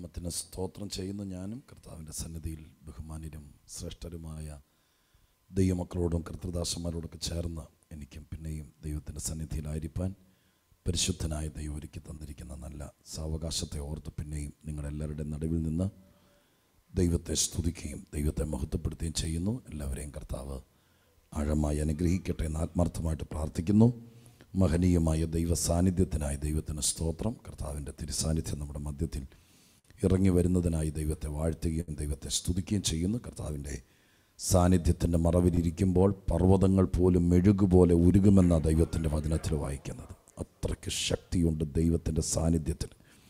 നാമത്തിന് സ്തോത്രം ചെയ്യുന്ന ഞാനും കർത്താവിൻ്റെ സന്നിധിയിൽ ബഹുമാന്യരും ശ്രേഷ്ഠരുമായ ദൈവമക്കളോടും കർത്തൃദാസന്മാരോടൊക്കെ ചേർന്ന് എനിക്കും പിന്നെയും ദൈവത്തിൻ്റെ സന്നിധിയിലായിരിക്കാൻ പരിശുദ്ധനായ ദൈവം ഒരുക്കി തന്നിരിക്കുന്ന നല്ല സാവകാശത്തെ ഓർത്ത് പിന്നെയും നിങ്ങളെല്ലാവരുടെ നടുവിൽ നിന്ന് ദൈവത്തെ സ്തുതിക്കുകയും ദൈവത്തെ മഹത്വപ്പെടുത്തുകയും ചെയ്യുന്നു എല്ലാവരെയും കർത്താവ് ആഴമായി അനുഗ്രഹിക്കട്ടെ എന്ന് ആത്മാർത്ഥമായിട്ട് പ്രാർത്ഥിക്കുന്നു മഹനീയമായ ദൈവ സാന്നിധ്യത്തിനായി ദൈവത്തിന് സ്തോത്രം കർത്താവിൻ്റെ തിരുസാന്നിധ്യം നമ്മുടെ മധ്യത്തിൽ ഇറങ്ങി വരുന്നതിനായി ദൈവത്തെ വാഴ്ത്തുകയും ദൈവത്തെ സ്തുതിക്കുകയും ചെയ്യുന്നു കർത്താവിൻ്റെ സാന്നിധ്യത്തിൻ്റെ മറവിലിരിക്കുമ്പോൾ പർവ്വതങ്ങൾ പോലും മെഴുകുപോലെ ഉരുകുമെന്ന ദൈവത്തിൻ്റെ വചനത്തിൽ വായിക്കുന്നത് അത്രയ്ക്ക് ശക്തിയുണ്ട് ദൈവത്തിൻ്റെ സാന്നിധ്യത്തിൽ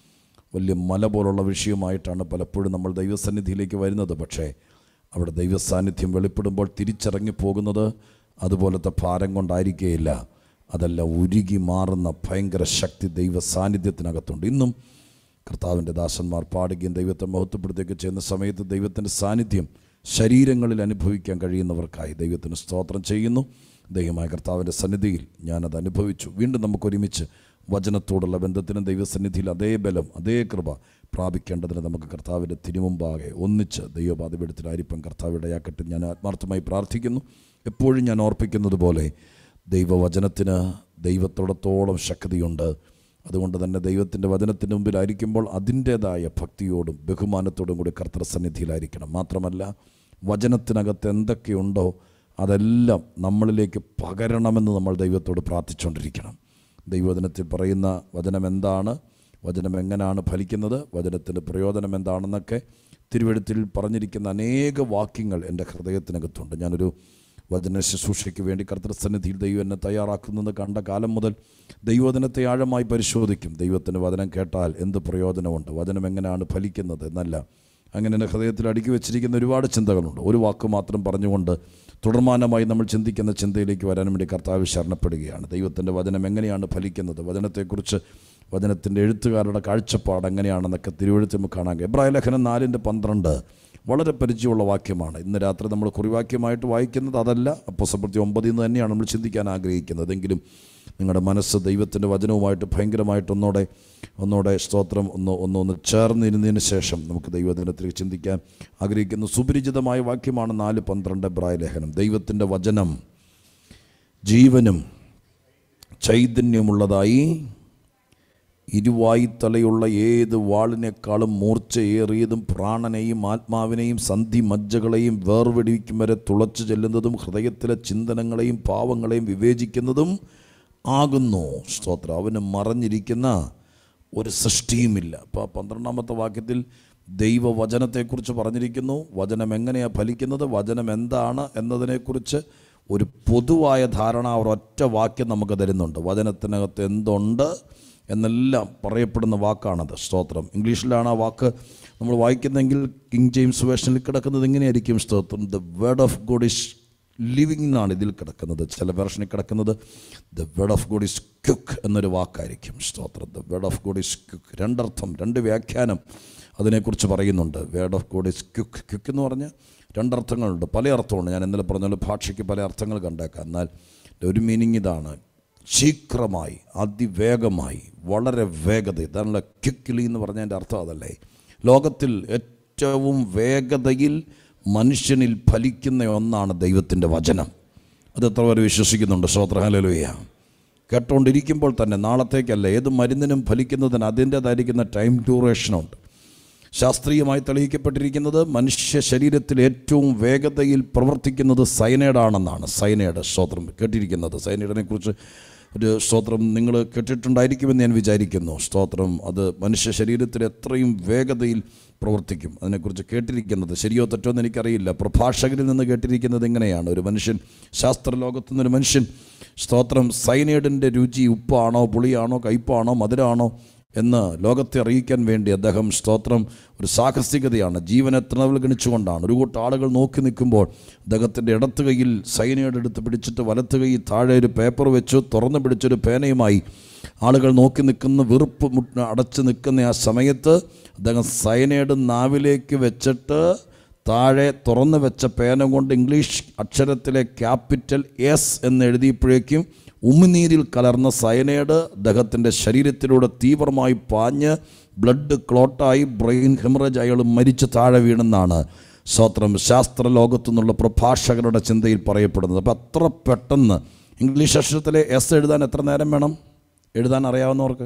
വലിയ മല പോലുള്ള വിഷയമായിട്ടാണ് പലപ്പോഴും നമ്മൾ ദൈവസന്നിധിയിലേക്ക് വരുന്നത് പക്ഷേ അവിടെ ദൈവസാന്നിധ്യം വെളിപ്പെടുമ്പോൾ തിരിച്ചിറങ്ങി പോകുന്നത് അതുപോലത്തെ ഭാരം കൊണ്ടായിരിക്കുകയില്ല അതല്ല ഉരുകി മാറുന്ന ഭയങ്കര ശക്തി ദൈവ സാന്നിധ്യത്തിനകത്തുണ്ട് ഇന്നും കർത്താവിൻ്റെ ദാസന്മാർ പാടുകയും ദൈവത്തെ മഹത്വപ്പെടുത്തുകയൊക്കെ ചെയ്യുന്ന സമയത്ത് ദൈവത്തിൻ്റെ സാന്നിധ്യം ശരീരങ്ങളിൽ അനുഭവിക്കാൻ കഴിയുന്നവർക്കായി ദൈവത്തിന് സ്തോത്രം ചെയ്യുന്നു ദൈവമായ കർത്താവിൻ്റെ സന്നിധിയിൽ ഞാനത് അനുഭവിച്ചു വീണ്ടും നമുക്കൊരുമിച്ച് വചനത്തോടുള്ള ബന്ധത്തിനും ദൈവസന്നിധിയിൽ അതേ ബലം അതേ കൃപ പ്രാപിക്കേണ്ടതിന് നമുക്ക് കർത്താവിൻ്റെ തിരുമുമ്പാകെ ഒന്നിച്ച് ദൈവപാതപീഠത്തിലായിരിപ്പം കർത്താവ് ഇടയാക്കട്ടെ ഞാൻ ആത്മാർത്ഥമായി പ്രാർത്ഥിക്കുന്നു എപ്പോഴും ഞാൻ ഓർപ്പിക്കുന്നത് പോലെ ദൈവവചനത്തിന് ദൈവത്തോടത്തോളം ശക്തിയുണ്ട് അതുകൊണ്ട് തന്നെ ദൈവത്തിൻ്റെ വചനത്തിന് മുമ്പിലായിരിക്കുമ്പോൾ അതിൻ്റേതായ ഭക്തിയോടും ബഹുമാനത്തോടും കൂടി കർത്തൃസന്നിധിയിലായിരിക്കണം മാത്രമല്ല വചനത്തിനകത്ത് എന്തൊക്കെയുണ്ടോ അതെല്ലാം നമ്മളിലേക്ക് പകരണമെന്ന് നമ്മൾ ദൈവത്തോട് പ്രാർത്ഥിച്ചുകൊണ്ടിരിക്കണം ദൈവവചനത്തിൽ പറയുന്ന വചനം എന്താണ് വചനം എങ്ങനെയാണ് ഫലിക്കുന്നത് വചനത്തിൻ്റെ പ്രയോജനം എന്താണെന്നൊക്കെ തിരുവഴുത്തിൽ പറഞ്ഞിരിക്കുന്ന അനേക വാക്യങ്ങൾ എൻ്റെ ഹൃദയത്തിനകത്തുണ്ട് ഞാനൊരു വചന ശുശ്രൂഷയ്ക്ക് വേണ്ടി കർത്തൃസന്നിധിയിൽ ദൈവം എന്നെ തയ്യാറാക്കുന്നത് കണ്ട കാലം മുതൽ ദൈവവചനത്തെ ആഴമായി പരിശോധിക്കും ദൈവത്തിൻ്റെ വചനം കേട്ടാൽ എന്ത് പ്രയോജനമുണ്ട് വചനം എങ്ങനെയാണ് ഫലിക്കുന്നത് എന്നല്ല അങ്ങനെ എൻ്റെ ഹൃദയത്തിൽ അടുക്കി വെച്ചിരിക്കുന്ന ഒരുപാട് ചിന്തകളുണ്ട് ഒരു വാക്ക് മാത്രം പറഞ്ഞുകൊണ്ട് തുടർമാനമായി നമ്മൾ ചിന്തിക്കുന്ന ചിന്തയിലേക്ക് വരാൻ വേണ്ടി കർത്താവ് ശരണപ്പെടുകയാണ് ദൈവത്തിൻ്റെ വചനം എങ്ങനെയാണ് ഫലിക്കുന്നത് വചനത്തെക്കുറിച്ച് വചനത്തിൻ്റെ എഴുത്തുകാരുടെ കാഴ്ചപ്പാട് എങ്ങനെയാണെന്നൊക്കെ തിരുവഴുത്തിൽ നമുക്ക് കാണാൻ കഴിയും എബ്രായ ലേഖനം നാലിൻ്റെ പന്ത്രണ്ട് വളരെ പരിചയമുള്ള വാക്യമാണ് ഇന്ന് രാത്രി നമ്മൾ കുറിവാക്യമായിട്ട് വായിക്കുന്നത് അതല്ല അപ്പോസപ്രത്തി ഒമ്പതിൽ നിന്ന് തന്നെയാണ് നമ്മൾ ചിന്തിക്കാൻ ആഗ്രഹിക്കുന്നത് എങ്കിലും നിങ്ങളുടെ മനസ്സ് ദൈവത്തിൻ്റെ വചനവുമായിട്ട് ഭയങ്കരമായിട്ട് ഒന്നോടെ ഒന്നോടെ സ്തോത്രം ഒന്ന് ഒന്ന് ഒന്ന് ചേർന്നിരുന്നതിന് ശേഷം നമുക്ക് ദൈവദിനത്തിൽ ചിന്തിക്കാൻ ആഗ്രഹിക്കുന്ന സുപരിചിതമായ വാക്യമാണ് നാല് പന്ത്രണ്ട് എബ്രായ ലേഖനം ദൈവത്തിൻ്റെ വചനം ജീവനും ചൈതന്യമുള്ളതായി ഇരുവായിത്തലയുള്ള ഏത് വാളിനേക്കാളും മൂർച്ചയേറിയതും പ്രാണനെയും ആത്മാവിനെയും സന്ധി മജ്ജകളെയും വേർവെടിക്കും വരെ തുളച്ചു ചെല്ലുന്നതും ഹൃദയത്തിലെ ചിന്തനങ്ങളെയും പാവങ്ങളെയും വിവേചിക്കുന്നതും ആകുന്നു സ്തോത്രം അവന് മറഞ്ഞിരിക്കുന്ന ഒരു സൃഷ്ടിയുമില്ല അപ്പോൾ പന്ത്രണ്ടാമത്തെ വാക്യത്തിൽ ദൈവവചനത്തെക്കുറിച്ച് പറഞ്ഞിരിക്കുന്നു വചനം എങ്ങനെയാണ് ഫലിക്കുന്നത് വചനം എന്താണ് എന്നതിനെക്കുറിച്ച് ഒരു പൊതുവായ ധാരണ ഒരൊറ്റ വാക്യം നമുക്ക് തരുന്നുണ്ട് വചനത്തിനകത്ത് എന്തുണ്ട് എന്നെല്ലാം പറയപ്പെടുന്ന വാക്കാണത് സ്തോത്രം ഇംഗ്ലീഷിലാണ് ആ വാക്ക് നമ്മൾ വായിക്കുന്നെങ്കിൽ കിങ് ജെയിംസ് വേഷനിൽ കിടക്കുന്നത് എങ്ങനെയായിരിക്കും സ്തോത്രം the word of God is living എന്നാണ് ഇതിൽ കിടക്കുന്നത് ചില വേർഷനിൽ കിടക്കുന്നത് the word of God is quick എന്നൊരു വാക്കായിരിക്കും സ്തോത്രം the word of God is quick രണ്ടർത്ഥം രണ്ട് വ്യാഖ്യാനം അതിനെക്കുറിച്ച് പറയുന്നുണ്ട് word of God is quick quick എന്ന് പറഞ്ഞാൽ രണ്ടർത്ഥങ്ങളുണ്ട് പല അർത്ഥമുണ്ട് ഞാൻ ഇന്നലെ പറഞ്ഞ പോലെ ഭാഷയ്ക്ക് പല അർത്ഥങ്ങൾ കണ്ടേക്കാം എന്നാൽ ഒരു മീനിങ് ഇതാണ് ശീഘ്രമായി അതിവേഗമായി വളരെ വേഗത ഇതാണല്ലോ ക്വിക്കിലി എന്ന് പറഞ്ഞതിൻ്റെ അർത്ഥം അതല്ലേ ലോകത്തിൽ ഏറ്റവും വേഗതയിൽ മനുഷ്യനിൽ ഫലിക്കുന്ന ഒന്നാണ് ദൈവത്തിൻ്റെ വചനം അത് എത്ര പേര് വിശ്വസിക്കുന്നുണ്ട് ശ്രോത്രഹലലുയ കേട്ടുകൊണ്ടിരിക്കുമ്പോൾ തന്നെ നാളത്തേക്കല്ല ഏത് മരുന്നിനും ഫലിക്കുന്നതിന് അതിൻ്റേതായിരിക്കുന്ന ടൈം ഡ്യൂറേഷനുണ്ട് ശാസ്ത്രീയമായി തെളിയിക്കപ്പെട്ടിരിക്കുന്നത് മനുഷ്യ ശരീരത്തിൽ ഏറ്റവും വേഗതയിൽ പ്രവർത്തിക്കുന്നത് സൈനൈഡാണെന്നാണ് സൈനൈഡ് സ്തോത്രം കേട്ടിരിക്കുന്നത് സൈനൈഡിനെ കുറിച്ച് ഒരു സ്തോത്രം നിങ്ങൾ കേട്ടിട്ടുണ്ടായിരിക്കുമെന്ന് ഞാൻ വിചാരിക്കുന്നു സ്തോത്രം അത് മനുഷ്യ ശരീരത്തിൽ എത്രയും വേഗതയിൽ പ്രവർത്തിക്കും അതിനെക്കുറിച്ച് കേട്ടിരിക്കുന്നത് ശരിയോ തെറ്റോ എന്ന് എനിക്കറിയില്ല പ്രഭാഷകരിൽ നിന്ന് കേട്ടിരിക്കുന്നത് എങ്ങനെയാണ് ഒരു മനുഷ്യൻ ശാസ്ത്രലോകത്തു നിന്നൊരു മനുഷ്യൻ സ്തോത്രം സൈനൈഡിൻ്റെ രുചി ഉപ്പാണോ പുളിയാണോ കയ്പാണോ മധുരമാണോ എന്ന് ലോകത്തെ അറിയിക്കാൻ വേണ്ടി അദ്ദേഹം സ്തോത്രം ഒരു സാഹസികതയാണ് ജീവനെ തൃണവൽഗണിച്ചുകൊണ്ടാണ് ഒരു കൂട്ടം ആളുകൾ നോക്കി നിൽക്കുമ്പോൾ അദ്ദേഹത്തിൻ്റെ ഇടത്ത് കൈയിൽ സൈനൈഡ് എടുത്ത് പിടിച്ചിട്ട് വലത്ത് കൈ താഴെ ഒരു പേപ്പർ വെച്ചു തുറന്നു പിടിച്ചൊരു പേനയുമായി ആളുകൾ നോക്കി നിൽക്കുന്ന വെറുപ്പ് മുട്ട അടച്ച് നിൽക്കുന്ന ആ സമയത്ത് അദ്ദേഹം സൈനൈഡ് നാവിലേക്ക് വെച്ചിട്ട് താഴെ തുറന്നു വെച്ച പേന കൊണ്ട് ഇംഗ്ലീഷ് അക്ഷരത്തിലെ ക്യാപിറ്റൽ എസ് എന്ന് എഴുതിയപ്പോഴേക്കും ഉമിനീരിൽ കലർന്ന സയനൈഡ് അദ്ദേഹത്തിൻ്റെ ശരീരത്തിലൂടെ തീവ്രമായി പാഞ്ഞ് ബ്ലഡ് ക്ലോട്ടായി ബ്രെയിൻ ഹെമറേജ് അയാൾ മരിച്ച് താഴെ വീണെന്നാണ് സ്വത്രം ശാസ്ത്ര ലോകത്തു നിന്നുള്ള പ്രഭാഷകരുടെ ചിന്തയിൽ പറയപ്പെടുന്നത് അപ്പോൾ അത്ര പെട്ടെന്ന് ഇംഗ്ലീഷ് അക്ഷരത്തിലെ എസ് എഴുതാൻ എത്ര നേരം വേണം എഴുതാൻ അറിയാവുന്നവർക്ക്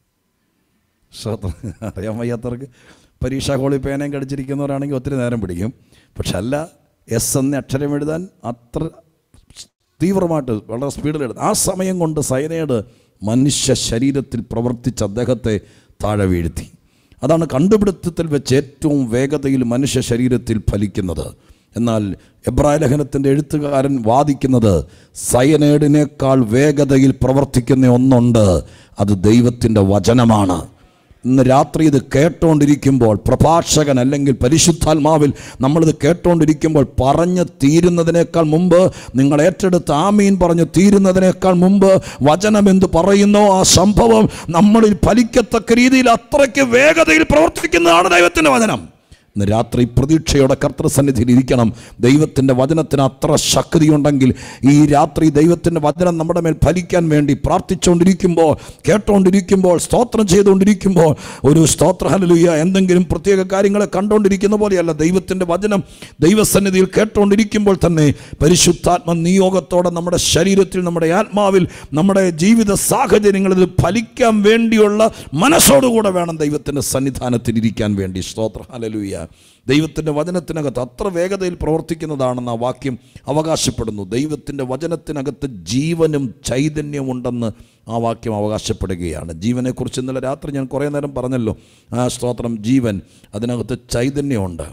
സ്വത്രം അറിയാൻ വയ്യാത്തവർക്ക് പരീക്ഷാ ഹോളിൽ പേനയും കടിച്ചിരിക്കുന്നവരാണെങ്കിൽ ഒത്തിരി നേരം പിടിക്കും പക്ഷെ അല്ല എസ് എന്ന അക്ഷരം എഴുതാൻ അത്ര തീവ്രമായിട്ട് വളരെ സ്പീഡിൽ എഴുതും ആ സമയം കൊണ്ട് സൈനയുടെ മനുഷ്യ ശരീരത്തിൽ പ്രവർത്തിച്ച് അദ്ദേഹത്തെ താഴെ വീഴ്ത്തി അതാണ് കണ്ടുപിടുത്തത്തിൽ വെച്ച് ഏറ്റവും വേഗതയിൽ മനുഷ്യ ശരീരത്തിൽ ഫലിക്കുന്നത് എന്നാൽ എബ്രായ ലേഖനത്തിൻ്റെ എഴുത്തുകാരൻ വാദിക്കുന്നത് സയനേഡിനേക്കാൾ വേഗതയിൽ പ്രവർത്തിക്കുന്ന ഒന്നുണ്ട് അത് ദൈവത്തിൻ്റെ വചനമാണ് ഇന്ന് രാത്രി ഇത് കേട്ടോണ്ടിരിക്കുമ്പോൾ പ്രഭാഷകൻ അല്ലെങ്കിൽ പരിശുദ്ധാത്മാവിൽ നമ്മളിത് കേട്ടോണ്ടിരിക്കുമ്പോൾ പറഞ്ഞ് തീരുന്നതിനേക്കാൾ മുമ്പ് നിങ്ങൾ ഏറ്റെടുത്ത് ആമീൻ പറഞ്ഞ് തീരുന്നതിനേക്കാൾ മുമ്പ് വചനം എന്ത് പറയുന്നോ ആ സംഭവം നമ്മളിൽ ഫലിക്കത്തക്ക രീതിയിൽ അത്രയ്ക്ക് വേഗതയിൽ പ്രവർത്തിക്കുന്നതാണ് ദൈവത്തിൻ്റെ വചനം ഇന്ന് രാത്രി പ്രതീക്ഷയോടെ കർത്തൃസന്നിധിയിൽ ഇരിക്കണം ദൈവത്തിൻ്റെ വചനത്തിന് അത്ര ശക്തിയുണ്ടെങ്കിൽ ഈ രാത്രി ദൈവത്തിൻ്റെ വചനം നമ്മുടെ മേൽ ഫലിക്കാൻ വേണ്ടി പ്രാർത്ഥിച്ചുകൊണ്ടിരിക്കുമ്പോൾ കേട്ടുകൊണ്ടിരിക്കുമ്പോൾ സ്തോത്രം ചെയ്തുകൊണ്ടിരിക്കുമ്പോൾ ഒരു സ്തോത്ര ഹലലുയ എന്തെങ്കിലും പ്രത്യേക കാര്യങ്ങളെ കണ്ടുകൊണ്ടിരിക്കുന്ന പോലെയല്ല ദൈവത്തിൻ്റെ വചനം ദൈവസന്നിധിയിൽ കേട്ടുകൊണ്ടിരിക്കുമ്പോൾ തന്നെ പരിശുദ്ധാത്മ നിയോഗത്തോടെ നമ്മുടെ ശരീരത്തിൽ നമ്മുടെ ആത്മാവിൽ നമ്മുടെ ജീവിത സാഹചര്യങ്ങളിൽ ഫലിക്കാൻ വേണ്ടിയുള്ള മനസ്സോടുകൂടെ വേണം ദൈവത്തിൻ്റെ സന്നിധാനത്തിൽ ഇരിക്കാൻ വേണ്ടി സ്തോത്ര ഹലലുയ ദൈവത്തിൻ്റെ വചനത്തിനകത്ത് അത്ര വേഗതയിൽ പ്രവർത്തിക്കുന്നതാണെന്ന് ആ വാക്യം അവകാശപ്പെടുന്നു ദൈവത്തിൻ്റെ വചനത്തിനകത്ത് ജീവനും ചൈതന്യവും ഉണ്ടെന്ന് ആ വാക്യം അവകാശപ്പെടുകയാണ് ജീവനെക്കുറിച്ച് ഇന്നലെ രാത്രി ഞാൻ കുറേ നേരം പറഞ്ഞല്ലോ ആ സ്തോത്രം ജീവൻ അതിനകത്ത് ചൈതന്യമുണ്ട്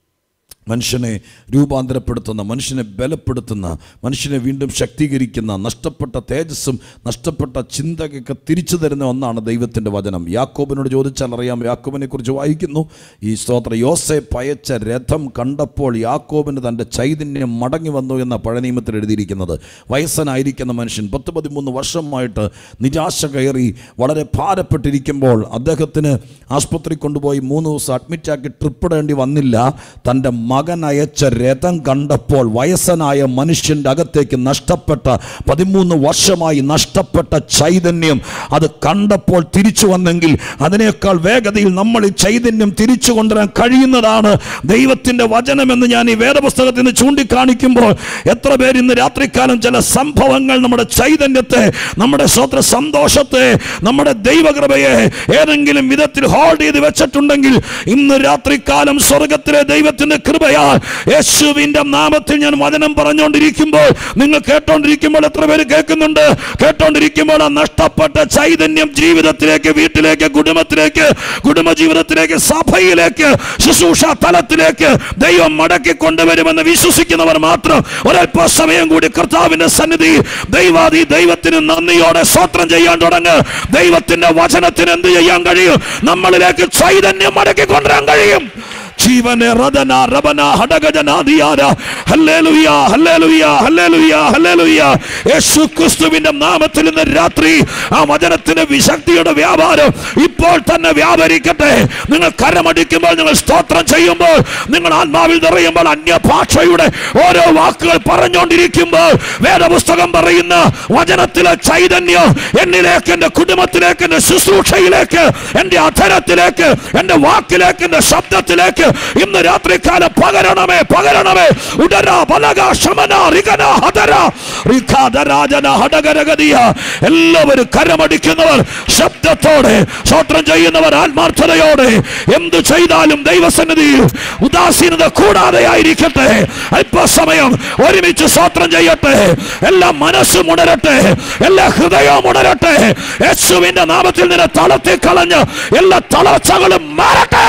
മനുഷ്യനെ രൂപാന്തരപ്പെടുത്തുന്ന മനുഷ്യനെ ബലപ്പെടുത്തുന്ന മനുഷ്യനെ വീണ്ടും ശക്തീകരിക്കുന്ന നഷ്ടപ്പെട്ട തേജസ്സും നഷ്ടപ്പെട്ട ചിന്തയൊക്കെ തിരിച്ചു തരുന്ന ഒന്നാണ് ദൈവത്തിൻ്റെ വചനം യാക്കോബിനോട് ചോദിച്ചാൽ അറിയാം യാക്കോബിനെ കുറിച്ച് വായിക്കുന്നു ഈ സ്തോത്ര യോസെ പയച്ച രഥം കണ്ടപ്പോൾ യാക്കോബിന് തൻ്റെ ചൈതന്യം മടങ്ങി വന്നു എന്ന പഴനിയമത്തിൽ എഴുതിയിരിക്കുന്നത് വയസ്സനായിരിക്കുന്ന മനുഷ്യൻ പത്ത് പതിമൂന്ന് വർഷമായിട്ട് നിരാശ കയറി വളരെ ഭാരപ്പെട്ടിരിക്കുമ്പോൾ അദ്ദേഹത്തിന് ആസ്പത്രി കൊണ്ടുപോയി മൂന്ന് ദിവസം അഡ്മിറ്റാക്കി ട്രിപ്പ് ഇടേണ്ടി വന്നില്ല തൻ്റെ മകൻ അയച്ച രഥം കണ്ടപ്പോൾ വയസ്സനായ മനുഷ്യൻ്റെ അകത്തേക്ക് നഷ്ടപ്പെട്ട പതിമൂന്ന് വർഷമായി നഷ്ടപ്പെട്ട ചൈതന്യം അത് കണ്ടപ്പോൾ തിരിച്ചു വന്നെങ്കിൽ അതിനേക്കാൾ വേഗതയിൽ നമ്മൾ ഈ ചൈതന്യം തിരിച്ചു കൊണ്ടുവരാൻ കഴിയുന്നതാണ് ദൈവത്തിൻ്റെ വചനമെന്ന് ഞാൻ ഈ വേദപുസ്തകത്തിൽ നിന്ന് ചൂണ്ടിക്കാണിക്കുമ്പോൾ എത്ര പേര് ഇന്ന് രാത്രികാലം ചില സംഭവങ്ങൾ നമ്മുടെ ചൈതന്യത്തെ നമ്മുടെ സ്വത്ര സന്തോഷത്തെ നമ്മുടെ ദൈവകൃപയെ ഏതെങ്കിലും വിധത്തിൽ ഹോൾഡ് ചെയ്ത് വെച്ചിട്ടുണ്ടെങ്കിൽ ഇന്ന് രാത്രികാലം സ്വർഗത്തിലെ ദൈവത്തിന്റെ കൃപയാൽ യേശുവിന്റെ നാമത്തിൽ ഞാൻ വചനം പറഞ്ഞുകൊണ്ടിരിക്കുമ്പോൾ നിങ്ങൾ കേട്ടോണ്ടിരിക്കുമ്പോൾ എത്ര പേര് കേൾക്കുന്നുണ്ട് കേട്ടോണ്ടിരിക്കുമ്പോൾ ആ നഷ്ടപ്പെട്ട ചൈതന്യം ജീവിതത്തിലേക്ക് വീട്ടിലേക്ക് കുടുംബത്തിലേക്ക് കുടുംബജീവിതത്തിലേക്ക് സഭയിലേക്ക് ശുശ്രൂഷ തലത്തിലേക്ക് ദൈവം മടക്കി കൊണ്ടുവരുമെന്ന് വിശ്വസിക്കുന്നവർ മാത്രം ഒരല്പ സമയം കൂടി കർത്താവിന്റെ സന്നിധി ദൈവാദി ദൈവത്തിന് നന്ദിയോടെ സ്വത്രം ചെയ്യാൻ തുടങ്ങ് ദൈവത്തിന്റെ വചനത്തിന് എന്ത് ചെയ്യാൻ കഴിയും നമ്മളിലേക്ക് ചൈതന്യം മടക്കി കൊണ്ടുവരാൻ കഴിയും ജീവനെ റദന റബന ഹടഗജനാദിയാര ഹല്ലേലൂയ ഹല്ലേലൂയ ഹല്ലേലൂയ ഹല്ലേലൂയ യേശു ക്രിസ്തുവിന്റെ നാമത്തിൽ ഇന്ന് രാത്രി ആ വചനത്തിന്റെ വിശക്തിയുടെ വ്യാപാരം ഇപ്പോൾ തന്നെ വ്യാപരിക്കട്ടെ നിങ്ങൾ കരമടിക്കുമ്പോൾ നിങ്ങൾ സ്തോത്രം ചെയ്യുമ്പോൾ നിങ്ങൾ ആത്മാവിൽ നിറയുമ്പോൾ അന്യഭാഷയുടെ ഓരോ വാക്കുകൾ പറഞ്ഞുകൊണ്ടിരിക്കുമ്പോൾ വേദപുസ്തകം പറയുന്ന വചനത്തിലെ ചൈതന്യം എന്നിലേക്ക് എൻ്റെ കുടുംബത്തിലേക്ക് എൻ്റെ ശുശ്രൂഷയിലേക്ക് എൻ്റെ അധരത്തിലേക്ക് എൻ്റെ വാക്കിലേക്ക് എൻ്റെ ശബ്ദത്തിലേക്ക് ഇന്ന് രാത്രികാലം പകരണമേ പകരണമേ ഉടര ബലക ശമന റികന ഹതര റിഖാദരാജന ഹടകരഗതിയ എല്ലാവരും കരമടിക്കുന്നവർ ശബ്ദത്തോടെ സ്വത്രം ചെയ്യുന്നവർ ആത്മാർത്ഥതയോടെ എന്ത് ചെയ്താലും ദൈവസന്നിധിയിൽ ഉദാസീനത കൂടാതെ ആയിരിക്കട്ടെ അല്പസമയം ഒരുമിച്ച് സ്വത്രം ചെയ്യട്ടെ എല്ലാ മനസ്സും ഉണരട്ടെ എല്ലാ ഹൃദയവും ഉണരട്ടെ യേശുവിന്റെ നാമത്തിൽ നിന്ന് തളർത്തി കളഞ്ഞ് എല്ലാ തളർച്ചകളും മാറട്ടെ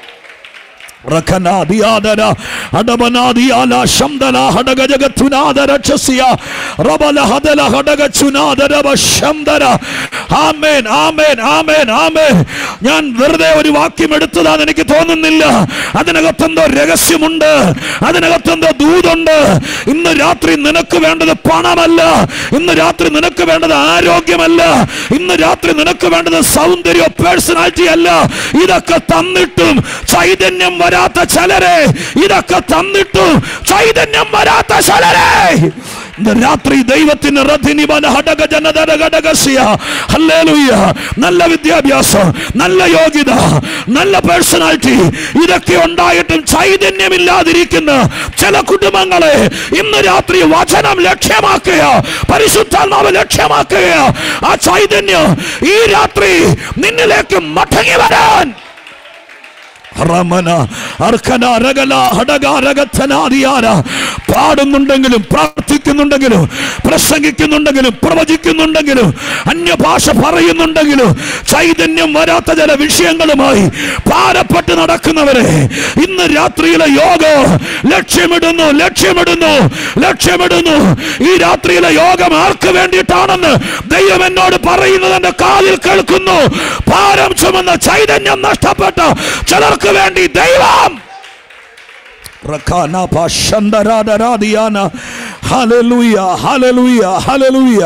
റഖനാദിയാദര അടബനാദിയാല ശംദല ഹടഗജഗത്തുനാദര ചസിയ റബല ഹദല ഹടഗച്ചുനാദര ശംദര ആമേൻ ആമേൻ ആമേൻ ആമേൻ ഞാൻ വെറുതെ ഒരു വാക്യം എടുത്തതാന്ന് എനിക്ക് തോന്നുന്നില്ല അതിനകത്തെന്തോ രഹസ്യമുണ്ട് അതിനകത്തെന്തോ ദൂതുണ്ട് ഇന്ന് രാത്രി നിനക്ക് വേണ്ടത് പണമല്ല ഇന്ന് രാത്രി നിനക്ക് വേണ്ടത് ആരോഗ്യമല്ല ഇന്ന് രാത്രി നിനക്ക് വേണ്ടത് സൗന്ദര്യ പേഴ്സണാലിറ്റി അല്ല ഇതൊക്കെ തന്നിട്ടും ചൈതന്യം വരാത്ത ചിലരെ ഇതൊക്കെ തന്നിട്ടും ചൈതന്യം വരാത്ത ചിലരെ ഇന്ന് രാത്രി ദൈവത്തിന് റഥിനിവന ഹടക ജനതര ഘടകസ്യ. ഹല്ലേലൂയ. നല്ല വിദ്യാഭ്യാസം നല്ല യോഗ്യത നല്ല പേഴ്സണാലിറ്റി ഇതൊക്കെ ഉണ്ടായിട്ടും ചൈതന്യമില്ലാതിരിക്കുന്ന ചില കുടുംബങ്ങളെ ഇന്ന് രാത്രി വചനം ലക്ഷ്യമാക്കുക പരിശുദ്ധാത്മാവ് ലക്ഷ്യമാക്കുക ആ ചൈതന്യം ഈ രാത്രി നിന്നിലേക്ക് മടങ്ങി വരാൻ റമന അർക്കന രഗല ഹടക രഗത്തനാദിയാന പാടുന്നുണ്ടെങ്കിലും പ്രാർത്ഥിക്കുന്നുണ്ടെങ്കിലും പ്രസംഗിക്കുന്നുണ്ടെങ്കിലും പ്രവചിക്കുന്നുണ്ടെങ്കിലും അന്യഭാഷ പറയുന്നുണ്ടെങ്കിലും ചൈതന്യം വരാത്ത ചില വിഷയങ്ങളുമായി ഭാരപ്പെട്ട് നടക്കുന്നവരെ ഇന്ന് രാത്രിയിലെ യോഗം ലക്ഷ്യമിടുന്നു ലക്ഷ്യമിടുന്നു ലക്ഷ്യമിടുന്നു ഈ രാത്രിയിലെ യോഗം ആർക്ക് വേണ്ടിയിട്ടാണെന്ന് ദൈവം എന്നോട് പറയുന്നത് എന്റെ കാതിൽ കേൾക്കുന്നു ഭാരം ചുമന്ന ചൈതന്യം നഷ്ടപ്പെട്ട ചിലർക്ക് വേണ്ടി ദൈവം റക്കാന പാഷന്തരാധരാധിയാന ഹല്ലേലൂയ ഹല്ലേലൂയ ഹല്ലേലൂയ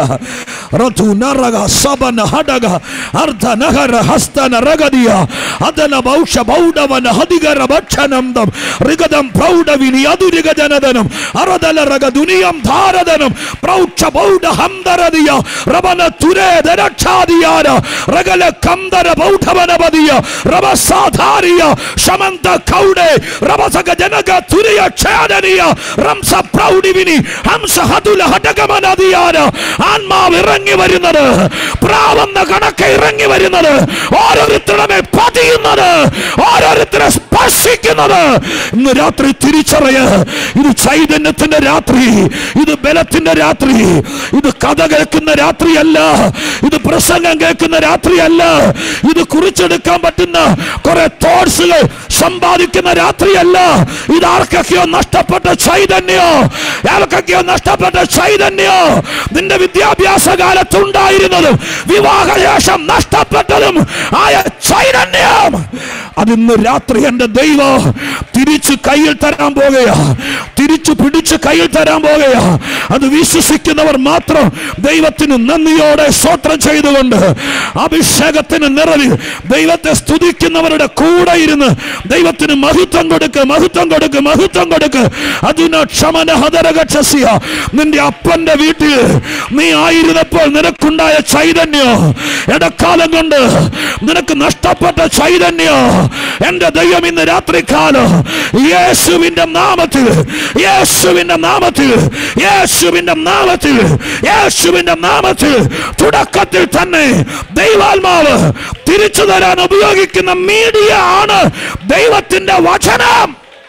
റതു നരക സബന ഹടക അർദ്ധ നഗര ഹസ്തന രഗദിയ അതന ബൗഷ ബൗഡവന ഹദിഗര ഭക്ഷനംദം ഋഗദം പ്രൗഢവിനി അതുരിഗ ജനദനം അറദല രഗ ദുനിയം ധാരദനം പ്രൗക്ഷ ബൗഡ ഹംദരദിയ റബന തുരേദ രക്ഷാദിയാന രഗല കംദര ബൗഢവനപദിയ റബ സാധാരിയ ശമന്ത കൗഡെ റബസക ജനക തുരിയ ഛേദനിയ റംസ പ്രൗഢിവിനി ഹംസ ഹതുല ഹടകമനദിയാന ആത്മാവ് ഇറങ്ങി വരുന്നത് പ്രാവെന്ന കണക്ക് ഇറങ്ങി വരുന്നത് ഓരോരുത്തരുടെ മേൽ പതിയുന്നത് ഓരോരുത്തരെ സ്പർശിക്കുന്നത് ഇന്ന് രാത്രി തിരിച്ചറിയ ഇത് ചൈതന്യത്തിന്റെ രാത്രി ഇത് ബലത്തിന്റെ രാത്രി ഇത് കഥ കേൾക്കുന്ന രാത്രിയല്ല ഇത് പ്രസംഗം കേൾക്കുന്ന രാത്രിയല്ല ഇത് കുറിച്ചെടുക്കാൻ പറ്റുന്ന കുറെ തോട്സുകൾ സമ്പാദിക്കുന്ന രാത്രിയല്ല ഇത് ആർക്കൊക്കെയോ നഷ്ടപ്പെട്ട ചൈതന്യോ ആർക്കൊക്കെയോ നഷ്ടപ്പെട്ട ചൈതന്യോ നിന്റെ വിദ്യാഭ്യാസ കാലത്ത് ഉണ്ടായിരുന്നതും വിവാഹശേഷം നഷ്ടപ്പെട്ടതും ആയ ചൈതന്യം അതിന്ന് രാത്രി എന്റെ ദൈവം തിരിച്ച് കയ്യിൽ തരാൻ പോകുകയാ തിരിച്ചു പിടിച്ച് കയ്യിൽ തരാൻ പോകുകയാ അത് വിശ്വസിക്കുന്നവർ മാത്രം ദൈവത്തിന് നന്ദിയോടെ സ്വത്രം ചെയ്തുകൊണ്ട് അഭിഷേകത്തിന് നിറവിൽ ദൈവത്തെ സ്തുതിക്കുന്നവരുടെ കൂടെ ഇരുന്ന് ദൈവത്തിന് മഹത്വം കൊടുക്ക് മഹത്വം കൊടുക്ക് മഹത്വം കൊടുക്ക് അതിന് ക്ഷമന ഹതരകക്ഷസ്യ നിന്റെ അപ്പന്റെ വീട്ടിൽ നീ ആയിരുന്നപ്പോൾ നിനക്കുണ്ടായ ചൈതന്യോ ഇടക്കാലം കൊണ്ട് നിനക്ക് നഷ്ടപ്പെട്ട ചൈതന്യോ എന്റെ ദൈവം ഇന്ന് രാത്രികാലം യേശുവിന്റെ നാമത്തിൽ യേശുവിന്റെ നാമത്തിൽ യേശുവിന്റെ നാമത്തിൽ യേശുവിന്റെ നാമത്തിൽ തുടക്കത്തിൽ തന്നെ ദൈവാത്മാവ് തിരിച്ചു തരാൻ ഉപയോഗിക്കുന്ന മീഡിയ ആണ് ദൈവത്തിന്റെ വചനം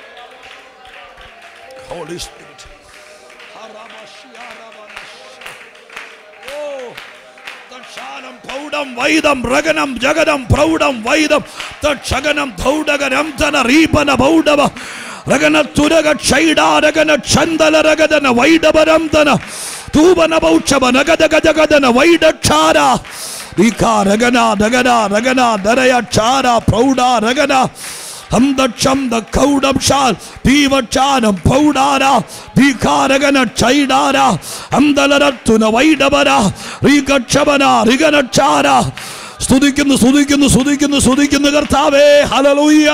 Holy Spirit. തക്ഷാനം പ്രൗഢം വൈദം രഗനം ജഗനം പ്രൗഢം വൈദം തക്ഷഗനം ധൗഡകനം ധന റീപന ബൗഡവ രഗന തുരക ക്ഷൈഡാരഗന ക്ഷന്തല രഗദന വൈഡവരം ധന തൂപന ബൗക്ഷവ നഗദ ഗജഗദന വൈഡക്ഷാര രഗന രഗന രഗന ദരയ ക്ഷാര പ്രൗഢ രഗന ഹംദക്ഷം ദ കൗഡം ഷാൽ ഭീവക്ഷാനം പൗഡാര ഭീകാരകന ക്ഷൈഡാര ഹംദലരത്തുന വൈഡവര റീകക്ഷവന റിഗനക്ഷാര സ്തുതിക്കുന്നു സ്തുതിക്കുന്നു സ്തുതിക്കുന്നു സ്തുതിക്കുന്നു കർത്താവേ hallelujah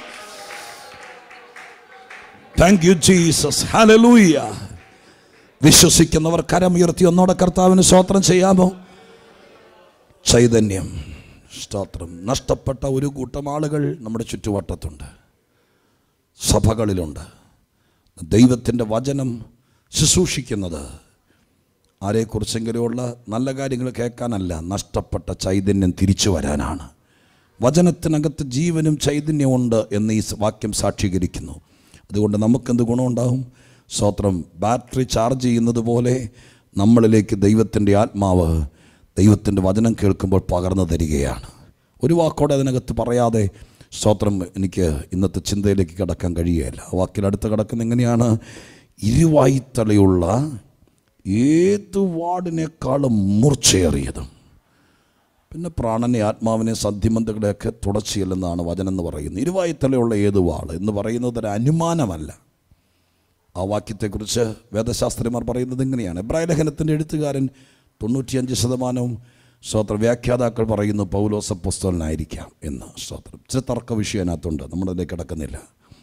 thank you Jesus hallelujah വിശ്വസിക്കുന്നവർ കരമുയർത്തി ഒന്നോടെ കർത്താവിന് സ്വോത്രം ചെയ്യാമോ ചൈതന്യം സ്തോത്രം നഷ്ടപ്പെട്ട ഒരു കൂട്ടം ആളുകൾ നമ്മുടെ ചുറ്റുവട്ടത്തുണ്ട് സഭകളിലുണ്ട് ദൈവത്തിൻ്റെ വചനം ശുശ്രൂഷിക്കുന്നത് ആരെക്കുറിച്ചെങ്കിലുമുള്ള നല്ല കാര്യങ്ങൾ കേൾക്കാനല്ല നഷ്ടപ്പെട്ട ചൈതന്യം തിരിച്ചു വരാനാണ് വചനത്തിനകത്ത് ജീവനും ചൈതന്യവും ഉണ്ട് എന്ന് ഈ വാക്യം സാക്ഷീകരിക്കുന്നു അതുകൊണ്ട് നമുക്കെന്ത് ഗുണമുണ്ടാകും സ്തോത്രം ബാറ്ററി ചാർജ് ചെയ്യുന്നത് പോലെ നമ്മളിലേക്ക് ദൈവത്തിൻ്റെ ആത്മാവ് ദൈവത്തിൻ്റെ വചനം കേൾക്കുമ്പോൾ പകർന്നു തരികയാണ് ഒരു വാക്കോടെ അതിനകത്ത് പറയാതെ സ്തോത്രം എനിക്ക് ഇന്നത്തെ ചിന്തയിലേക്ക് കിടക്കാൻ കഴിയുകയില്ല ആ വാക്കിൽ അടുത്ത് കിടക്കുന്ന എങ്ങനെയാണ് ഇരുവായിത്തലയുള്ള ഏത് വാടിനേക്കാളും മൂർച്ചയേറിയതും പിന്നെ പ്രാണനെ ആത്മാവിനെ സന്ധിമന്തകളെയൊക്കെ തുടച്ചില്ലെന്നാണ് വചനം എന്ന് പറയുന്നത് ഇരുവായിത്തലയുള്ള ഏത് വാൾ എന്ന് പറയുന്നത് ഒരു അനുമാനമല്ല ആ വാക്യത്തെക്കുറിച്ച് വേദശാസ്ത്രിമാർ പറയുന്നത് ഇങ്ങനെയാണ് എബ്രായ ലേഖനത്തിൻ്റെ എഴുത്തുകാരൻ തൊണ്ണൂറ്റിയഞ്ച് ശതമാനവും സ്തോത്ര വ്യാഖ്യാതാക്കൾ പറയുന്നു പൗലോസ പുസ്തകനായിരിക്കാം എന്ന് സ്തോത്രം ചില തർക്ക വിഷയം അതിനകത്തുണ്ട് നമ്മളതിലേക്ക് കിടക്കുന്നില്ല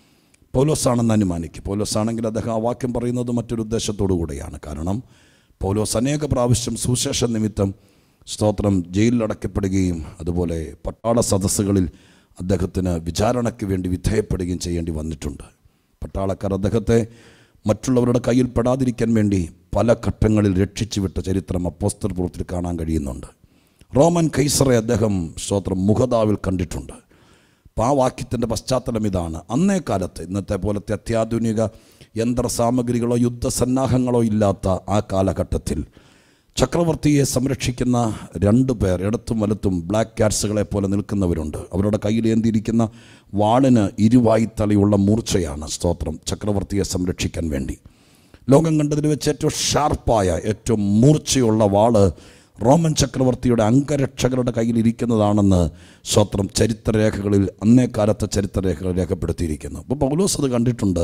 പൗലോസാണെന്ന് അനുമാനിക്കും പൗലോസാണെങ്കിൽ അദ്ദേഹം ആ വാക്യം പറയുന്നത് മറ്റൊരു ഉദ്ദേശത്തോടു കൂടെയാണ് കാരണം പൗലോസ് അനേക പ്രാവശ്യം സുശേഷ നിമിത്തം സ്തോത്രം ജയിലിലടക്കപ്പെടുകയും അതുപോലെ പട്ടാള സദസ്സുകളിൽ അദ്ദേഹത്തിന് വിചാരണയ്ക്ക് വേണ്ടി വിധേയപ്പെടുകയും ചെയ്യേണ്ടി വന്നിട്ടുണ്ട് പട്ടാളക്കാർ അദ്ദേഹത്തെ മറ്റുള്ളവരുടെ കയ്യിൽ പെടാതിരിക്കാൻ വേണ്ടി പല ഘട്ടങ്ങളിൽ രക്ഷിച്ചു വിട്ട ചരിത്രം അപ്പോസ്തർ പ്രവൃത്തിയിൽ കാണാൻ കഴിയുന്നുണ്ട് റോമൻ കൈസറെ അദ്ദേഹം സ്തോത്രം മുഖതാവിൽ കണ്ടിട്ടുണ്ട് അപ്പോൾ ആ വാക്യത്തിൻ്റെ പശ്ചാത്തലം ഇതാണ് അന്നേ കാലത്ത് ഇന്നത്തെ പോലത്തെ അത്യാധുനിക യന്ത്രസാമഗ്രികളോ യുദ്ധസന്നാഹങ്ങളോ ഇല്ലാത്ത ആ കാലഘട്ടത്തിൽ ചക്രവർത്തിയെ സംരക്ഷിക്കുന്ന രണ്ടു പേർ ഇടത്തും വലത്തും ബ്ലാക്ക് ക്യാറ്റ്സുകളെ പോലെ നിൽക്കുന്നവരുണ്ട് അവരുടെ കയ്യിൽ ഏന്തിയിരിക്കുന്ന വാളിന് ഇരുവായിത്തലയുള്ള മൂർച്ചയാണ് സ്തോത്രം ചക്രവർത്തിയെ സംരക്ഷിക്കാൻ വേണ്ടി ലോകം കണ്ടതിൽ വെച്ച് ഏറ്റവും ഷാർപ്പായ ഏറ്റവും മൂർച്ചയുള്ള വാള് റോമൻ ചക്രവർത്തിയുടെ അംഗരക്ഷകരുടെ കയ്യിൽ ഇരിക്കുന്നതാണെന്ന് സ്വത്രം ചരിത്രരേഖകളിൽ അന്നേ കാലത്തെ ചരിത്രരേഖകൾ രേഖപ്പെടുത്തിയിരിക്കുന്നു അപ്പോൾ പൗലോസ് അത് കണ്ടിട്ടുണ്ട്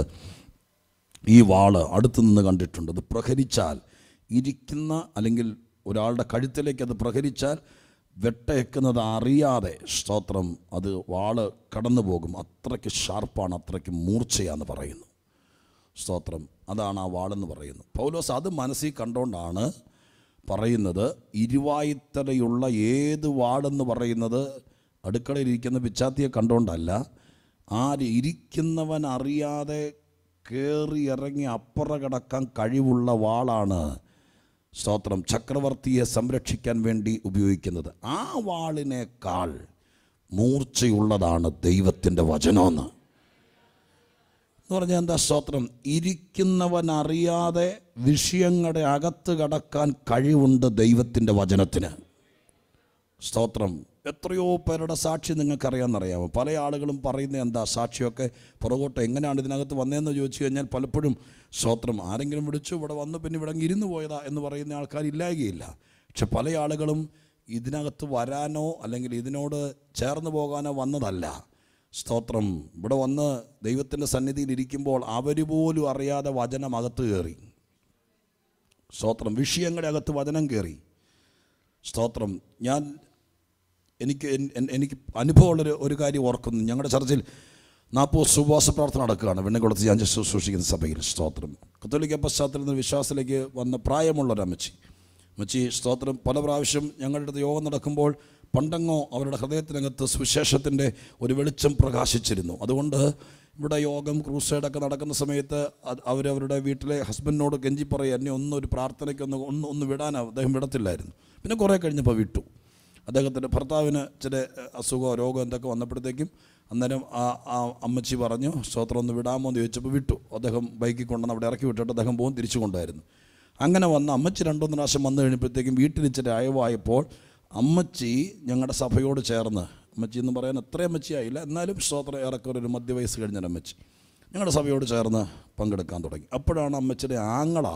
ഈ വാള് അടുത്തു നിന്ന് കണ്ടിട്ടുണ്ട് അത് പ്രഹരിച്ചാൽ ഇരിക്കുന്ന അല്ലെങ്കിൽ ഒരാളുടെ കഴുത്തിലേക്ക് അത് പ്രഹരിച്ചാൽ വെട്ടേക്കുന്നത് അറിയാതെ സ്തോത്രം അത് വാള് കടന്നു പോകും അത്രയ്ക്ക് ഷാർപ്പാണ് അത്രയ്ക്ക് മൂർച്ചയാന്ന് പറയുന്നു സ്തോത്രം അതാണ് ആ വാളെന്ന് പറയുന്നത് പൗലോസ് അത് മനസ്സിൽ കണ്ടുകൊണ്ടാണ് പറയുന്നത് ഇരുവായിത്തലയുള്ള ഏത് വാളെന്ന് പറയുന്നത് അടുക്കളയിൽ ഇരിക്കുന്ന പിച്ചാത്തിയെ കണ്ടുകൊണ്ടല്ല ആര് ഇരിക്കുന്നവൻ അറിയാതെ കയറി ഇറങ്ങി അപ്പുറ കിടക്കാൻ കഴിവുള്ള വാളാണ് സ്തോത്രം ചക്രവർത്തിയെ സംരക്ഷിക്കാൻ വേണ്ടി ഉപയോഗിക്കുന്നത് ആ വാളിനേക്കാൾ മൂർച്ചയുള്ളതാണ് ദൈവത്തിൻ്റെ വചനമെന്ന് എന്ന് പറഞ്ഞാൽ എന്താ സ്തോത്രം ഇരിക്കുന്നവൻ അറിയാതെ വിഷയങ്ങളുടെ അകത്ത് കടക്കാൻ കഴിവുണ്ട് ദൈവത്തിൻ്റെ വചനത്തിന് സ്തോത്രം എത്രയോ പേരുടെ സാക്ഷി നിങ്ങൾക്കറിയാമെന്നറിയാമോ പല ആളുകളും പറയുന്നത് എന്താ സാക്ഷിയൊക്കെ പുറകോട്ട് എങ്ങനെയാണ് ഇതിനകത്ത് വന്നതെന്ന് ചോദിച്ചു കഴിഞ്ഞാൽ പലപ്പോഴും സ്തോത്രം ആരെങ്കിലും വിളിച്ചു ഇവിടെ വന്നു പിന്നെ ഇവിടെ അങ്ങ് ഇരുന്ന് പോയതാ എന്ന് പറയുന്ന ആൾക്കാർ ഇല്ലായകയില്ല പക്ഷെ പല ആളുകളും ഇതിനകത്ത് വരാനോ അല്ലെങ്കിൽ ഇതിനോട് ചേർന്ന് പോകാനോ വന്നതല്ല സ്തോത്രം ഇവിടെ വന്ന് ദൈവത്തിൻ്റെ സന്നിധിയിൽ ഇരിക്കുമ്പോൾ അവർ പോലും അറിയാതെ വചനം അകത്ത് കയറി സ്തോത്രം വിഷയങ്ങളുടെ അകത്ത് വചനം കയറി സ്തോത്രം ഞാൻ എനിക്ക് എൻ- എൻ- എനിക്ക് അനുഭവമുള്ളൊരു ഒരു കാര്യം ഓർക്കുന്നു ഞങ്ങളുടെ ചർച്ചിൽ നാൽപ്പത് സുവാസ പ്രാർത്ഥന നടക്കുകയാണ് വെണ്ണക്കുളത്ത് ഞാൻ ശുശ്രൂഷിക്കുന്ന സഭയിൽ സ്തോത്രം കത്തോലിക്ക പശ്ചാത്തലത്തിൽ നിന്ന് വിശ്വാസത്തിലേക്ക് വന്ന പ്രായമുള്ളൊരു അമ്മച്ചി അമ്മച്ചി സ്തോത്രം പല പ്രാവശ്യം ഞങ്ങളുടെ അടുത്ത് യോഗം നടക്കുമ്പോൾ പണ്ടങ്ങോ അവരുടെ ഹൃദയത്തിനകത്ത് സുവിശേഷത്തിൻ്റെ ഒരു വെളിച്ചം പ്രകാശിച്ചിരുന്നു അതുകൊണ്ട് ഇവിടെ യോഗം ക്രൂസൈഡൊക്കെ നടക്കുന്ന സമയത്ത് അത് അവരവരുടെ വീട്ടിലെ ഹസ്ബൻഡിനോട് കെഞ്ചി പറയും എന്നെ ഒന്ന് ഒരു പ്രാർത്ഥനയ്ക്ക് ഒന്ന് ഒന്ന് ഒന്ന് വിടാൻ അദ്ദേഹം വിടത്തില്ലായിരുന്നു പിന്നെ കുറേ കഴിഞ്ഞപ്പോൾ വിട്ടു അദ്ദേഹത്തിൻ്റെ ഭർത്താവിന് ചില എഹ്, അസുഖമോ രോഗമോ എന്തൊക്കെ വന്നപ്പോഴത്തേക്കും അന്നേരം ആ ആ അമ്മച്ചി പറഞ്ഞു സ്തോത്രം ഒന്ന് വിടാമോ എന്ന് ചോദിച്ചപ്പോൾ വിട്ടു അദ്ദേഹം ബൈക്കിൽ കൊണ്ടുവന്ന് അവിടെ ഇറക്കി വിട്ടിട്ട് അദ്ദേഹം പോകും തിരിച്ചു കൊണ്ടായിരുന്നു അങ്ങനെ വന്ന് അമ്മച്ചി രണ്ടൊന്ന് പ്രാവശ്യം വന്നു കഴിഞ്ഞപ്പോഴത്തേക്കും വീട്ടിൽ ഇച്ചിരി അയവായപ്പോൾ അമ്മച്ചി ഞങ്ങളുടെ സഭയോട് ചേർന്ന് അമ്മച്ചി എന്ന് പറയാൻ അത്ര അമ്മച്ചിയായില്ല എന്നാലും സ്തോത്രം ഏറെക്കുറെ ഒരു മധ്യവയസ്സ് കഴിഞ്ഞൊരു അമ്മച്ചി ഞങ്ങളുടെ സഭയോട് ചേർന്ന് പങ്കെടുക്കാൻ തുടങ്ങി അപ്പോഴാണ് അമ്മച്ചിയുടെ ആങ്ങള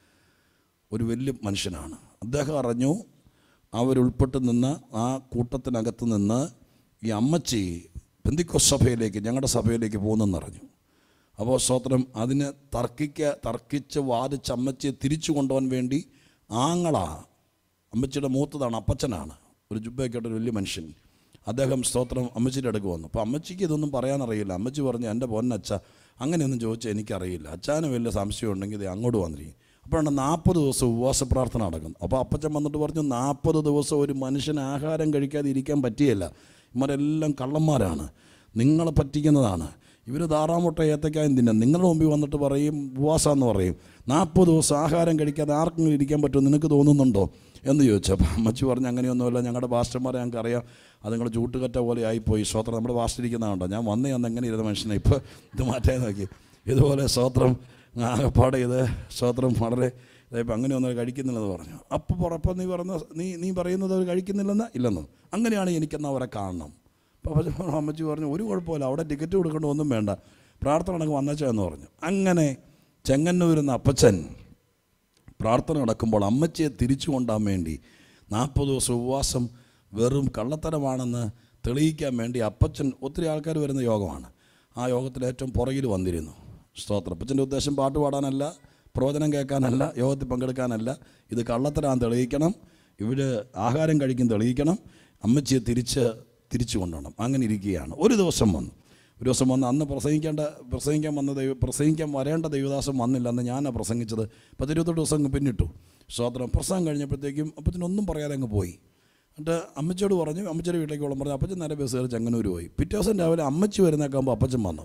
ഒരു വലിയ മനുഷ്യനാണ് അദ്ദേഹം അറിഞ്ഞു അവരുൾപ്പെട്ട് നിന്ന് ആ കൂട്ടത്തിനകത്ത് നിന്ന് ഈ അമ്മച്ചി പെന്തിക്കോ സഭയിലേക്ക് ഞങ്ങളുടെ സഭയിലേക്ക് പോകുന്നെന്നറിഞ്ഞു അപ്പോൾ സ്തോത്രം അതിന് തർക്കിക്ക തർക്കിച്ച് വാദിച്ച് അമ്മച്ചിയെ തിരിച്ചു കൊണ്ടുപോകാൻ വേണ്ടി ആങ്ങള അമ്മച്ചിയുടെ മൂത്തതാണ് അപ്പച്ചനാണ് ഒരു ജുബയൊക്കെ ഒരു വലിയ മനുഷ്യൻ അദ്ദേഹം സ്തോത്രം അമ്മച്ചിയുടെ അടുക്ക് വന്നു അപ്പോൾ അമ്മച്ചിക്ക് ഇതൊന്നും പറയാനറിയില്ല അമ്മച്ചി പറഞ്ഞു എൻ്റെ പൊന്നച്ച അങ്ങനെയൊന്നും ചോദിച്ചാൽ എനിക്കറിയില്ല അച്ഛന് വലിയ സംശയം ഉണ്ടെങ്കിൽ ഇത് അങ്ങോട്ട് വന്നിരിക്കും അപ്പോഴാണ് നാൽപ്പത് ദിവസം ഉപവാസ പ്രാർത്ഥന നടക്കുന്നു അപ്പോൾ അപ്പച്ചൻ വന്നിട്ട് പറഞ്ഞു നാൽപ്പത് ദിവസം ഒരു മനുഷ്യന് ആഹാരം കഴിക്കാതെ ഇരിക്കാൻ പറ്റിയല്ല ഇവരെല്ലാം കള്ളന്മാരാണ് നിങ്ങളെ പറ്റിക്കുന്നതാണ് ഇവർ താറാമുട്ട ഏത്തക്കായും തിന്നാം നിങ്ങളുടെ മുമ്പിൽ വന്നിട്ട് പറയും ഉപവാസം എന്ന് പറയും നാൽപ്പത് ദിവസം ആഹാരം കഴിക്കാതെ ആർക്കെങ്കിലും ഇരിക്കാൻ പറ്റുമോ നിനക്ക് തോന്നുന്നുണ്ടോ എന്ന് ചോദിച്ചു അപ്പോൾ അമ്മച്ചി പറഞ്ഞു അങ്ങനെയൊന്നുമില്ല ഞങ്ങളുടെ പാസ്റ്റർമാരെ ഞങ്ങൾക്ക് അറിയാം അത് നിങ്ങൾ ചൂട്ടുകറ്റ പോലെ ആയിപ്പോയി സ്വത്രം നമ്മുടെ പാസ്റ്റർ ഇരിക്കുന്നതുണ്ടോ ഞാൻ വന്നേ അന്ന് എങ്ങനെ ഇരുന്ന മനുഷ്യനെ ഇപ്പോൾ ഇത് മാറ്റാൻ നോക്കി ഇതുപോലെ സ്വത്രം ആകപ്പാടെ ഇത് സ്വത്രം വളരെ ഇതായപ്പോൾ അങ്ങനെയൊന്നും കഴിക്കുന്നില്ലെന്ന് പറഞ്ഞു അപ്പോൾ പുറപ്പം നീ പറഞ്ഞ നീ നീ പറയുന്നത് അവർ കഴിക്കുന്നില്ലെന്ന് ഇല്ലെന്നോ അങ്ങനെയാണ് എനിക്കെന്ന് അവരെ കാണണം അപ്പോൾ അപ്പച്ചൻ പറഞ്ഞു, അമ്മച്ചി പറഞ്ഞു ഒരു കുഴപ്പമില്ല അവിടെ ടിക്കറ്റ് കൊടുക്കേണ്ട ഒന്നും വേണ്ട പ്രാർത്ഥന നടക്കും വന്നേച്ചോ എന്ന് പറഞ്ഞു അങ്ങനെ ചെങ്ങന്നൂരുന്ന അപ്പച്ചൻ പ്രാർത്ഥന നടക്കുമ്പോൾ അമ്മച്ചിയെ തിരിച്ചു കൊണ്ടാൻ വേണ്ടി നാൽപ്പത് ദിവസം ഉപവാസം വെറും കള്ളത്തരമാണെന്ന് തെളിയിക്കാൻ വേണ്ടി അപ്പച്ചൻ ഒത്തിരി ആൾക്കാർ വരുന്ന യോഗമാണ് ആ യോഗത്തിൽ ഏറ്റവും പുറകിൽ വന്നിരുന്നു സ്തോത്രം അപ്പച്ചൻ്റെ ഉദ്ദേശം പാട്ട് പാടാനല്ല പ്രവചനം കേൾക്കാനല്ല യോഗത്തിൽ പങ്കെടുക്കാനല്ല ഇത് കള്ളത്തരാൻ തെളിയിക്കണം ഇവർ ആഹാരം കഴിക്കും തെളിയിക്കണം അമ്മച്ചിയെ തിരിച്ച് തിരിച്ചു കൊണ്ടുപോകണം അങ്ങനെ ഇരിക്കുകയാണ് ഒരു ദിവസം വന്നു ഒരു ദിവസം വന്ന് അന്ന് പ്രസംഗിക്കേണ്ട പ്രസംഗിക്കാൻ വന്ന ദൈവ പ്രസംഗിക്കാൻ വരേണ്ട ദൈവദാസം വന്നില്ല അന്ന് ഞാനാണ് പ്രസംഗിച്ചത് പത്തിരുപത്തെട്ട് ദിവസം അങ്ങ് പിന്നിട്ടു സ്തോത്രം പ്രസംഗം കഴിഞ്ഞപ്പോഴത്തേക്കും അപ്പച്ചനൊന്നും പറയാതെ അങ്ങ് പോയി എന്നിട്ട് അമ്മച്ചിയോട് പറഞ്ഞു അമ്മച്ചിയുടെ വീട്ടിലേക്ക് വെള്ളം പറഞ്ഞു അപ്പച്ചൻ നേരെ ബസ് കയറി ചെങ്ങന്നൂർ പോയി പിറ്റേ ദിവസം രാവിലെ അമ്മച്ചി വരുന്നേക്കാകുമ്പോൾ അപ്പച്ചൻ വന്നു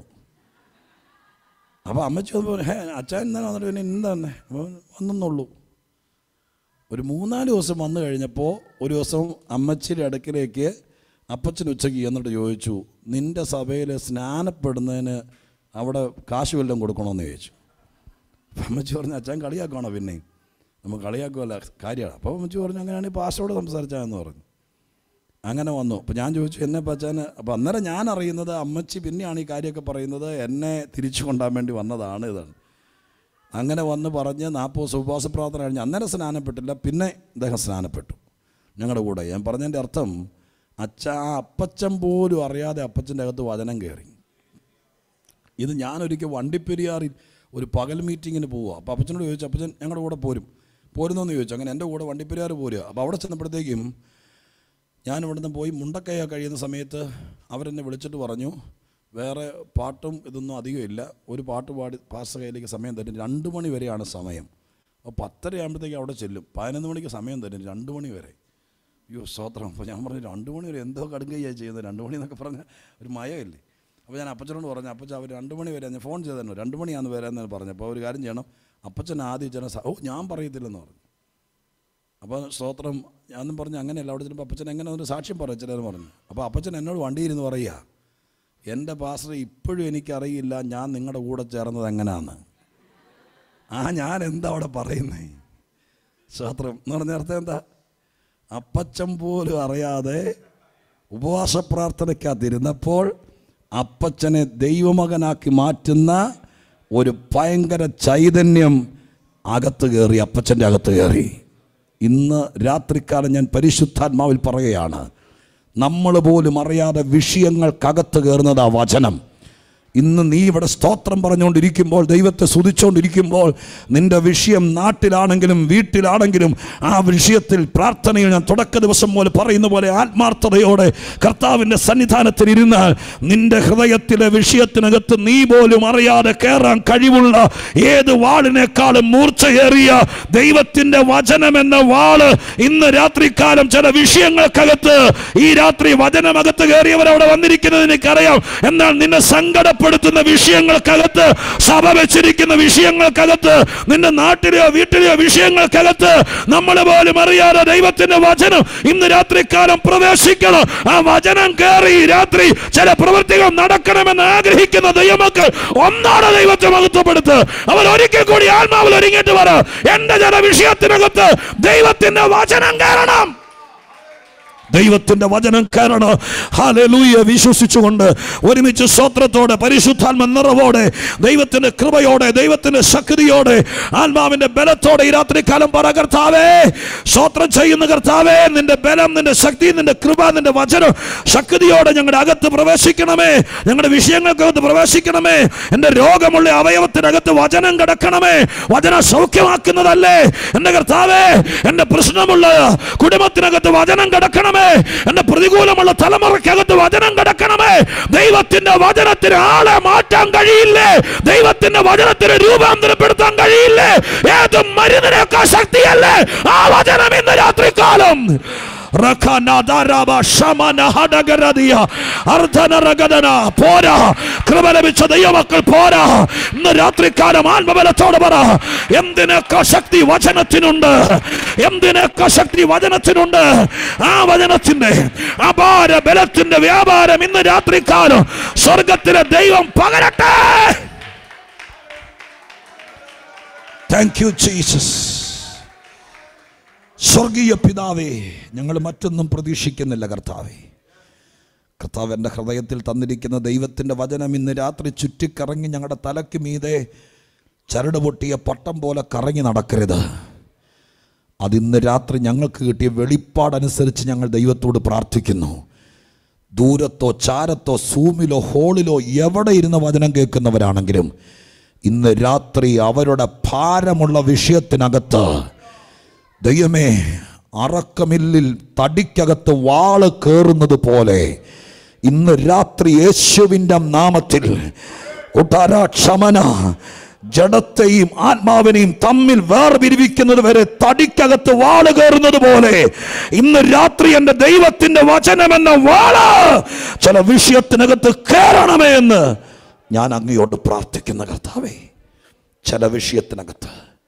അപ്പോൾ അമ്മച്ചി വന്നപ്പോൾ ഹേ അച്ഛൻ എന്താണ് വന്നിട്ട് പിന്നെ എന്താണ് വന്നെന്നുള്ളൂ ഒരു മൂന്നാല് ദിവസം വന്നു കഴിഞ്ഞപ്പോൾ ഒരു ദിവസം അമ്മച്ചിയുടെ അടുക്കിലേക്ക് അപ്പച്ചൻ ഉച്ചയ്ക്ക് എന്നിട്ട് ചോദിച്ചു നിൻ്റെ സഭയിൽ സ്നാനപ്പെടുന്നതിന് അവിടെ കാശ് വല്ലതും കൊടുക്കണമെന്ന് ചോദിച്ചു അപ്പം അമ്മച്ചി പറഞ്ഞു അച്ഛൻ കളിയാക്കുവാണോ പിന്നെ നമുക്ക് കളിയാക്കുമല്ല കാര്യമാണ് അപ്പോൾ അമ്മച്ചി പറഞ്ഞു അങ്ങനെയാണെങ്കിൽ പാസ്റ്റോട് സംസാരിച്ചാന്ന് പറഞ്ഞു അങ്ങനെ വന്നു അപ്പോൾ ഞാൻ ചോദിച്ചു എന്നെ പച്ചാന് അപ്പോൾ അന്നേരം ഞാൻ അറിയുന്നത് അമ്മച്ചി പിന്നെയാണ് ഈ കാര്യമൊക്കെ പറയുന്നത് എന്നെ തിരിച്ചു കൊണ്ടാൻ വേണ്ടി വന്നതാണ് ഇതാണ് അങ്ങനെ വന്ന് പറഞ്ഞ് നാൽപ്പത് ദിവസം ഉപവാസ പ്രാർത്ഥന കഴിഞ്ഞ് അന്നേരം സ്നാനപ്പെട്ടില്ല പിന്നെ അദ്ദേഹം സ്നാനപ്പെട്ടു ഞങ്ങളുടെ കൂടെ ഞാൻ പറഞ്ഞതിൻ്റെ അർത്ഥം അച്ഛ ആ അപ്പച്ചൻ പോലും അറിയാതെ അപ്പച്ചൻ്റെ അകത്ത് വചനം കയറി ഇത് ഞാനൊരിക്കൽ വണ്ടിപ്പെരിയാറിൽ ഒരു പകൽ മീറ്റിങ്ങിന് പോവുക അപ്പോൾ അപ്പച്ചനോട് ചോദിച്ചു അപ്പച്ചൻ ഞങ്ങളുടെ കൂടെ പോരും പോരുന്നോന്ന് ചോദിച്ചു അങ്ങനെ എൻ്റെ കൂടെ വണ്ടിപ്പെരിയാർ പോരുക അപ്പോൾ അവിടെ ചെന്നപ്പോഴത്തേക്കും ഞാൻ ഇവിടുന്ന് പോയി മുണ്ടക്കയ കഴിയുന്ന സമയത്ത് അവരെന്നെ വിളിച്ചിട്ട് പറഞ്ഞു വേറെ പാട്ടും ഇതൊന്നും അധികം ഇല്ല ഒരു പാട്ട് പാടി പാസ്റ്റ കയ്യിലേക്ക് സമയം തരും രണ്ട് മണി വരെയാണ് സമയം അപ്പോൾ പത്തര ആകുമ്പോഴത്തേക്ക് അവിടെ ചെല്ലും പതിനൊന്ന് മണിക്ക് സമയം തരും രണ്ട് മണി വരെ അയ്യോ സ്തോത്രം അപ്പോൾ ഞാൻ പറഞ്ഞു രണ്ട് മണി വരെ എന്തോ കടുങ്കയ്യാണ് ചെയ്യുന്നത് രണ്ട് മണി എന്നൊക്കെ പറഞ്ഞാൽ ഒരു മയമില്ലേ അപ്പോൾ ഞാൻ അപ്പച്ചനോട് പറഞ്ഞു അപ്പച്ചൻ അവർ രണ്ട് മണി വരെ ഞാൻ ഫോൺ ചെയ്തല്ലോ രണ്ട് മണിയാന്ന് വരാമെന്ന് പറഞ്ഞു അപ്പോൾ ഒരു കാര്യം ചെയ്യണം അപ്പച്ചൻ ആദ്യം ചെന്ന സ- ഓ ഞാൻ പറയത്തില്ലെന്ന് പറഞ്ഞു അപ്പോൾ സ്തോത്രം ഞാനും പറഞ്ഞു അങ്ങനെയല്ല അവിടെ ചെല്ലുമ്പോൾ അപ്പച്ചൻ എങ്ങനെ ഒരു സാക്ഷ്യം പറഞ്ഞു ചിലർ പറഞ്ഞു അപ്പോൾ അപ്പച്ചൻ എന്നോട് വണ്ടിയിരുന്ന് പറയുക എൻ്റെ പാസ്റ്റർ ഇപ്പോഴും എനിക്കറിയില്ല ഞാൻ നിങ്ങളുടെ കൂടെ ചേർന്നത് എങ്ങനെയാന്ന് ആ ഞാൻ എന്താ അവിടെ പറയുന്നേ സ്തോത്രം എന്ന് പറഞ്ഞ അർത്ഥം എന്താ അപ്പച്ചൻ പോലും അറിയാതെ ഉപവാസ പ്രാർത്ഥനയ്ക്കകത്തിരുന്നപ്പോൾ അപ്പച്ചനെ ദൈവമകനാക്കി മാറ്റുന്ന ഒരു ഭയങ്കര ചൈതന്യം അകത്ത് കയറി അപ്പച്ചൻ്റെ അകത്ത് കയറി ഇന്ന് രാത്രിക്കാലം ഞാൻ പരിശുദ്ധാത്മാവിൽ പറയുകയാണ് നമ്മൾ പോലും അറിയാതെ വിഷയങ്ങൾക്കകത്ത് കയറുന്നത് ആ വചനം ഇന്ന് നീ ഇവിടെ സ്തോത്രം പറഞ്ഞുകൊണ്ടിരിക്കുമ്പോൾ ദൈവത്തെ സ്തുതിച്ചുകൊണ്ടിരിക്കുമ്പോൾ നിന്റെ വിഷയം നാട്ടിലാണെങ്കിലും വീട്ടിലാണെങ്കിലും ആ വിഷയത്തിൽ പ്രാർത്ഥനയിൽ ഞാൻ തുടക്ക ദിവസം പോലെ പറയുന്ന പോലെ ആത്മാർത്ഥതയോടെ കർത്താവിൻ്റെ സന്നിധാനത്തിൽ ഇരുന്നാൽ നിന്റെ ഹൃദയത്തിലെ വിഷയത്തിനകത്ത് നീ പോലും അറിയാതെ കയറാൻ കഴിവുള്ള ഏത് വാളിനേക്കാളും മൂർച്ചയേറിയ ദൈവത്തിൻ്റെ വചനം എന്ന വാള് ഇന്ന് രാത്രികാലം ചില വിഷയങ്ങൾക്കകത്ത് ഈ രാത്രി വചനമകത്ത് കയറിയവരവിടെ വന്നിരിക്കുന്നത് എനിക്കറിയാം എന്നാൽ നിന്നെ സങ്കടപ്പെടുത്തുന്ന വിഷയങ്ങൾക്കകത്ത് സഭ വെച്ചിരിക്കുന്ന വിഷയങ്ങൾക്കകത്ത് നിന്റെ നാട്ടിലെയോ വീട്ടിലെയോ വിഷയങ്ങൾക്കകത്ത് നമ്മൾ പോലും അറിയാതെ ദൈവത്തിന്റെ വചനം ഇന്ന് രാത്രികാലം പ്രവേശിക്കണം ആ വചനം കയറി ഈ രാത്രി ചില പ്രവൃത്തികൾ നടക്കണമെന്ന് ആഗ്രഹിക്കുന്ന ദൈവമക്കൾ ഒന്നാണ് ദൈവത്തെ മഹത്വപ്പെടുത്ത് അവർ ഒരിക്കൽ കൂടി ആത്മാവിൽ ഒരുങ്ങിയിട്ട് പറ എന്റെ ചില വിഷയത്തിനകത്ത് ദൈവത്തിന്റെ വചനം കയറണം ദൈവത്തിന്റെ വചനം കാരണം ഹാലലൂയ വിശ്വസിച്ചുകൊണ്ട് ഒരുമിച്ച് സ്വത്രത്തോടെ പരിശുദ്ധാത്മ നിറവോടെ ദൈവത്തിന്റെ കൃപയോടെ ദൈവത്തിന്റെ ശക്തിയോടെ ആത്മാവിന്റെ ബലത്തോടെ ഈ രാത്രി കാലം പറ കർത്താവേ സ്വത്രം ചെയ്യുന്ന കർത്താവേ നിന്റെ ബലം നിന്റെ ശക്തി നിന്റെ കൃപ നിന്റെ വചനം ശക്തിയോടെ ഞങ്ങളുടെ അകത്ത് പ്രവേശിക്കണമേ ഞങ്ങളുടെ വിഷയങ്ങൾക്കകത്ത് പ്രവേശിക്കണമേ എൻ്റെ രോഗമുള്ള അവയവത്തിനകത്ത് വചനം കിടക്കണമേ വചനം സൗഖ്യമാക്കുന്നതല്ലേ എൻ്റെ കർത്താവേ എൻ്റെ പ്രശ്നമുള്ള കുടുംബത്തിനകത്ത് വചനം കിടക്കണമേ എൻ്റെ പ്രതികൂലമുള്ള തലമുറയ്ക്കകത്ത് വചനം കിടക്കണമേ ദൈവത്തിന്റെ വചനത്തിന് ആളെ മാറ്റാൻ കഴിയില്ലേ ദൈവത്തിന്റെ വചനത്തിന് രൂപാന്തരപ്പെടുത്താൻ കഴിയില്ലേ ഏത് മരുന്നിനേക്കാൾ ശക്തിയല്ലേ ആ വചനം ഇന്ന് രാത്രികാലം റഖനദരബ ശമനഹടഗരദിയ അർദ്ധനരഗദന പോരാ കൃപ ലഭിച്ച ദൈവമക്കൾ പോരാ ഇന്ന് രാത്രികാലം ആത്മബലത്തോടെ പറ എന്തിനൊക്കെ ശക്തി വചനത്തിനുണ്ട് എന്തിനൊക്കെ ശക്തി വചനത്തിനുണ്ട് ആ വചനത്തിന്റെ അപാര ബലത്തിന്റെ വ്യാപാരം ഇന്ന് രാത്രികാലം സ്വർഗത്തിലെ ദൈവം പകരട്ടെ താങ്ക് യു ജീസസ് സ്വർഗീയ പിതാവേ ഞങ്ങൾ മറ്റൊന്നും പ്രതീക്ഷിക്കുന്നില്ല കർത്താവേ കർത്താവ് എൻ്റെ ഹൃദയത്തിൽ തന്നിരിക്കുന്ന ദൈവത്തിൻ്റെ വചനം ഇന്ന് രാത്രി ചുറ്റിക്കറങ്ങി ഞങ്ങളുടെ തലയ്ക്ക് മീതെ ചരട് പൊട്ടിയ പട്ടം പോലെ കറങ്ങി നടക്കരുത് അതിന്ന് രാത്രി ഞങ്ങൾക്ക് കിട്ടിയ വെളിപ്പാടനുസരിച്ച് ഞങ്ങൾ ദൈവത്തോട് പ്രാർത്ഥിക്കുന്നു ദൂരത്തോ ചാരത്തോ സൂമിലോ ഹോളിലോ എവിടെ ഇരുന്ന് വചനം കേൾക്കുന്നവരാണെങ്കിലും ഇന്ന് രാത്രി അവരുടെ ഭാരമുള്ള വിഷയത്തിനകത്ത് ദൈവമേ അറക്കമില്ലിൽ തടിക്കകത്ത് വാള് കയറുന്നത് പോലെ ഇന്ന് രാത്രി യേശുവിൻ്റെ നാമത്തിൽ ഉടാര ക്ഷമന ജഡത്തെയും ആത്മാവിനെയും തമ്മിൽ വേർപിരിവിക്കുന്നത് വരെ തടിക്കകത്ത് വാള് കയറുന്നത് പോലെ ഇന്ന് രാത്രി എൻ്റെ ദൈവത്തിന്റെ വചനമെന്ന വാള് ചില വിഷയത്തിനകത്ത് കയറണമേ എന്ന് ഞാൻ അങ്ങയോട് പ്രാർത്ഥിക്കുന്ന കർത്താവേ ചില വിഷയത്തിനകത്ത്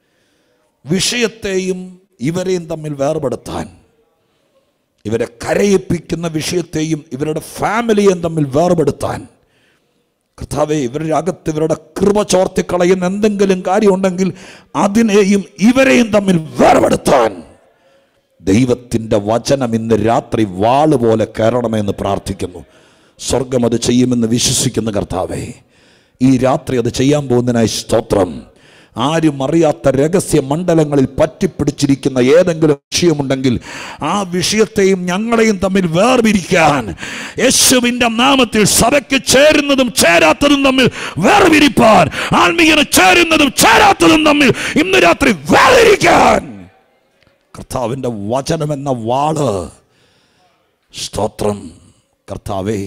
വിഷയത്തെയും ഇവരെയും തമ്മിൽ വേർപെടുത്താൻ ഇവരെ കരയിപ്പിക്കുന്ന വിഷയത്തെയും ഇവരുടെ ഫാമിലിയെയും തമ്മിൽ വേർപെടുത്താൻ കർത്താവെ ഇവരുടെ അകത്ത് ഇവരുടെ കൃപ ചോർത്തിക്കളയുന്ന എന്തെങ്കിലും കാര്യമുണ്ടെങ്കിൽ അതിനെയും ഇവരെയും തമ്മിൽ വേർപെടുത്താൻ ദൈവത്തിൻ്റെ വചനം ഇന്ന് രാത്രി വാള് പോലെ കയറണമെന്ന് പ്രാർത്ഥിക്കുന്നു സ്വർഗം അത് ചെയ്യുമെന്ന് വിശ്വസിക്കുന്ന കർത്താവേ ഈ രാത്രി അത് ചെയ്യാൻ പോകുന്നതിനായി സ്തോത്രം ആരും അറിയാത്ത രഹസ്യ മണ്ഡലങ്ങളിൽ പറ്റിപ്പിടിച്ചിരിക്കുന്ന ഏതെങ്കിലും വിഷയമുണ്ടെങ്കിൽ ആ വിഷയത്തെയും ഞങ്ങളെയും തമ്മിൽ വേർപിരിക്കാൻ യേശുവിൻ്റെ നാമത്തിൽ സഭയ്ക്ക് ചേരുന്നതും ചേരാത്തതും തമ്മിൽ വേർപിരിപ്പാൻ ആത്മീയന് ചേരുന്നതും ചേരാത്തതും തമ്മിൽ ഇന്ന് രാത്രി വേർതിരിക്കാൻ കർത്താവിൻ്റെ വചനമെന്ന വാള് സ്തോത്രം കർത്താവേ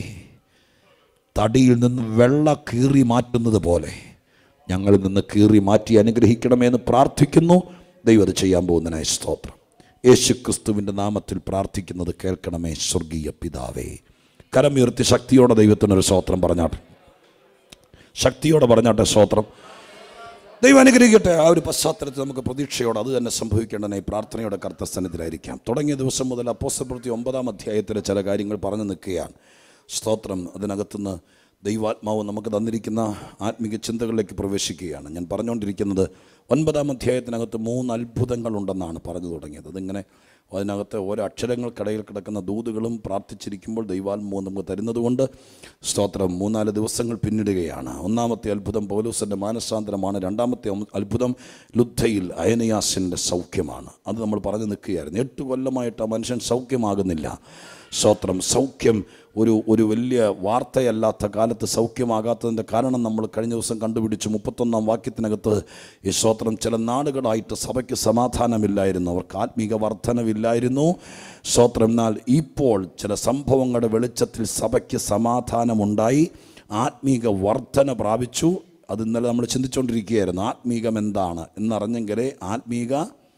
തടിയിൽ നിന്ന് വെള്ള കീറി മാറ്റുന്നത് പോലെ ഞങ്ങളിൽ നിന്ന് കീറി മാറ്റി അനുഗ്രഹിക്കണമെന്ന് പ്രാർത്ഥിക്കുന്നു ദൈവം അത് ചെയ്യാൻ പോകുന്നതിനായി സ്തോത്രം യേശു ക്രിസ്തുവിൻ്റെ നാമത്തിൽ പ്രാർത്ഥിക്കുന്നത് കേൾക്കണമേ സ്വർഗീയ പിതാവേ കരമുയർത്തി ശക്തിയോടെ ദൈവത്തിനൊരു സ്തോത്രം പറഞ്ഞാട്ടെ ശക്തിയോടെ പറഞ്ഞാട്ടെ സ്തോത്രം ദൈവം അനുഗ്രഹിക്കട്ടെ ആ ഒരു പശ്ചാത്തലത്തിൽ നമുക്ക് പ്രതീക്ഷയോടെ അത് തന്നെ സംഭവിക്കേണ്ടതിനായി പ്രാർത്ഥനയുടെ കർത്തസ്ഥാനത്തിലായിരിക്കാം തുടങ്ങിയ ദിവസം മുതൽ അപ്പോസ്റ്റപ്രവൃത്തി ഒമ്പതാം അധ്യായത്തിലെ ചില കാര്യങ്ങൾ പറഞ്ഞു നിൽക്കുകയാണ് സ്തോത്രം അതിനകത്തുനിന്ന് ദൈവാത്മാവ് നമുക്ക് തന്നിരിക്കുന്ന ആത്മീക ചിന്തകളിലേക്ക് പ്രവേശിക്കുകയാണ് ഞാൻ പറഞ്ഞുകൊണ്ടിരിക്കുന്നത് ഒൻപതാം അധ്യായത്തിനകത്ത് മൂന്ന് അത്ഭുതങ്ങളുണ്ടെന്നാണ് പറഞ്ഞു തുടങ്ങിയത് അതിങ്ങനെ അതിനകത്ത് ഓരോ അക്ഷരങ്ങൾക്കിടയിൽ കിടക്കുന്ന ദൂതുകളും പ്രാർത്ഥിച്ചിരിക്കുമ്പോൾ ദൈവാത്മാവ് നമുക്ക് തരുന്നതുകൊണ്ട് സ്തോത്രം മൂന്നാല് ദിവസങ്ങൾ പിന്നിടുകയാണ് ഒന്നാമത്തെ അത്ഭുതം പൗലൂസിൻ്റെ മാനസാന്തരമാണ് രണ്ടാമത്തെ അത്ഭുതം ലുദ്ധയിൽ അയനയാസിൻ്റെ സൗഖ്യമാണ് അത് നമ്മൾ പറഞ്ഞു നിൽക്കുകയായിരുന്നു എട്ട് കൊല്ലമായിട്ട് ആ മനുഷ്യൻ സൗഖ്യമാകുന്നില്ല സ്തോത്രം സൗഖ്യം ഒരു ഒരു വലിയ വാർത്തയല്ലാത്ത കാലത്ത് സൗഖ്യമാകാത്തതിൻ്റെ കാരണം നമ്മൾ കഴിഞ്ഞ ദിവസം കണ്ടുപിടിച്ചു മുപ്പത്തൊന്നാം വാക്യത്തിനകത്ത് ഈ സ്തോത്രം ചില നാടുകളായിട്ട് സഭയ്ക്ക് സമാധാനമില്ലായിരുന്നു അവർക്ക് ആത്മീക വർധനവില്ലായിരുന്നു സ്തോത്രം എന്നാൽ ഇപ്പോൾ ചില സംഭവങ്ങളുടെ വെളിച്ചത്തിൽ സഭയ്ക്ക് സമാധാനമുണ്ടായി ആത്മീക വർധന പ്രാപിച്ചു അത് ഇന്നലെ നമ്മൾ ചിന്തിച്ചുകൊണ്ടിരിക്കുകയായിരുന്നു ആത്മീകം എന്താണ് എന്നറിഞ്ഞെങ്കിലേ ആത്മീക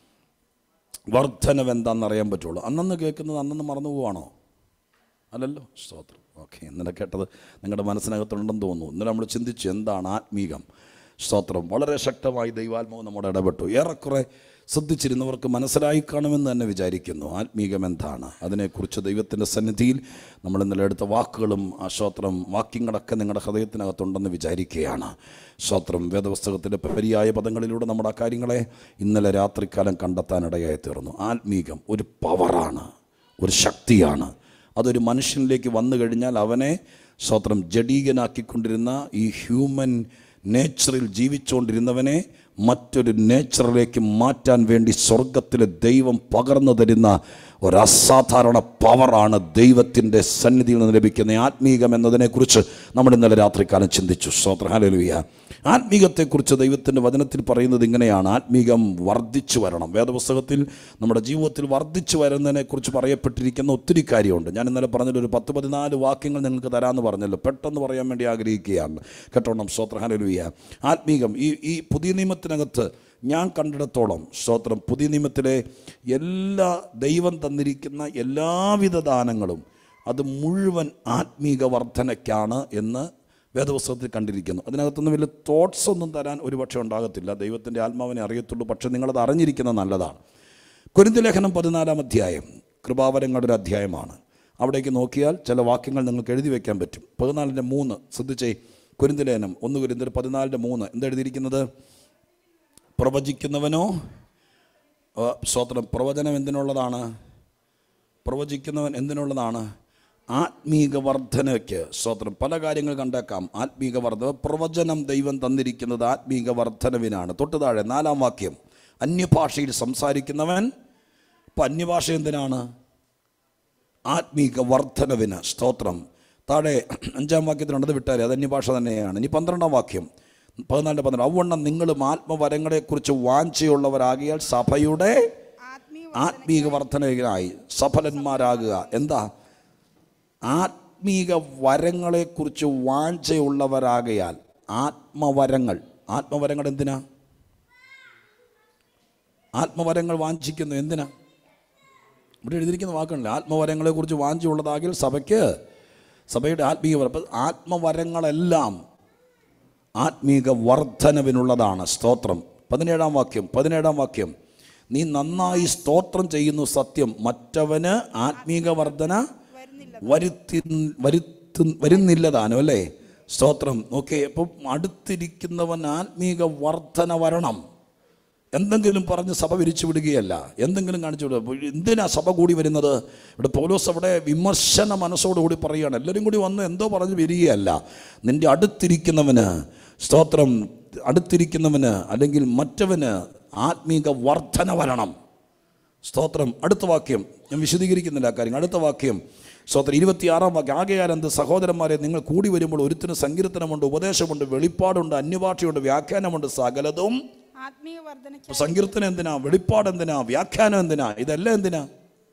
വർധനവ് എന്താണെന്ന് അറിയാൻ പറ്റുള്ളൂ അന്നന്ന് കേൾക്കുന്നത് അന്നന്ന് മറന്നു പോവാണോ അല്ലല്ലോ സ്തോത്രം ഓക്കെ ഇന്നലെ കേട്ടത് നിങ്ങളുടെ മനസ്സിനകത്തുണ്ടെന്ന് തോന്നുന്നു ഇന്നലെ നമ്മൾ ചിന്തിച്ചു എന്താണ് ആത്മീകം സ്തോത്രം വളരെ ശക്തമായി ദൈവാത്മാവ് നമ്മുടെ ഇടപെട്ടു ഏറെക്കുറെ ശ്രദ്ധിച്ചിരുന്നവർക്ക് മനസ്സിലായി കാണുമെന്ന് തന്നെ വിചാരിക്കുന്നു ആത്മീകം എന്താണ് അതിനെക്കുറിച്ച് ദൈവത്തിൻ്റെ സന്നിധിയിൽ നമ്മൾ ഇന്നലെ എടുത്ത വാക്കുകളും ആ സ്തോത്രം വാക്യങ്ങളൊക്കെ നിങ്ങളുടെ ഹൃദയത്തിനകത്തുണ്ടെന്ന് വിചാരിക്കുകയാണ് സ്തോത്രം വേദപുസ്തകത്തിൻ്റെ പര്യായ പദങ്ങളിലൂടെ നമ്മുടെ ആ കാര്യങ്ങളെ ഇന്നലെ രാത്രികാലം കണ്ടെത്താനിടയായി തീർന്നു ആത്മീകം ഒരു പവറാണ് ഒരു ശക്തിയാണ് അതൊരു മനുഷ്യനിലേക്ക് വന്നു കഴിഞ്ഞാൽ അവനെ സ്വത്രം ജഡീകനാക്കിക്കൊണ്ടിരുന്ന ഈ ഹ്യൂമൻ നേച്ചറിൽ ജീവിച്ചുകൊണ്ടിരുന്നവനെ മറ്റൊരു നേച്ചറിലേക്ക് മാറ്റാൻ വേണ്ടി സ്വർഗത്തിലെ ദൈവം പകർന്നു തരുന്ന ഒരു അസാധാരണ പവറാണ് ദൈവത്തിൻ്റെ സന്നിധിയിൽ നിന്ന് ലഭിക്കുന്ന ആത്മീകം എന്നതിനെക്കുറിച്ച് നമ്മൾ ഇന്നലെ രാത്രികാലം ചിന്തിച്ചു സ്തോത്ര ഹാലലുയ ആത്മീകത്തെക്കുറിച്ച് ദൈവത്തിൻ്റെ വചനത്തിൽ പറയുന്നത് ഇങ്ങനെയാണ് ആത്മീകം വർദ്ധിച്ചു വരണം വേദപുസ്തകത്തിൽ നമ്മുടെ ജീവിതത്തിൽ വർദ്ധിച്ചു വരുന്നതിനെക്കുറിച്ച് പറയപ്പെട്ടിരിക്കുന്ന ഒത്തിരി കാര്യമുണ്ട് ഞാൻ ഇന്നലെ പറഞ്ഞൊരു പത്ത് പതിനാല് വാക്യങ്ങൾ നിങ്ങൾക്ക് തരാമെന്ന് പറഞ്ഞല്ലോ പെട്ടെന്ന് പറയാൻ വേണ്ടി ആഗ്രഹിക്കുകയാണ് കേട്ടോണം സ്തോത്ര ഹാലലുയ ആത്മീകം ഈ ഈ പുതിയ നിയമത്തിനകത്ത് ഞാൻ കണ്ടിടത്തോളം സ്തോത്രം പുതിയ നിയമത്തിലെ എല്ലാ ദൈവം തന്നിരിക്കുന്ന എല്ലാവിധ ദാനങ്ങളും അത് മുഴുവൻ ആത്മീക വർധനയ്ക്കാണ് എന്ന് വേദപുസ്തകത്തിൽ കണ്ടിരിക്കുന്നു അതിനകത്തൊന്നും വലിയ തോട്ട്സ് ഒന്നും തരാൻ ഒരുപക്ഷെ ഉണ്ടാകത്തില്ല ദൈവത്തിൻ്റെ ആത്മാവിനെ അറിയത്തുള്ളൂ പക്ഷെ നിങ്ങളത് അറിഞ്ഞിരിക്കുന്നത് നല്ലതാണ് കുരുന്തി ലേഖനം പതിനാലാം അധ്യായം കൃപാവരങ്ങളുടെ ഒരു അധ്യായമാണ് അവിടേക്ക് നോക്കിയാൽ ചില വാക്യങ്ങൾ നിങ്ങൾക്ക് എഴുതി വയ്ക്കാൻ പറ്റും പതിനാലിൻ്റെ മൂന്ന് ശ്രദ്ധിച്ചേ കുരുന്തി ലേഖനം ഒന്ന് കുരുന്തി പതിനാലിൻ്റെ മൂന്ന് എന്തെഴുതിയിരിക്കുന്നത് പ്രവചിക്കുന്നവനോ ആ, സ്തോത്രം പ്രവചനം എന്തിനുള്ളതാണ് പ്രവചിക്കുന്നവൻ എന്തിനുള്ളതാണ് ആത്മീക വർധനയ്ക്ക് സ്തോത്രം പല കാര്യങ്ങൾ കണ്ടേക്കാം ആത്മീക വർധന പ്രവചനം ദൈവം തന്നിരിക്കുന്നത് ആത്മീക വർധനവിനാണ് തൊട്ട് താഴെ നാലാം വാക്യം അന്യഭാഷയിൽ സംസാരിക്കുന്നവൻ ഇപ്പം അന്യഭാഷ എന്തിനാണ് ആത്മീക വർധനവിന് സ്തോത്രം താഴെ അഞ്ചാം വാക്യത്തിനുണ്ടത് വിട്ടാരെ അത് അന്യഭാഷ തന്നെയാണ് ഇനി പന്ത്രണ്ടാം വാക്യം പതിനാലിൻ്റെ പന്ത്രണ്ട് അവണ്ണം നിങ്ങളും ആത്മവരങ്ങളെക്കുറിച്ച് വാഞ്ചയുള്ളവരാകിയാൽ സഭയുടെ ആത്മീയ ആത്മീക വർധനയിലായി സഫലന്മാരാകുക എന്താ ആത്മീക വരങ്ങളെക്കുറിച്ച് വാഞ്ചയുള്ളവരാകയാൽ ആത്മവരങ്ങൾ ആത്മവരങ്ങൾ എന്തിനാ ആത്മവരങ്ങൾ വാഞ്ചിക്കുന്നു എന്തിനാ ഇവിടെ എഴുതിയിരിക്കുന്ന വാക്കുകളില്ല ആത്മവരങ്ങളെക്കുറിച്ച് വാഞ്ചയുള്ളതാകിൽ സഭയ്ക്ക് സഭയുടെ ആത്മീയ വരം അപ്പം ആത്മവരങ്ങളെല്ലാം ആത്മീക വർധനവിനുള്ളതാണ് സ്തോത്രം പതിനേഴാം വാക്യം പതിനേഴാം വാക്യം നീ നന്നായി സ്തോത്രം ചെയ്യുന്നു സത്യം മറ്റവന് ആത്മീക വർധന വരുത്തി വരുത്തു വരുന്നില്ലതാനും അല്ലേ സ്തോത്രം ഓക്കെ അപ്പം അടുത്തിരിക്കുന്നവൻ ആത്മീക വർധന വരണം എന്തെങ്കിലും പറഞ്ഞ് സഭ വിരിച്ചു വിടുകയല്ല എന്തെങ്കിലും കാണിച്ചു വിടുക അപ്പോൾ എന്തിനാ സഭ കൂടി വരുന്നത് ഇവിടെ പൗലോസ് അവിടെ വിമർശന മനസ്സോടുകൂടി പറയുകയാണ് എല്ലാവരും കൂടി വന്ന് എന്തോ പറഞ്ഞ് വരികയല്ല നിൻ്റെ അടുത്തിരിക്കുന്നവന് സ്തോത്രം അടുത്തിരിക്കുന്നവന് അല്ലെങ്കിൽ മറ്റവന് ആത്മീക വർധന വരണം സ്തോത്രം അടുത്ത വാക്യം ഞാൻ വിശദീകരിക്കുന്നില്ല ആ കാര്യങ്ങൾ അടുത്ത വാക്യം സ്തോത്രം ഇരുപത്തിയാറാം വാക്യം ആകെയാൽ എന്ത് സഹോദരന്മാരെ നിങ്ങൾ കൂടി വരുമ്പോൾ ഒരുത്തിന് സങ്കീർത്തനമുണ്ട് ഉപദേശമുണ്ട് വെളിപ്പാടുണ്ട് അന്യഭാഷയുണ്ട് വ്യാഖ്യാനമുണ്ട് സകലതും ആത്മീയ വർധനയ്ക്ക് ഇപ്പൊ സങ്കീർത്തനം എന്തിനാ വെളിപ്പാട് എന്തിനാ വ്യാഖ്യാനം എന്തിനാ ഇതെല്ലാം എന്തിനാ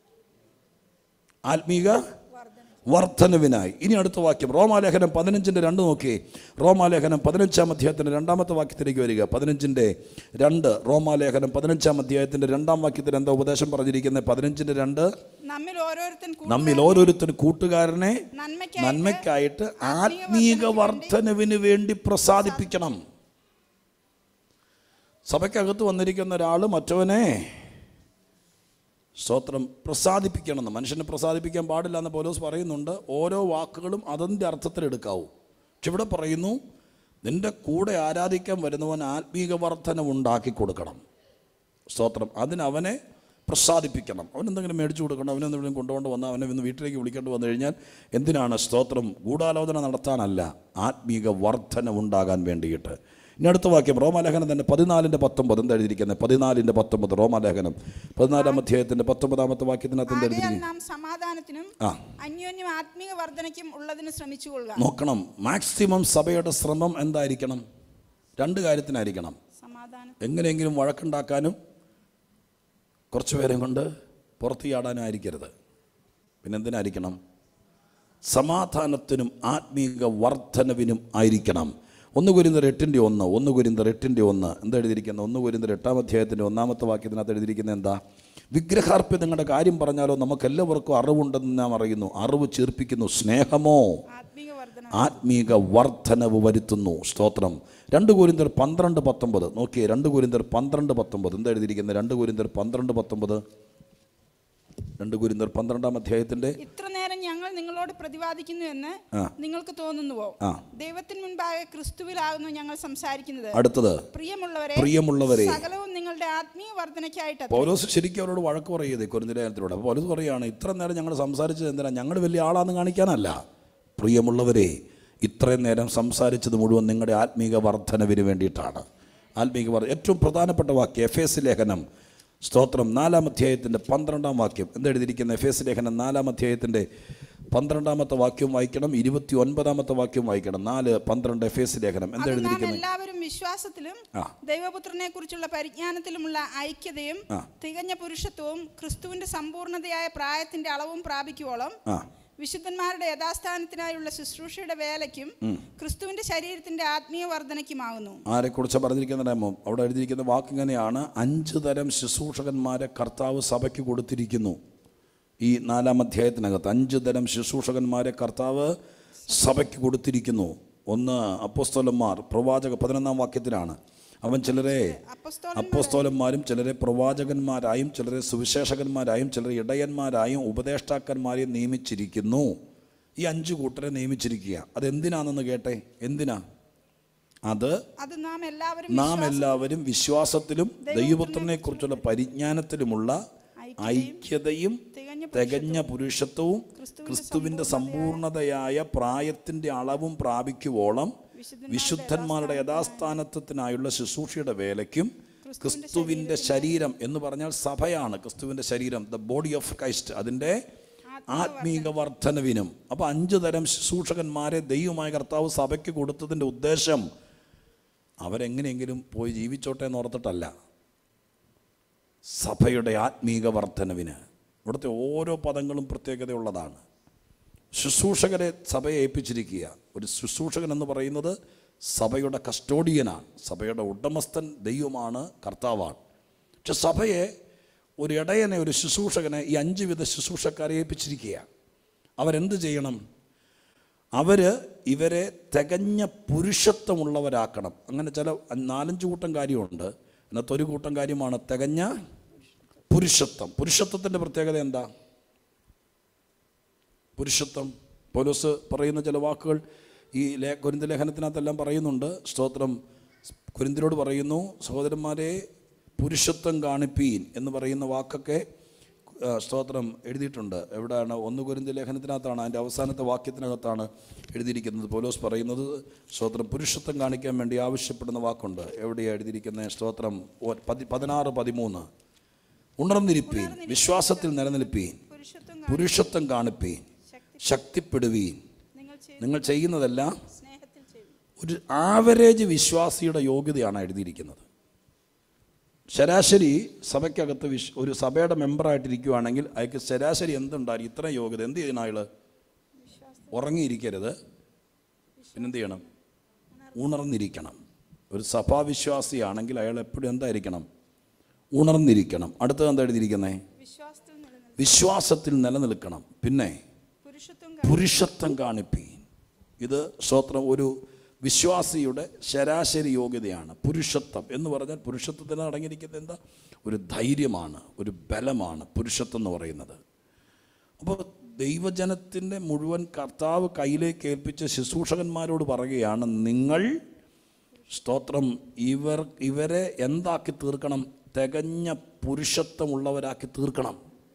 ആത്മീക വർധനവിനായി ഇനി അടുത്ത വാക്യം റോമാലേഖനം പതിനഞ്ചിൻ്റെ രണ്ട് നോക്കി റോമാലേഖനം പതിനഞ്ചാം അധ്യായത്തിൻ്റെ രണ്ടാമത്തെ വാക്യത്തിലേക്ക് വരിക പതിനഞ്ചിൻ്റെ രണ്ട് റോമാലേഖനം പതിനഞ്ചാം അധ്യായത്തിൻ്റെ രണ്ടാം വാക്യത്തിൽ എന്താ ഉപദേശം പറഞ്ഞിരിക്കുന്നത് പതിനഞ്ചിൻ്റെ രണ്ട് നമ്മിൽ ഓരോരുത്തൻ കൂ- നമ്മിൽ ഓരോരുത്തരും കൂട്ടുകാരനെ നന്മയ്ക്കായി നന്മയ്ക്കായിട്ട് ആത്മീക വർധനവിന് വേണ്ടി പ്രസാദിപ്പിക്കണം സഭയ്ക്കകത്ത് വന്നിരിക്കുന്ന ഒരാൾ മറ്റവനെ സ്തോത്രം പ്രസാദിപ്പിക്കണമെന്ന് മനുഷ്യനെ പ്രസാദിപ്പിക്കാൻ പാടില്ല എന്ന് പോലോസ് പറയുന്നുണ്ട് ഓരോ വാക്കുകളും അതിൻ്റെ അർത്ഥത്തിൽ എടുക്കാവൂ പക്ഷെ ഇവിടെ പറയുന്നു നിന്റെ കൂടെ ആരാധിക്കാൻ വരുന്നവൻ ആത്മീക വർധന ഉണ്ടാക്കി കൊടുക്കണം സ്തോത്രം അതിന് അവനെ പ്രസാദിപ്പിക്കണം അവൻ എന്തെങ്കിലും മേടിച്ചു കൊടുക്കണം അവനെ എന്തെങ്കിലും കൊണ്ടുകൊണ്ട് വന്ന് അവനെ ഇന്ന് വീട്ടിലേക്ക് വിളിക്കേണ്ടി വന്നു കഴിഞ്ഞാൽ എന്തിനാണ് സ്തോത്രം ഗൂഢാലോചന നടത്താനല്ല ആത്മീക വർധന ഉണ്ടാകാൻ വേണ്ടിയിട്ട് ഇനി അടുത്ത വാക്യം റോമാലേഖനം തന്നെ പതിനാലിൻ്റെ പത്തൊമ്പത് എന്താ എഴുതിയിരിക്കുന്നത് പതിനാലിൻ്റെ പത്തൊമ്പത് റോമാലേഖനം പതിനാലാം അധ്യായത്തിൻ്റെ പത്തൊമ്പതാമത്തെ വാക്യത്തിനകത്ത് എന്താ ആകയാൽ എഴുതിയിരിക്കുന്നത് നാം സമാധാനത്തിനും ആ. അന്യോന്യം ആത്മീയ വർധനയ്ക്കും ഉള്ളതിന് ശ്രമിച്ചുകൊള്ളുക നോക്കണം മാക്സിമം സഭയുടെ ശ്രമം എന്തായിരിക്കണം രണ്ട് കാര്യത്തിനായിരിക്കണം സമാധാനം എങ്ങനെയെങ്കിലും വഴക്കുണ്ടാക്കാനും കുറച്ച് പേരെ കൊണ്ട് പുറത്ത് ചാടാനും ആയിരിക്കരുത് പിന്നെന്തിനായിരിക്കണം സമാധാനത്തിനും ആത്മീക വർധനവിനും ആയിരിക്കണം ഒന്ന് കുരിന്തർ എട്ടിൻ്റെ ഒന്ന് ഒന്ന് കുരിന്തർ എട്ടിൻ്റെ ഒന്ന് എന്താ എഴുതിയിരിക്കുന്നത് ഒന്ന് കുരിന്തർ എട്ടാം അധ്യായത്തിൻ്റെ ഒന്നാമത്തെ വാക്യത്തിനകത്ത് എഴുതിയിരിക്കുന്നത് എന്താ വിഗ്രഹാർപ്പ്യ നിങ്ങളുടെ കാര്യം പറഞ്ഞാലോ നമുക്കെല്ലാവർക്കും അറിവുണ്ടെന്ന് നാം അറിയുന്നു അറിവ് ചീർപ്പിക്കുന്നു സ്നേഹമോ ആത്മീയ വർധന ആത്മീക വർധനവ് വരുത്തുന്നു സ്തോത്രം രണ്ട് കുരിന്തർ പന്ത്രണ്ട് പത്തൊമ്പത് നോക്കിയേ രണ്ട് കുരിന്തർ പന്ത്രണ്ട് പത്തൊമ്പത് എന്താ എഴുതിയിരിക്കുന്നത് രണ്ട് കുരിന്തർ പന്ത്രണ്ട് പത്തൊമ്പത് രണ്ട് കുരിന്തർ പന്ത്രണ്ടാം അധ്യായത്തിൻ്റെ ഇത്ര നേരം ഞങ്ങൾ നിങ്ങളോട് പ്രതിവാദിക്കുന്നു എന്ന് ആ. നിങ്ങൾക്ക് തോന്നുന്നുവോ ആ. ദൈവത്തിന് മുൻപാകെ ക്രിസ്തുവിലാകുന്നു ഞങ്ങൾ സംസാരിക്കുന്നത് അടുത്തത് പ്രിയമുള്ളവരെ പ്രിയമുള്ളവരെ സകലവും നിങ്ങളുടെ ആത്മീയ വർധനയ്ക്കായിട്ട് പൗലോസ് ശരിക്കും അവരോട് വഴക്ക് പറയുന്നത് കുരുന്നിലേഖനത്തിലൂടെ അപ്പോൾ പൗലോസ് പറയുകയാണ് ഇത്ര നേരം ഞങ്ങൾ സംസാരിച്ചത് എന്തിനാ ഞങ്ങൾ വലിയ ആളാന്ന് കാണിക്കാനല്ല പ്രിയമുള്ളവരെ ഇത്രയും നേരം സംസാരിച്ചത് മുഴുവൻ നിങ്ങളുടെ ആത്മീക വർധനവിന് വേണ്ടിയിട്ടാണ് ആത്മീക വർദ്ധ ഏറ്റവും പ്രധാനപ്പെട്ട വാക്യം എഫ് എസ് ലേഖനം സ്തോത്രം നാലാം അധ്യായത്തിൻ്റെ പന്ത്രണ്ടാം വാക്യം എന്താ എഴുതിയിരിക്കുന്നത് എഫ് എസ് ലേഖനം നാലാം അധ്യായത്തിൻ്റെ പന്ത്രണ്ടാമത്തെ വാക്യം വായിക്കണം ഇരുപത്തി ഒൻപതാമത്തെ വാക്യം വായിക്കണം നാല് പന്ത്രണ്ട് എഫ് എസ് ലേഖനം എന്താ അത് നാം എഴുതിയിരിക്കുന്നത് എല്ലാവരും വിശ്വാസത്തിലും ആ. ദൈവപുത്രനെ കുറിച്ചുള്ള പരിജ്ഞാനത്തിലുമുള്ള ഐക്യതയും ആ. തികഞ്ഞ പുരുഷത്വവും ക്രിസ്തുവിന്റെ സമ്പൂർണ്ണതയായ പ്രായത്തിന്റെ അളവും പ്രാപിക്കുവോളം ആ വിശുദ്ധന്മാരുടെ യഥാസ്ഥാനത്തിനായുള്ള ശുശ്രൂഷയുടെ വേലയ്ക്കും ക്രിസ്തുവിന്റെ ശരീരത്തിന്റെ ആത്മീയ വർധനയ്ക്കുമാകുന്നു ആരെക്കുറിച്ച് പറഞ്ഞിരിക്കുന്നതാമോ അവിടെ എഴുതിയിരിക്കുന്ന വാക്ക് ഇങ്ങനെയാണ് അഞ്ച് തരം ശുശ്രൂഷകന്മാരെ കർത്താവ് സഭയ്ക്ക് കൊടുത്തിരിക്കുന്നു ഈ നാലാം അധ്യായത്തിനകത്ത് അഞ്ച് തരം ശുശ്രൂഷകന്മാരെ കർത്താവ് സഭയ്ക്ക് കൊടുത്തിരിക്കുന്നു ഒന്ന് അപ്പോസ്തോലന്മാർ പ്രവാചക പതിനൊന്നാം വാക്യത്തിലാണ് അവൻ ചിലരെ അപ്പസ്തോലൻ അപ്പോസ്തോലന്മാരും ചിലരെ പ്രവാചകന്മാരായും ചിലരെ സുവിശേഷകന്മാരായും ചിലരെ ഇടയന്മാരായും ഉപദേഷ്ടാക്കന്മാരെയും നിയമിച്ചിരിക്കുന്നു ഈ അഞ്ച് കൂട്ടരെ നിയമിച്ചിരിക്കുക അതെന്തിനാണെന്ന് കേട്ടെ എന്തിനാ അത് അത് നാം എല്ലാവരും നാം എല്ലാവരും വിശ്വാസത്തിലും ദൈവപുത്രനെ കുറിച്ചുള്ള പരിജ്ഞാനത്തിലുമുള്ള ഐക്യതയും തികഞ്ഞ തികഞ്ഞ പുരുഷത്വവും ക്രിസ്തുവിൻ്റെ സമ്പൂർണതയായ പ്രായത്തിൻ്റെ അളവും പ്രാപിക്കുവോളം വിശുദ്ധന്മാരുടെ യഥാസ്ഥാനത്വത്തിനായുള്ള ശുശ്രൂഷയുടെ വേലയ്ക്കും ക്രിസ്തുവിൻ്റെ ശരീരം എന്ന് പറഞ്ഞാൽ സഭയാണ് ക്രിസ്തുവിൻ്റെ ശരീരം ദ ബോഡി ഓഫ് ക്രൈസ്റ്റ് അതിൻ്റെ ആത്മീക വർധനവിനും അപ്പോൾ അഞ്ച് തരം ശുശ്രൂഷകന്മാരെ ദൈവമായ കർത്താവ് സഭയ്ക്ക് കൊടുത്തതിൻ്റെ ഉദ്ദേശം അവരെങ്ങനെയെങ്കിലും പോയി ജീവിച്ചോട്ടെ എന്ന് ഓർത്തിട്ടല്ല സഭയുടെ ആത്മീക വർധനവിന് ഇവിടുത്തെ ഓരോ പദങ്ങളും പ്രത്യേകതയുള്ളതാണ് ശുശ്രൂഷകരെ സഭയെ ഏൽപ്പിച്ചിരിക്കുക ഒരു ശുശ്രൂഷകൻ എന്ന് പറയുന്നത് സഭയുടെ കസ്റ്റോഡിയനാണ് സഭയുടെ ഉടമസ്ഥൻ ദൈവമാണ് കർത്താവാണ് പക്ഷെ സഭയെ ഒരു ഇടയനെ ഒരു ശുശ്രൂഷകനെ ഈ അഞ്ച് വിധ ശുശ്രൂഷക്കാരെ ഏൽപ്പിച്ചിരിക്കുക അവരെന്ത് ചെയ്യണം അവർ ഇവരെ തികഞ്ഞ പുരുഷത്വമുള്ളവരാക്കണം അങ്ങനെ ചില നാലഞ്ച് കൂട്ടം കാര്യമുണ്ട് അതിനകത്ത് ഒരു കൂട്ടം കാര്യമാണ് തികഞ്ഞ പുരുഷത്വം പുരുഷത്വത്തിൻ്റെ പ്രത്യേകത എന്താ പുരുഷത്വം പൗലോസ് പറയുന്ന ചില വാക്കുകൾ ഈ ലേ കുരിന്ത ലേഖനത്തിനകത്തെല്ലാം പറയുന്നുണ്ട് സ്തോത്രം കുരിന്തിനോട് പറയുന്നു സഹോദരന്മാരെ പുരുഷത്വം കാണിപ്പീൻ എന്ന് പറയുന്ന വാക്കൊക്കെ ആ, സ്തോത്രം എഴുതിയിട്ടുണ്ട് എവിടെയാണ് ഒന്ന് കുരിന്ത ലേഖനത്തിനകത്താണ് അതിൻ്റെ അവസാനത്തെ വാക്യത്തിനകത്താണ് എഴുതിയിരിക്കുന്നത് പൗലോസ് പറയുന്നത് സ്തോത്രം പുരുഷത്വം കാണിക്കാൻ വേണ്ടി ആവശ്യപ്പെടുന്ന വാക്കുണ്ട് എവിടെയാണ് എഴുതിയിരിക്കുന്നത് സ്തോത്രം ഒ- പതി പതിനാറ് പതിമൂന്ന് ഉണർന്നിരിപ്പീൻ വിശ്വാസത്തിൽ നിലനിൽപ്പീൻ പുരുഷത്വം പുരുഷത്വം കാണിപ്പീൻ ശക്തി ശക്തിപ്പെടുവീൻ നിങ്ങൾ ചെയ്ത് നിങ്ങൾ ചെയ്യുന്നതെല്ലാം സ്നേഹത്തിൽ ചെയ്യും ഒരു ആവറേജ് വിശ്വാസിയുടെ യോഗ്യതയാണ് എഴുതിയിരിക്കുന്നത് ശരാശരി സഭയ്ക്കകത്ത് വിശ് ഒരു സഭയുടെ മെമ്പറായിട്ടിരിക്കുകയാണെങ്കിൽ അയാൾക്ക് ശരാശരി എന്തുണ്ടായിരിക്കും ഇത്ര യോഗ്യത എന്ത് ചെയ്യണം അയാൾ ഉറങ്ങിയിരിക്കരുത് പിന്നെന്ത് ചെയ്യണം ഉണർന്നിരിക്കണം ഒരു സഭാവിശ്വാസിയാണെങ്കിൽ അയാൾ എപ്പോഴും എന്തായിരിക്കണം ഉണർന്നിരിക്കണം അടുത്തത് എന്താ എഴുതിയിരിക്കുന്നത് വിശ്വാസത്തിൽ നിലനിൽക്കും വിശ്വാസത്തിൽ നിലനിൽക്കണം പിന്നെ പുരുഷത്വം പുരുഷത്വം കാണിപ്പീൻ ഇത് സ്തോത്രം ഒരു വിശ്വാസിയുടെ ശരാശരി യോഗ്യതയാണ് പുരുഷത്വം എന്ന് പറഞ്ഞാൽ പുരുഷത്വത്തിന് അടങ്ങിയിരിക്കുന്നത് എന്താ ഒരു ധൈര്യമാണ് ഒരു ബലമാണ് പുരുഷത്വം എന്ന് പറയുന്നത് അപ്പോൾ ദൈവജനത്തിൻ്റെ മുഴുവൻ കർത്താവ് കയ്യിലേക്ക് ഏൽപ്പിച്ച ശുശ്രൂഷകന്മാരോട് പറയുകയാണ് നിങ്ങൾ സ്തോത്രം ഇവർ ഇവരെ എന്താക്കി തീർക്കണം തികഞ്ഞ പുരുഷത്വമുള്ളവരാക്കി തീർക്കണം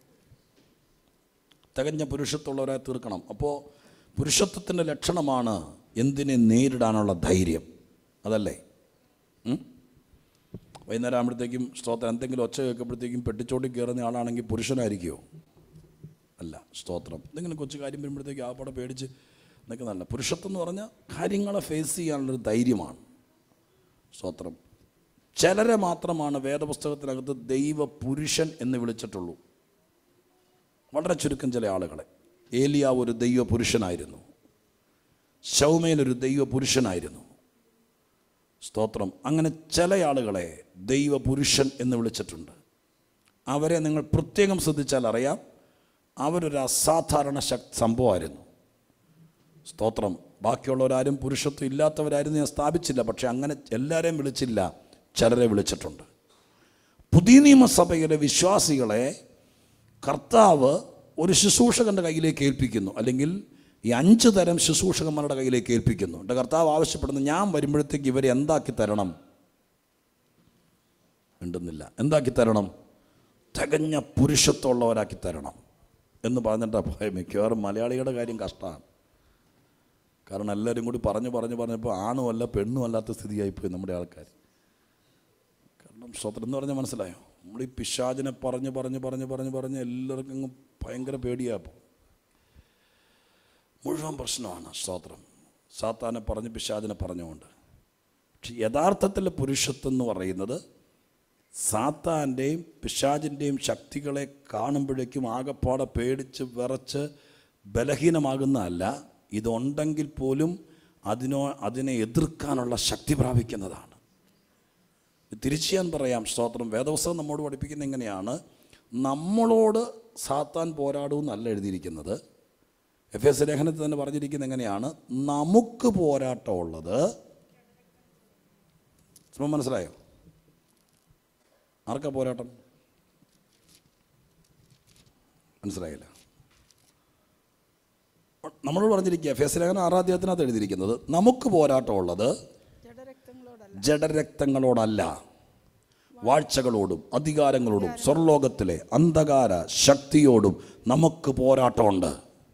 തികഞ്ഞ പുരുഷത്വമുള്ളവരായി തീർക്കണം അപ്പോൾ പുരുഷത്വത്തിൻ്റെ ലക്ഷണമാണ് എന്തിനെ നേരിടാനുള്ള ധൈര്യം അതല്ലേ ഉം? വൈകുന്നേരം ആകുമ്പോഴത്തേക്കും സ്തോത്രം എന്തെങ്കിലും ഒച്ച കേൾക്കുമ്പോഴത്തേക്കും പെട്ടിച്ചോടി കയറുന്ന ആളാണെങ്കിൽ പുരുഷനായിരിക്കുമോ അല്ല സ്തോത്രം എന്തെങ്കിലും കൊച്ചു കാര്യം വരുമ്പോഴത്തേക്കും ആപ്പടെ പേടിച്ച് നിൽക്കുന്നതല്ല പുരുഷത്വം എന്ന് പറഞ്ഞാൽ കാര്യങ്ങളെ ഫേസ് ചെയ്യാനുള്ളൊരു ധൈര്യമാണ് സ്തോത്രം ചിലരെ മാത്രമാണ് വേദപുസ്തകത്തിനകത്ത് ദൈവ പുരുഷൻ എന്ന് വിളിച്ചിട്ടുള്ളൂ വളരെ ചുരുക്കം ചില ആളുകളെ ഏലിയാവ് ഒരു ദൈവ പുരുഷനായിരുന്നു ശൗമേൻ ഒരു ദൈവ പുരുഷനായിരുന്നു സ്തോത്രം അങ്ങനെ ചില ആളുകളെ ദൈവ പുരുഷൻ എന്ന് വിളിച്ചിട്ടുണ്ട് അവരെ നിങ്ങൾ പ്രത്യേകം ശ്രദ്ധിച്ചാൽ അറിയാം അവരൊരു അസാധാരണ ശക്തി സംഭവമായിരുന്നു സ്തോത്രം ബാക്കിയുള്ളവരാരും പുരുഷത്വം ഇല്ലാത്തവരായിരുന്നു ഞാൻ സ്ഥാപിച്ചില്ല പക്ഷെ അങ്ങനെ എല്ലാവരെയും വിളിച്ചില്ല ചിലരെ വിളിച്ചിട്ടുണ്ട് പുതിയ നിയമസഭയിലെ വിശ്വാസികളെ കർത്താവ് ഒരു ശുശ്രൂഷകൻ്റെ കയ്യിലേക്ക് ഏൽപ്പിക്കുന്നു അല്ലെങ്കിൽ ഈ അഞ്ച് തരം ശുശ്രൂഷകന്മാരുടെ കയ്യിലേക്ക് ഏൽപ്പിക്കുന്നു എൻ്റെ കർത്താവ് ആവശ്യപ്പെടുന്നു ഞാൻ വരുമ്പോഴത്തേക്ക് ഇവരെ എന്താക്കി തരണം മിണ്ടുന്നില്ല എന്താക്കി തരണം തികഞ്ഞ പുരുഷത്വമുള്ളവരാക്കി തരണം എന്ന് പറഞ്ഞിട്ടാ പോയ മിക്കവാറും മലയാളികളുടെ കാര്യം കഷ്ടമാണ് കാരണം എല്ലാവരും കൂടി പറഞ്ഞു പറഞ്ഞു പറഞ്ഞപ്പോൾ ആണുമല്ല പെണ്ണുമല്ലാത്ത സ്ഥിതിയായിപ്പോയി നമ്മുടെ ആൾക്കാർ കാരണം സ്വത്രം എന്ന് പറഞ്ഞാൽ മനസ്സിലായോ നമ്മൾ ഈ പിശാചിനെ പറഞ്ഞ് പറഞ്ഞ് പറഞ്ഞ് പറഞ്ഞ് പറഞ്ഞ് എല്ലാവർക്കും അങ്ങ് ഭയങ്കര പേടിയാപ്പോൾ മുഴുവൻ പ്രശ്നമാണ് സ്തോത്രം സാത്താനെ പറഞ്ഞ് പിശാചിനെ പറഞ്ഞുകൊണ്ട് പക്ഷെ യഥാർത്ഥത്തിൽ പുരുഷത്വം എന്ന് പറയുന്നത് സാത്താൻ്റെയും പിശാചിൻ്റെയും ശക്തികളെ കാണുമ്പോഴേക്കും ആകപ്പാടെ പേടിച്ച് വിറച്ച് ബലഹീനമാകുന്നതല്ല ഇതുണ്ടെങ്കിൽ പോലും അതിനോ അതിനെ എതിർക്കാനുള്ള ശക്തി പ്രാപിക്കുന്നതാണ് തിരിച്ച് ഞാൻ പറയാം സ്തോത്രം വേദവസ്തകം നമ്മോട് പഠിപ്പിക്കുന്നത് എങ്ങനെയാണ് നമ്മളോട് സാത്താൻ പോരാടുമെന്നല്ല എഴുതിയിരിക്കുന്നത് എഫ് എസ് ലേഖനത്തിൽ തന്നെ പറഞ്ഞിരിക്കുന്നത് എങ്ങനെയാണ് നമുക്ക് പോരാട്ടമുള്ളത് ഇപ്പം മനസ്സിലായോ ആർക്കാ പോരാട്ടം മനസ്സിലായില്ല നമ്മളോട് പറഞ്ഞിരിക്കുക എഫ് എസ് ലേഖനം ആറാധ്യായത്തിനകത്ത് എഴുതിയിരിക്കുന്നത് നമുക്ക് പോരാട്ടമുള്ളത് ജഡരക്തങ്ങളോടല്ല ജഡരക്തങ്ങളോടല്ല വാഴ്ചകളോടും അധികാരങ്ങളോടും സ്വർലോകത്തിലെ അന്ധകാര ശക്തിയോടും നമുക്ക് പോരാട്ടമുണ്ട്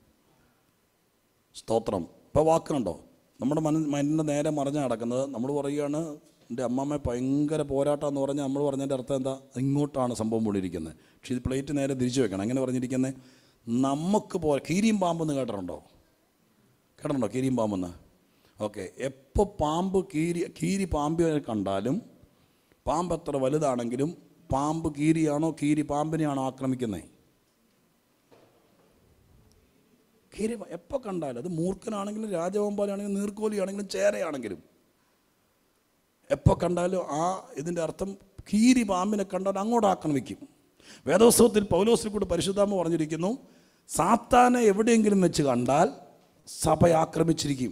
സ്തോത്രം ഇപ്പോൾ വാക്കുന്നുണ്ടോ നമ്മുടെ മന മൈൻഡിൻ്റെ നേരെ മറിഞ്ഞ് നടക്കുന്നത് നമ്മൾ പറയുകയാണ് എൻ്റെ അമ്മമ്മ ഭയങ്കര പോരാട്ടം എന്ന് പറഞ്ഞാൽ നമ്മൾ പറഞ്ഞതിൻ്റെ അർത്ഥം എന്താ ഇങ്ങോട്ടാണ് സംഭവം പൊളിയിരിക്കുന്നത് പക്ഷേ ഇത് പ്ലേറ്റ് നേരെ തിരിച്ചു വെക്കണം എങ്ങനെ പറഞ്ഞിരിക്കുന്നത് നമുക്ക് പോ കീരിയും പാമ്പെന്ന് കേട്ടിട്ടുണ്ടോ കേട്ടിട്ടുണ്ടോ കീരിയും പാമ്പെന്ന് ഓക്കെ എപ്പോൾ പാമ്പ് കീരി കീരി പാമ്പിനെ കണ്ടാലും പാമ്പ് എത്ര വലുതാണെങ്കിലും പാമ്പ് കീരിയാണോ കീരി പാമ്പിനെയാണോ ആക്രമിക്കുന്നത് കീരി എപ്പോൾ കണ്ടാലും അത് മൂർഖനാണെങ്കിലും രാജവമ്പാലാണെങ്കിലും നീർക്കോലിയാണെങ്കിലും ചേരയാണെങ്കിലും എപ്പോൾ കണ്ടാലും ആ ഇതിൻ്റെ അർത്ഥം കീരി പാമ്പിനെ കണ്ടാൽ അങ്ങോട്ട് ആക്രമിക്കും വേദോത്സവത്തിൽ പൗലോസിൽ കൂടെ പരിശുദ്ധാമ പറഞ്ഞിരിക്കുന്നു സാത്താനെ എവിടെയെങ്കിലും വെച്ച് കണ്ടാൽ സഭ ആക്രമിച്ചിരിക്കും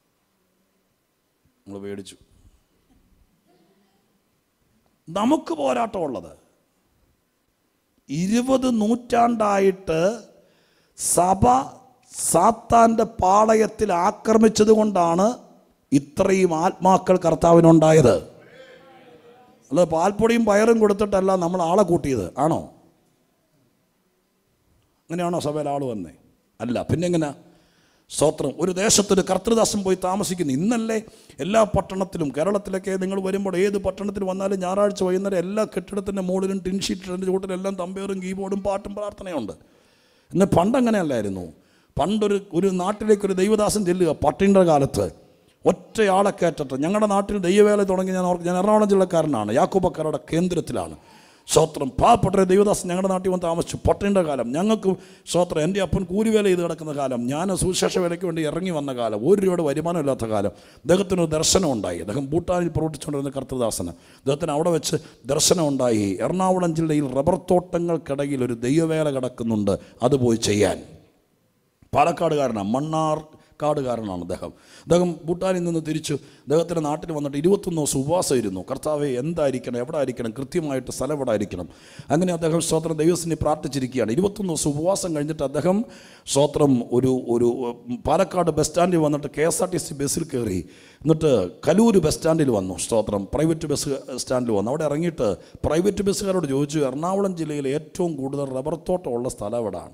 നമ്മൾ പേടിച്ചു നമുക്ക് പോരാട്ടമുള്ളത് ഇരുപത് നൂറ്റാണ്ടായിട്ട് സഭ സാത്താൻ്റെ പാളയത്തിൽ ആക്രമിച്ചത് കൊണ്ടാണ് ഇത്രയും ആത്മാക്കൾ കർത്താവിനുണ്ടായത് അല്ല പാൽപ്പൊടിയും പയറും കൊടുത്തിട്ടല്ല നമ്മൾ ആളെ കൂട്ടിയത് ആണോ അങ്ങനെയാണോ സഭയിൽ ആൾ വന്നേ അല്ല പിന്നെ എങ്ങനെ സ്തോത്രം ഒരു ദേശത്തൊരു കർത്തൃദാസം പോയി താമസിക്കുന്നു ഇന്നല്ലേ എല്ലാ പട്ടണത്തിലും കേരളത്തിലൊക്കെ നിങ്ങൾ വരുമ്പോൾ ഏത് പട്ടണത്തിൽ വന്നാലും ഞായറാഴ്ച വൈകുന്നേരം എല്ലാ കെട്ടിടത്തിൻ്റെ മുകളിലും ടിൻഷീറ്റിൻ്റെ ചുവട്ടിലെല്ലാം തമ്പേറും കീബോർഡും പാട്ടും പ്രാർത്ഥനയുണ്ട് എന്നാൽ പണ്ടങ്ങനെയല്ലായിരുന്നു പണ്ടൊരു ഒരു നാട്ടിലേക്ക് ഒരു ദൈവദാസൻ ചെല്ലുക പട്ടിൻ്റെ കാലത്ത് ഒറ്റയാളെ കയറ്റട്ടെ ഞങ്ങളുടെ നാട്ടിൽ ദൈവവേല തുടങ്ങി ഞാൻ ഓർക്ക് ഞാൻ എറണാകുളം ജില്ലക്കാരനാണ് യാക്കോബക്കാരുടെ കേന്ദ്രത്തിലാണ് സ്വത്രം പാവപ്പെട്ട ഒരു ദൈവദാസൻ ഞങ്ങളുടെ നാട്ടിൽ വന്ന് താമസിച്ചു പട്ടിൻ്റെ കാലം ഞങ്ങൾക്ക് സ്വത്രം എൻ്റെ അപ്പൻ കൂലിവേല ചെയ്ത് കിടക്കുന്ന കാലം ഞാൻ സുവിശേഷ വേലയ്ക്ക് വേണ്ടി ഇറങ്ങി വന്ന കാലം ഒരു രൂപയുടെ വരുമാനമില്ലാത്ത കാലം അദ്ദേഹത്തിന് ഒരു ദർശനം ഉണ്ടായി അദ്ദേഹം ഭൂട്ടാനിൽ പ്രവർത്തിച്ചുകൊണ്ടിരുന്ന കർത്തദാസന് അദ്ദേഹത്തിന് അവിടെ വെച്ച് ദർശനം ഉണ്ടായി എറണാകുളം ജില്ലയിൽ റബ്ബർ തോട്ടങ്ങൾക്കിടയിൽ ഒരു ദൈവവേല കിടക്കുന്നുണ്ട് അത് പോയി ചെയ്യാൻ പാലക്കാടുകാരനാണ് മണ്ണാർക്കാടുകാരനാണ് അദ്ദേഹം അദ്ദേഹം ഭൂട്ടാനിൽ നിന്ന് തിരിച്ചു അദ്ദേഹത്തിൻ്റെ നാട്ടിൽ വന്നിട്ട് ഇരുപത്തൊന്ന് ദിവസം ഉപവാസം ഇരുന്നു കർത്താവെ എന്തായിരിക്കണം എവിടെ ആയിരിക്കണം കൃത്യമായിട്ട് സ്ഥലം എവിടെ ആയിരിക്കണം അങ്ങനെ അദ്ദേഹം സ്തോത്രം ദൈവസിനെ പ്രാർത്ഥിച്ചിരിക്കുകയാണ് ഇരുപത്തൊന്ന് ദിവസം ഉപവാസം കഴിഞ്ഞിട്ട് അദ്ദേഹം സ്തോത്രം ഒരു ഒരു ഉം, പാലക്കാട് ബസ് സ്റ്റാൻഡിൽ വന്നിട്ട് K S R T C ബസ്സിൽ കയറി എന്നിട്ട് കലൂര് ബസ് സ്റ്റാൻഡിൽ വന്നു സ്തോത്രം പ്രൈവറ്റ് ബസ് സ്റ്റാൻഡിൽ വന്നു അവിടെ ഇറങ്ങിയിട്ട് പ്രൈവറ്റ് ബസ്സുകാരോട് ചോദിച്ചു എറണാകുളം ജില്ലയിൽ ഏറ്റവും കൂടുതൽ റബ്ബർ തോട്ടമുള്ള സ്ഥലം എവിടെയാണ്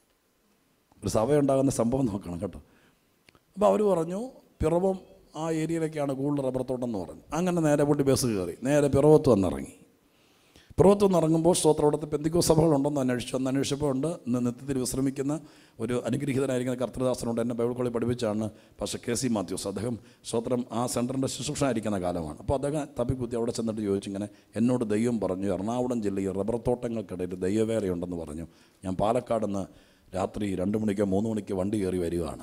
ഒരു സഭയുണ്ടാകുന്ന സംഭവം നോക്കണം കേട്ടോ അപ്പോൾ അവർ പറഞ്ഞു പിറവം ആ ഏരിയയിലേക്കാണ് കൂടുതൽ റബ്ബർ തോട്ടം എന്ന് പറഞ്ഞു അങ്ങനെ നേരെ പൊട്ടി ബസ് കയറി നേരെ പിറവത്ത് വന്നിറങ്ങി പിറവത്ത് നിന്ന് ഇറങ്ങുമ്പോൾ സ്തോത്രത്തോടത്ത് പെന്തിക്കോ സഭകളുണ്ടെന്ന് അന്വേഷിച്ചു അന്ന് അന്വേഷിച്ചപ്പോൾ ഉണ്ട് ഇന്ന് നിത്യത്തിൽ വിശ്രമിക്കുന്ന ഒരു അനുഗ്രഹീതനായിരിക്കുന്ന കർത്തൃദാസനോട് എന്നെ ബൈബിൾ കോളേജ് പഠിപ്പിച്ചാണ് പക്ഷേ കെ സി മാത്യൂസ് അദ്ദേഹം സ്തോത്രം ആ സെൻറ്ററിൻ്റെ ശുശ്രൂഷ ആയിരിക്കുന്ന കാലമാണ് അപ്പോൾ അദ്ദേഹം തപ്പിക്കുത്തി അവിടെ ചെന്നിട്ട് ചോദിച്ചു ഇങ്ങനെ എന്നോട് ദൈവം പറഞ്ഞു എറണാകുളം ജില്ലയിൽ റബ്ബർ തോട്ടങ്ങൾക്കിടയിൽ ദൈവവേലയുണ്ടെന്ന് പറഞ്ഞു ഞാൻ പാലക്കാട് നിന്ന് രാത്രി രണ്ട് മണിക്കോ മൂന്ന് മണിക്കോ വണ്ടി കയറി വരികയാണ്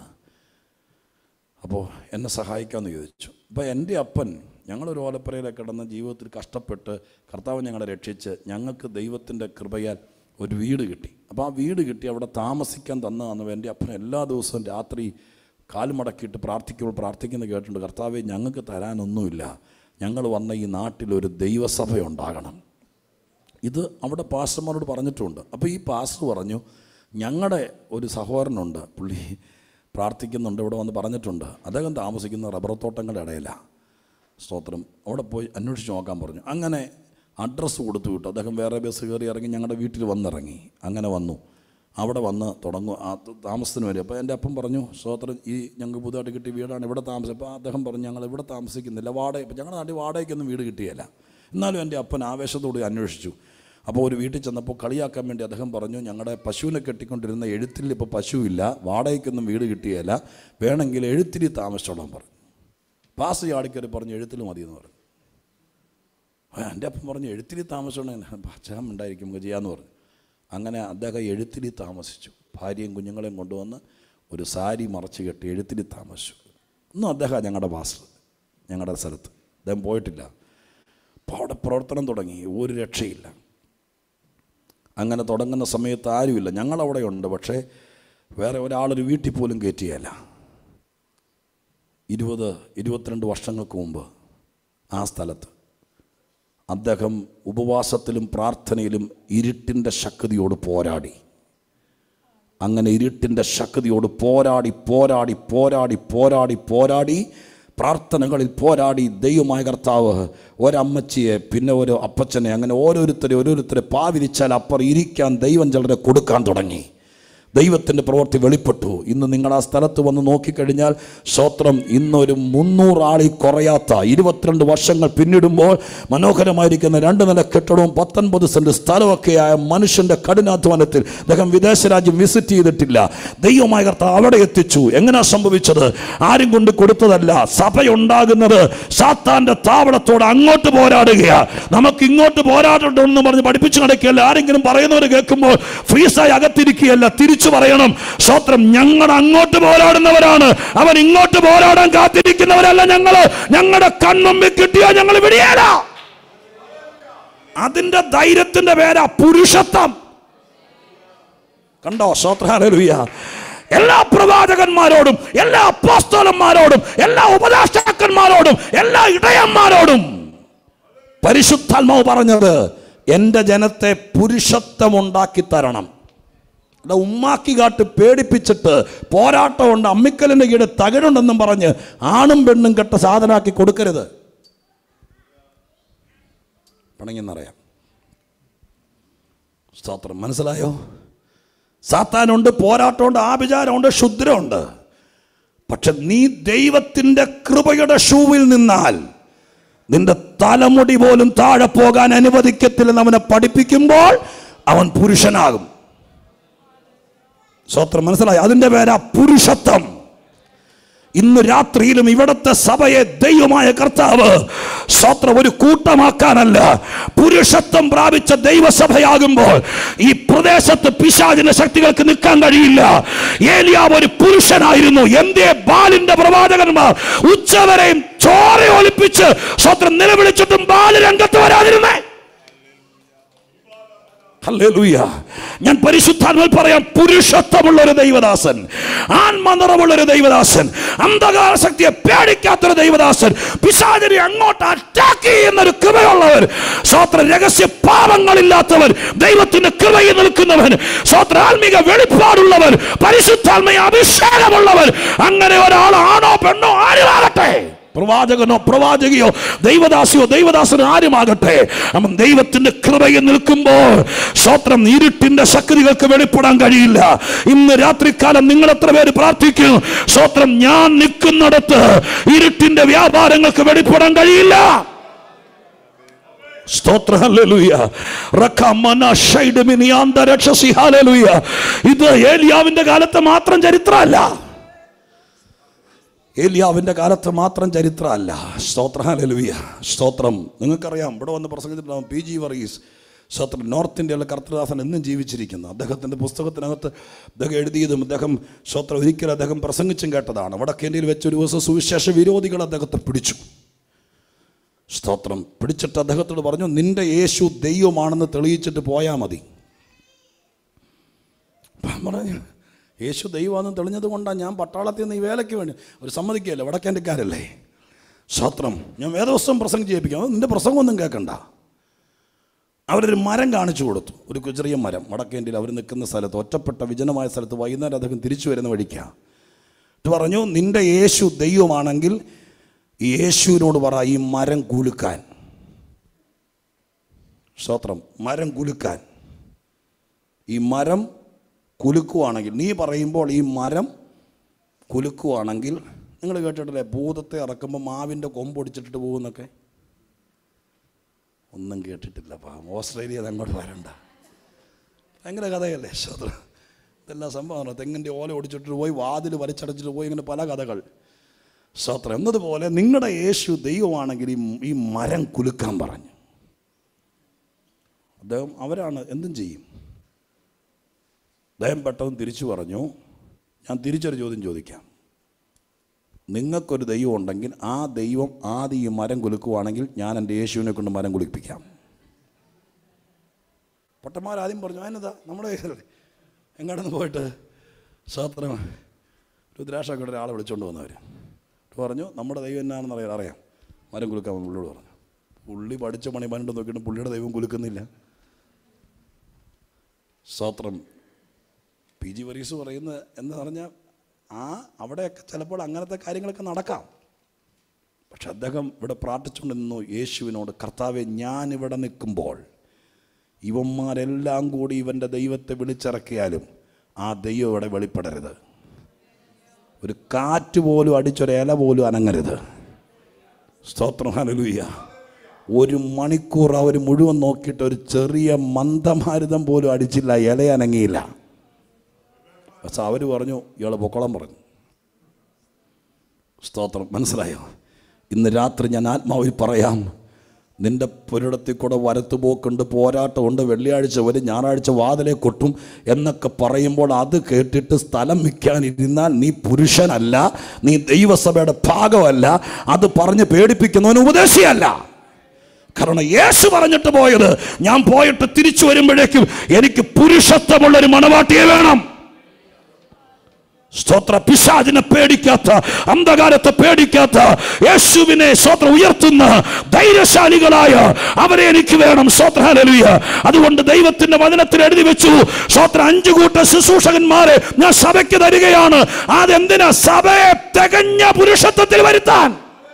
അപ്പോൾ എന്നെ സഹായിക്കാമെന്ന് ചോദിച്ചു അപ്പോൾ എൻ്റെ അപ്പൻ ഞങ്ങളൊരു ഓലപ്പുരയിലൊക്കെ കിടന്ന് ജീവിതത്തിൽ കഷ്ടപ്പെട്ട് കർത്താവ് ഞങ്ങളെ രക്ഷിച്ച് ഞങ്ങൾക്ക് ദൈവത്തിൻ്റെ കൃപയാൽ ഒരു വീട് കിട്ടി അപ്പോൾ ആ വീട് കിട്ടി അവിടെ താമസിക്കാൻ തന്നതാണ് എൻ്റെ അപ്പൻ എല്ലാ ദിവസവും രാത്രി കാൽ മടക്കിയിട്ട് പ്രാർത്ഥിക്കുമ്പോൾ പ്രാർത്ഥിക്കുന്നത് കേട്ടിട്ടുണ്ട് കർത്താവെ ഞങ്ങൾക്ക് തരാനൊന്നുമില്ല ഞങ്ങൾ വന്ന ഈ നാട്ടിലൊരു ദൈവസഭ ഉണ്ടാകണം ഇത് അവിടെ പാസ്റ്റർമാരോട് പറഞ്ഞിട്ടുണ്ട് അപ്പോൾ ഈ പാസ്റ്റർ പറഞ്ഞു ഞങ്ങളുടെ ഒരു സഹോദരനുണ്ട് പുള്ളി പ്രാർത്ഥിക്കുന്നുണ്ട് ഇവിടെ വന്ന് പറഞ്ഞിട്ടുണ്ട് അദ്ദേഹം താമസിക്കുന്ന റബ്ബർ തോട്ടങ്ങളുടെ ഇടയിലാണ് സ്തോത്രം അവിടെ പോയി അന്വേഷിച്ച് നോക്കാൻ പറഞ്ഞു അങ്ങനെ അഡ്രസ്സ് കൊടുത്തു വിട്ടു അദ്ദേഹം വേറെ ബസ് കയറി ഇറങ്ങി ഞങ്ങളുടെ വീട്ടിൽ വന്നിറങ്ങി അങ്ങനെ വന്നു അവിടെ വന്ന് തുടങ്ങും ആ താമസത്തിന് വരും അപ്പോൾ എൻ്റെ അപ്പം പറഞ്ഞു സ്തോത്രം ഈ ഞങ്ങൾക്ക് പുതുതായിട്ട് കിട്ടിയ വീടാണ് ഇവിടെ താമസം അപ്പോൾ അദ്ദേഹം പറഞ്ഞു ഞങ്ങൾ ഇവിടെ താമസിക്കുന്നില്ല വാടക ഇപ്പം ഞങ്ങളുടെ നാട്ടിൽ വാടകയ്ക്കൊന്നും വീട് കിട്ടിയല്ല എന്നാലും എൻ്റെ അപ്പൻ ആവേശത്തോടെ അന്വേഷിച്ചു അപ്പോൾ ഒരു വീട്ടിൽ ചെന്നപ്പോൾ കളിയാക്കാൻ വേണ്ടി അദ്ദേഹം പറഞ്ഞു ഞങ്ങളുടെ പശുവിനെ കെട്ടിക്കൊണ്ടിരുന്ന എഴുത്തിൽ ഇപ്പോൾ പശുവില്ല വാടകയ്ക്കൊന്നും വീട് കിട്ടിയല്ല വേണമെങ്കിൽ എഴുത്തിരി താമസിച്ചോളാൻ പറഞ്ഞു പാസ് ചാടിക്കറി പറഞ്ഞു എഴുത്തിൽ മതി എന്ന് പറഞ്ഞു ആ, എൻ്റെ അപ്പം പറഞ്ഞു എഴുത്തിരി താമസിച്ചോണ്ട് പച്ചാം ഉണ്ടായിരിക്കും നമുക്ക് ചെയ്യാമെന്ന് പറഞ്ഞു അങ്ങനെ അദ്ദേഹം എഴുത്തിരി താമസിച്ചു ഭാര്യയും കുഞ്ഞുങ്ങളെയും കൊണ്ടുവന്ന് ഒരു സാരി മറച്ച് കെട്ടി എഴുത്തിരി താമസിച്ചു ഇന്നും അദ്ദേഹം ഞങ്ങളുടെ പാസ്റ്റർ ഞങ്ങളുടെ സ്ഥലത്ത് അദ്ദേഹം പോയിട്ടില്ല അപ്പോൾ അവിടെ പ്രവർത്തനം തുടങ്ങി ഒരു രക്ഷയില്ല അങ്ങനെ തുടങ്ങുന്ന സമയത്ത് ആരുമില്ല ഞങ്ങളവിടെ ഉണ്ട് പക്ഷേ വേറെ ഒരാളൊരു വീട്ടിൽ പോലും കയറ്റിയല്ല ഇരുപത് ഇരുപത്തിരണ്ട് വർഷങ്ങൾക്ക് മുമ്പ് ആ സ്ഥലത്ത് അദ്ദേഹം ഉപവാസത്തിലും പ്രാർത്ഥനയിലും ഇരുട്ടിൻ്റെ ശക്തിയോട് പോരാടി അങ്ങനെ ഇരുട്ടിൻ്റെ ശക്തിയോട് പോരാടി പോരാടി പോരാടി പോരാടി പോരാടി പ്രാർത്ഥനകളിൽ പോരാടി ദൈവമായ കർത്താവ് ഒരമ്മച്ചിയെ പിന്നെ ഒരു അപ്പച്ചനെ അങ്ങനെ ഓരോരുത്തരെ ഓരോരുത്തരെ പാവിരിച്ചാൽ അപ്പുറം ഇരിക്കാൻ ദൈവം ചിലരെ കൊടുക്കാൻ തുടങ്ങി ദൈവത്തിൻ്റെ പ്രവൃത്തി വെളിപ്പെട്ടു ഇന്ന് നിങ്ങൾ ആ സ്ഥലത്ത് വന്ന് നോക്കിക്കഴിഞ്ഞാൽ സ്വത്രം ഇന്നൊരു മുന്നൂറാളിൽ കുറയാത്ത ഇരുപത്തിരണ്ട് വർഷങ്ങൾ പിന്നിടുമ്പോൾ മനോഹരമായിരിക്കുന്ന രണ്ട് നില കെട്ടിടവും പത്തൊൻപത് സെൻറ്റ് സ്ഥലമൊക്കെയായ മനുഷ്യൻ്റെ കഠിനാധ്വാനത്തിൽ അദ്ദേഹം വിദേശ രാജ്യം വിസിറ്റ് ചെയ്തിട്ടില്ല ദൈവമായ കർത്താവ് അവിടെ എത്തിച്ചു എങ്ങനെയാ സംഭവിച്ചത് ആരും കൊണ്ട് കൊടുത്തതല്ല സഭയുണ്ടാകുന്നത് സാത്താന്റെ താവളത്തോട് അങ്ങോട്ട് പോരാടുകയാ നമുക്ക് ഇങ്ങോട്ട് പോരാടണ്ടെന്ന് പറഞ്ഞ് പഠിപ്പിച്ചു നടക്കുകയല്ല ആരെങ്കിലും പറയുന്നവർ കേൾക്കുമ്പോൾ ഫ്രീസായി അകത്തിരിക്കുകയല്ല തിരിച്ചു വിളിച്ചു പറയണം സ്വത്രം ഞങ്ങൾ അങ്ങോട്ട് പോരാടുന്നവരാണ് അവൻ ഇങ്ങോട്ട് പോരാടാൻ കാത്തിരിക്കുന്നവരല്ല ഞങ്ങള് ഞങ്ങളുടെ കൺമുമ്പിൽ കിട്ടിയോ ഞങ്ങൾ വിടിയേല അതിന്റെ ധൈര്യത്തിന്റെ പേരാ പുരുഷത്വം കണ്ടോ ശ്രോത്രാലൂയ എല്ലാ പ്രവാചകന്മാരോടും എല്ലാ അപ്പോസ്തലന്മാരോടും എല്ലാ ഉപദേഷ്ടാക്കന്മാരോടും എല്ലാ ഇടയന്മാരോടും പരിശുദ്ധാത്മാവ് പറഞ്ഞത് എൻ്റെ ജനത്തെ പുരുഷത്വം ഉണ്ടാക്കി തരണം അല്ല ഉമ്മാക്കി കാട്ട് പേടിപ്പിച്ചിട്ട് പോരാട്ടമുണ്ട് അമ്മിക്കലിൻ്റെ കീഴ് തകരുണ്ടെന്നും പറഞ്ഞ് ആണും പെണ്ണും കെട്ട സാധനമാക്കി കൊടുക്കരുത് പണങ്ങിന്നറിയാം സ്തോത്രം മനസ്സിലായോ സാത്താനുണ്ട് പോരാട്ടമുണ്ട് ആഭിചാരമുണ്ട് ക്ഷുദ്രമുണ്ട് പക്ഷെ നീ ദൈവത്തിൻ്റെ കൃപയുടെ ഷൂവിൽ നിന്നാൽ നിന്റെ തലമുടി പോലും താഴെ പോകാൻ അനുവദിക്കത്തില്ലെന്ന് അവനെ പഠിപ്പിക്കുമ്പോൾ അവൻ പുരുഷനാകും സ്വത്രം മനസ്സിലായി അതിൻ്റെ പേരാ പുരുഷത്വം ഇന്ന് രാത്രിയിലും ഇവിടത്തെ സഭയെ ദൈവമായ കർത്താവ് സ്വത്രം ഒരു കൂട്ടമാക്കാനല്ല പുരുഷത്വം പ്രാപിച്ച ദൈവസഭയാകുമ്പോൾ ഈ പ്രദേശത്ത് പിശാചിന്റെ ശക്തികൾക്ക് നിൽക്കാൻ കഴിയില്ല ഏലിയാവ് ഒരു പുരുഷനായിരുന്നു എന്തേ ബാലിന്റെ പ്രവാചകന്മാർ ഉച്ചവരെയും ചോര ഒലിപ്പിച്ച് സ്വത്രം നിലവിളിച്ചിട്ടും ബാല് രംഗത്ത് വരാതിരുന്നേ ഹല്ലേലൂയ. ഞാൻ പരിശുദ്ധാത്മാവിൽ പറയാം പുരുഷത്വമുള്ള ഒരു ദൈവദാസൻ ആത്മനിറമുള്ള ഒരു ദൈവദാസൻ അന്ധകാര ശക്തിയെ പേടിക്കാത്തൊരു ദൈവദാസൻ പിശാചിനെ അങ്ങോട്ട് അറ്റാക്ക് ചെയ്യുന്ന ഒരു കൃപയുള്ളവർ സ്വോത്ര രഹസ്യ പാപങ്ങളില്ലാത്തവർ ദൈവത്തിന്റെ കൃപയിൽ നിൽക്കുന്നവൻ സ്വോത്ര ആത്മീക വെളിപ്പാടുള്ളവർ പരിശുദ്ധാത്മയ അഭിഷേകമുള്ളവർ അങ്ങനെ ഒരാളാണോ പെണ്ണോ ആരുമാകട്ടെ പ്രവാചകനോ പ്രവാചകിയോ ദൈവദാസിയോ ദൈവദാസനോ ആരുമാകട്ടെ അവൻ ദൈവത്തിന്റെ കൃപയിൽ നിൽക്കുമ്പോൾ സ്വത്രം ഇരുട്ടിന്റെ ശക്തികൾക്ക് വെളിപ്പെടാൻ കഴിയില്ല ഇന്ന് രാത്രികാലം നിങ്ങൾ എത്ര പേര് പ്രാർത്ഥിക്കും സ്വത്രം ഞാൻ നിൽക്കുന്നിടത്ത് ഇരുട്ടിന്റെ വ്യാപാരങ്ങൾക്ക് വെളിപ്പെടാൻ കഴിയില്ല സ്തോത്ര ഹല്ലേലൂയ റഖമന ഷൈഡമിനി ആന്തരക്ഷസി ഹല്ലേലൂയ ഇത് ഏലിയാവിന്റെ കാലത്തെ മാത്രം ചരിത്രമല്ല ഏലിയാവിൻ്റെ കാലത്ത് മാത്രം ചരിത്രമല്ല സ്തോത്ര ഹല്ലേലൂയ സ്തോത്രം നിങ്ങൾക്കറിയാം ഇവിടെ വന്ന് പ്രസംഗിച്ചിട്ടുണ്ടാവും പി ജി വർഗീസ് സ്തോത്രം നോർത്ത് ഇന്ത്യയിലെ കർത്തദാസൻ എന്നും ജീവിച്ചിരിക്കുന്നു അദ്ദേഹത്തിൻ്റെ പുസ്തകത്തിനകത്ത് അദ്ദേഹം എഴുതിയതും അദ്ദേഹം സ്തോത്രം ഒരിക്കലും അദ്ദേഹം പ്രസംഗിച്ചും കേട്ടതാണ് വടക്കേന്ത്യയിൽ വെച്ച് ഒരു ദിവസം സുവിശേഷ വിരോധികൾ അദ്ദേഹത്തെ പിടിച്ചു സ്തോത്രം പിടിച്ചിട്ട് അദ്ദേഹത്തോട് പറഞ്ഞു നിന്റെ യേശു ദൈവമാണെന്ന് തെളിയിച്ചിട്ട് പോയാൽ മതി അപ്പം പറഞ്ഞു യേശു ദൈവമാണെന്ന് തെളിഞ്ഞത് കൊണ്ടാണ് ഞാൻ പട്ടാളത്തിൽ നിന്ന് ഈ വേലയ്ക്ക് വേണ്ടി ഒരു സമ്മതിക്കുകയല്ലേ വടക്കേൻ്റെക്കാരല്ലേ സ്തോത്രം ഞാൻ വേദവസ്തം പ്രസംഗം ചെയ്യിപ്പിക്കാം അത് നിന്റെ പ്രസംഗമൊന്നും കേൾക്കണ്ട അവരൊരു മരം കാണിച്ചു കൊടുത്തു ഒരു ചെറിയ മരം വടക്കേന്ത്യയിൽ അവർ നിൽക്കുന്ന സ്ഥലത്ത് ഒറ്റപ്പെട്ട വിജനമായ സ്ഥലത്ത് വൈകുന്നേരം അദ്ദേഹം തിരിച്ചു വരുന്ന വഴിക്കാണ് ഇത് പറഞ്ഞു നിന്റെ യേശു ദൈവമാണെങ്കിൽ ഈ യേശുവിനോട് പറ ഈ മരം കുലുക്കാൻ സ്തോത്രം മരം കുലുക്കാൻ ഈ മരം കുലുക്കുവാണെങ്കിൽ നീ പറയുമ്പോൾ ഈ മരം കുലുക്കുവാണെങ്കിൽ നിങ്ങൾ കേട്ടിട്ടില്ലേ ഭൂതത്തെ ഇറക്കുമ്പോൾ മാവിൻ്റെ കൊമ്പൊടിച്ചിട്ടിട്ട് പോകുന്നൊക്കെ ഒന്നും കേട്ടിട്ടില്ല പാവം ഓസ്ട്രേലിയ അങ്ങോട്ട് വരണ്ട ഭയങ്കര കഥയല്ലേ ശ്രോത്ര ഇതെല്ലാം സംഭവമാണ് തെങ്ങിൻ്റെ ഓല ഒടിച്ചിട്ട് പോയി വാതിൽ വലിച്ചടച്ചിട്ട് പോയി ഇങ്ങനെ പല കഥകൾ ശ്രോത്രം എന്നതുപോലെ നിങ്ങളുടെ യേശു ദൈവമാണെങ്കിൽ ഈ ഈ മരം കുലുക്കാൻ പറഞ്ഞു അദ്ദേഹം അവരാണ് എന്തും ചെയ്യും അദ്ദേഹം പെട്ടെന്ന് തിരിച്ചു പറഞ്ഞു ഞാൻ തിരിച്ചൊരു ചോദ്യം ചോദിക്കാം നിങ്ങൾക്കൊരു ദൈവം ഉണ്ടെങ്കിൽ ആ ദൈവം ആദ്യം ഈ മരം കുലുക്കുവാണെങ്കിൽ ഞാൻ എൻ്റെ യേശുവിനെ കൊണ്ട് മരം കുലിപ്പിക്കാം പൊട്ടന്മാരാദ്യം പറഞ്ഞു അതിനെന്താ നമ്മുടെ കയ്യിലല്ലേ എങ്ങോട്ടൊന്ന് പോയിട്ട് സ്വാത്രം രുദ്രാക്ഷൊക്കെ ഒരാളെ വിളിച്ചുകൊണ്ട് വന്നവർ പറഞ്ഞു നമ്മുടെ ദൈവം എന്നാണെന്ന് അറിയാം അറിയാം മരം കുലുക്കാൻ പുള്ളിയോട് പറഞ്ഞു പുള്ളി പഠിച്ച പണി പണ്ട് നോക്കിയിട്ട് പുള്ളിയുടെ ദൈവം കുലുക്കുന്നില്ല സ്തോത്രം പി ജി വരീസ് പറയുന്നത് എന്ന് പറഞ്ഞാൽ ആ അവിടെയൊക്കെ ചിലപ്പോൾ അങ്ങനത്തെ കാര്യങ്ങളൊക്കെ നടക്കാം പക്ഷെ അദ്ദേഹം ഇവിടെ പ്രാർത്ഥിച്ചുകൊണ്ട് നിന്നു യേശുവിനോട് കർത്താവെ ഞാൻ ഇവിടെ നിൽക്കുമ്പോൾ ഇവന്മാരെല്ലാം കൂടി ഇവൻ്റെ ദൈവത്തെ വിളിച്ചിറക്കിയാലും ആ ദൈവം ഇവിടെ വെളിപ്പെടരുത് ഒരു കാറ്റ് പോലും അടിച്ചൊരു ഇല പോലും അനങ്ങരുത് സ്തോത്രം ഹലലൂയ ഒരു മണിക്കൂർ അവർ മുഴുവൻ നോക്കിയിട്ട് ഒരു ചെറിയ മന്ദമാരുതം പോലും അടിച്ചില്ല ഇല അനങ്ങിയില്ല പക്ഷെ അവർ പറഞ്ഞു ഇയാൾ പൊക്കോളം പറഞ്ഞു സ്തോത്രം മനസ്സിലായോ ഇന്ന് രാത്രി ഞാൻ ആത്മാവിൽ പറയാം നിന്റെ പുരടത്തിൽ കൂടെ വരത്തുപോക്കുണ്ട് പോരാട്ടമുണ്ട് വെള്ളിയാഴ്ച വരും ഞായറാഴ്ച വാതിലെ കൊട്ടും എന്നൊക്കെ പറയുമ്പോൾ അത് കേട്ടിട്ട് സ്ഥലം വിൽക്കാനിരുന്നാൽ നീ പുരുഷനല്ല നീ ദൈവസഭയുടെ ഭാഗമല്ല അത് പറഞ്ഞ് പേടിപ്പിക്കുന്നവൻ ഉപദേശിയല്ല കാരണം യേശു പറഞ്ഞിട്ട് പോയത് ഞാൻ പോയിട്ട് തിരിച്ചു വരുമ്പോഴേക്കും എനിക്ക് പുരുഷത്വമുള്ളൊരു മണവാട്ടിയെ വേണം സ്തോത്ര പിശാചിനെ പേടിക്കാത്ത അന്ധകാരത്തെ പേടിക്കാത്ത യേശുവിനെ സ്തോത്ര ഉയർത്തുന്ന ധൈര്യശാലികളായ അവരെ എനിക്ക് വേണം സ്തോത്ര ഹല്ലേലൂയ അതുകൊണ്ട് ദൈവത്തിന്റെ വചനത്തിൽ എഴുതി വെച്ചു സ്തോത്ര അഞ്ചു കൂട്ട ശുശ്രൂഷകന്മാരെ ഞാൻ സഭയ്ക്ക് തരികയാണ് അതെന്തിനാ സഭയെ തികഞ്ഞ പുരുഷത്വത്തിൽ വരുത്താൻ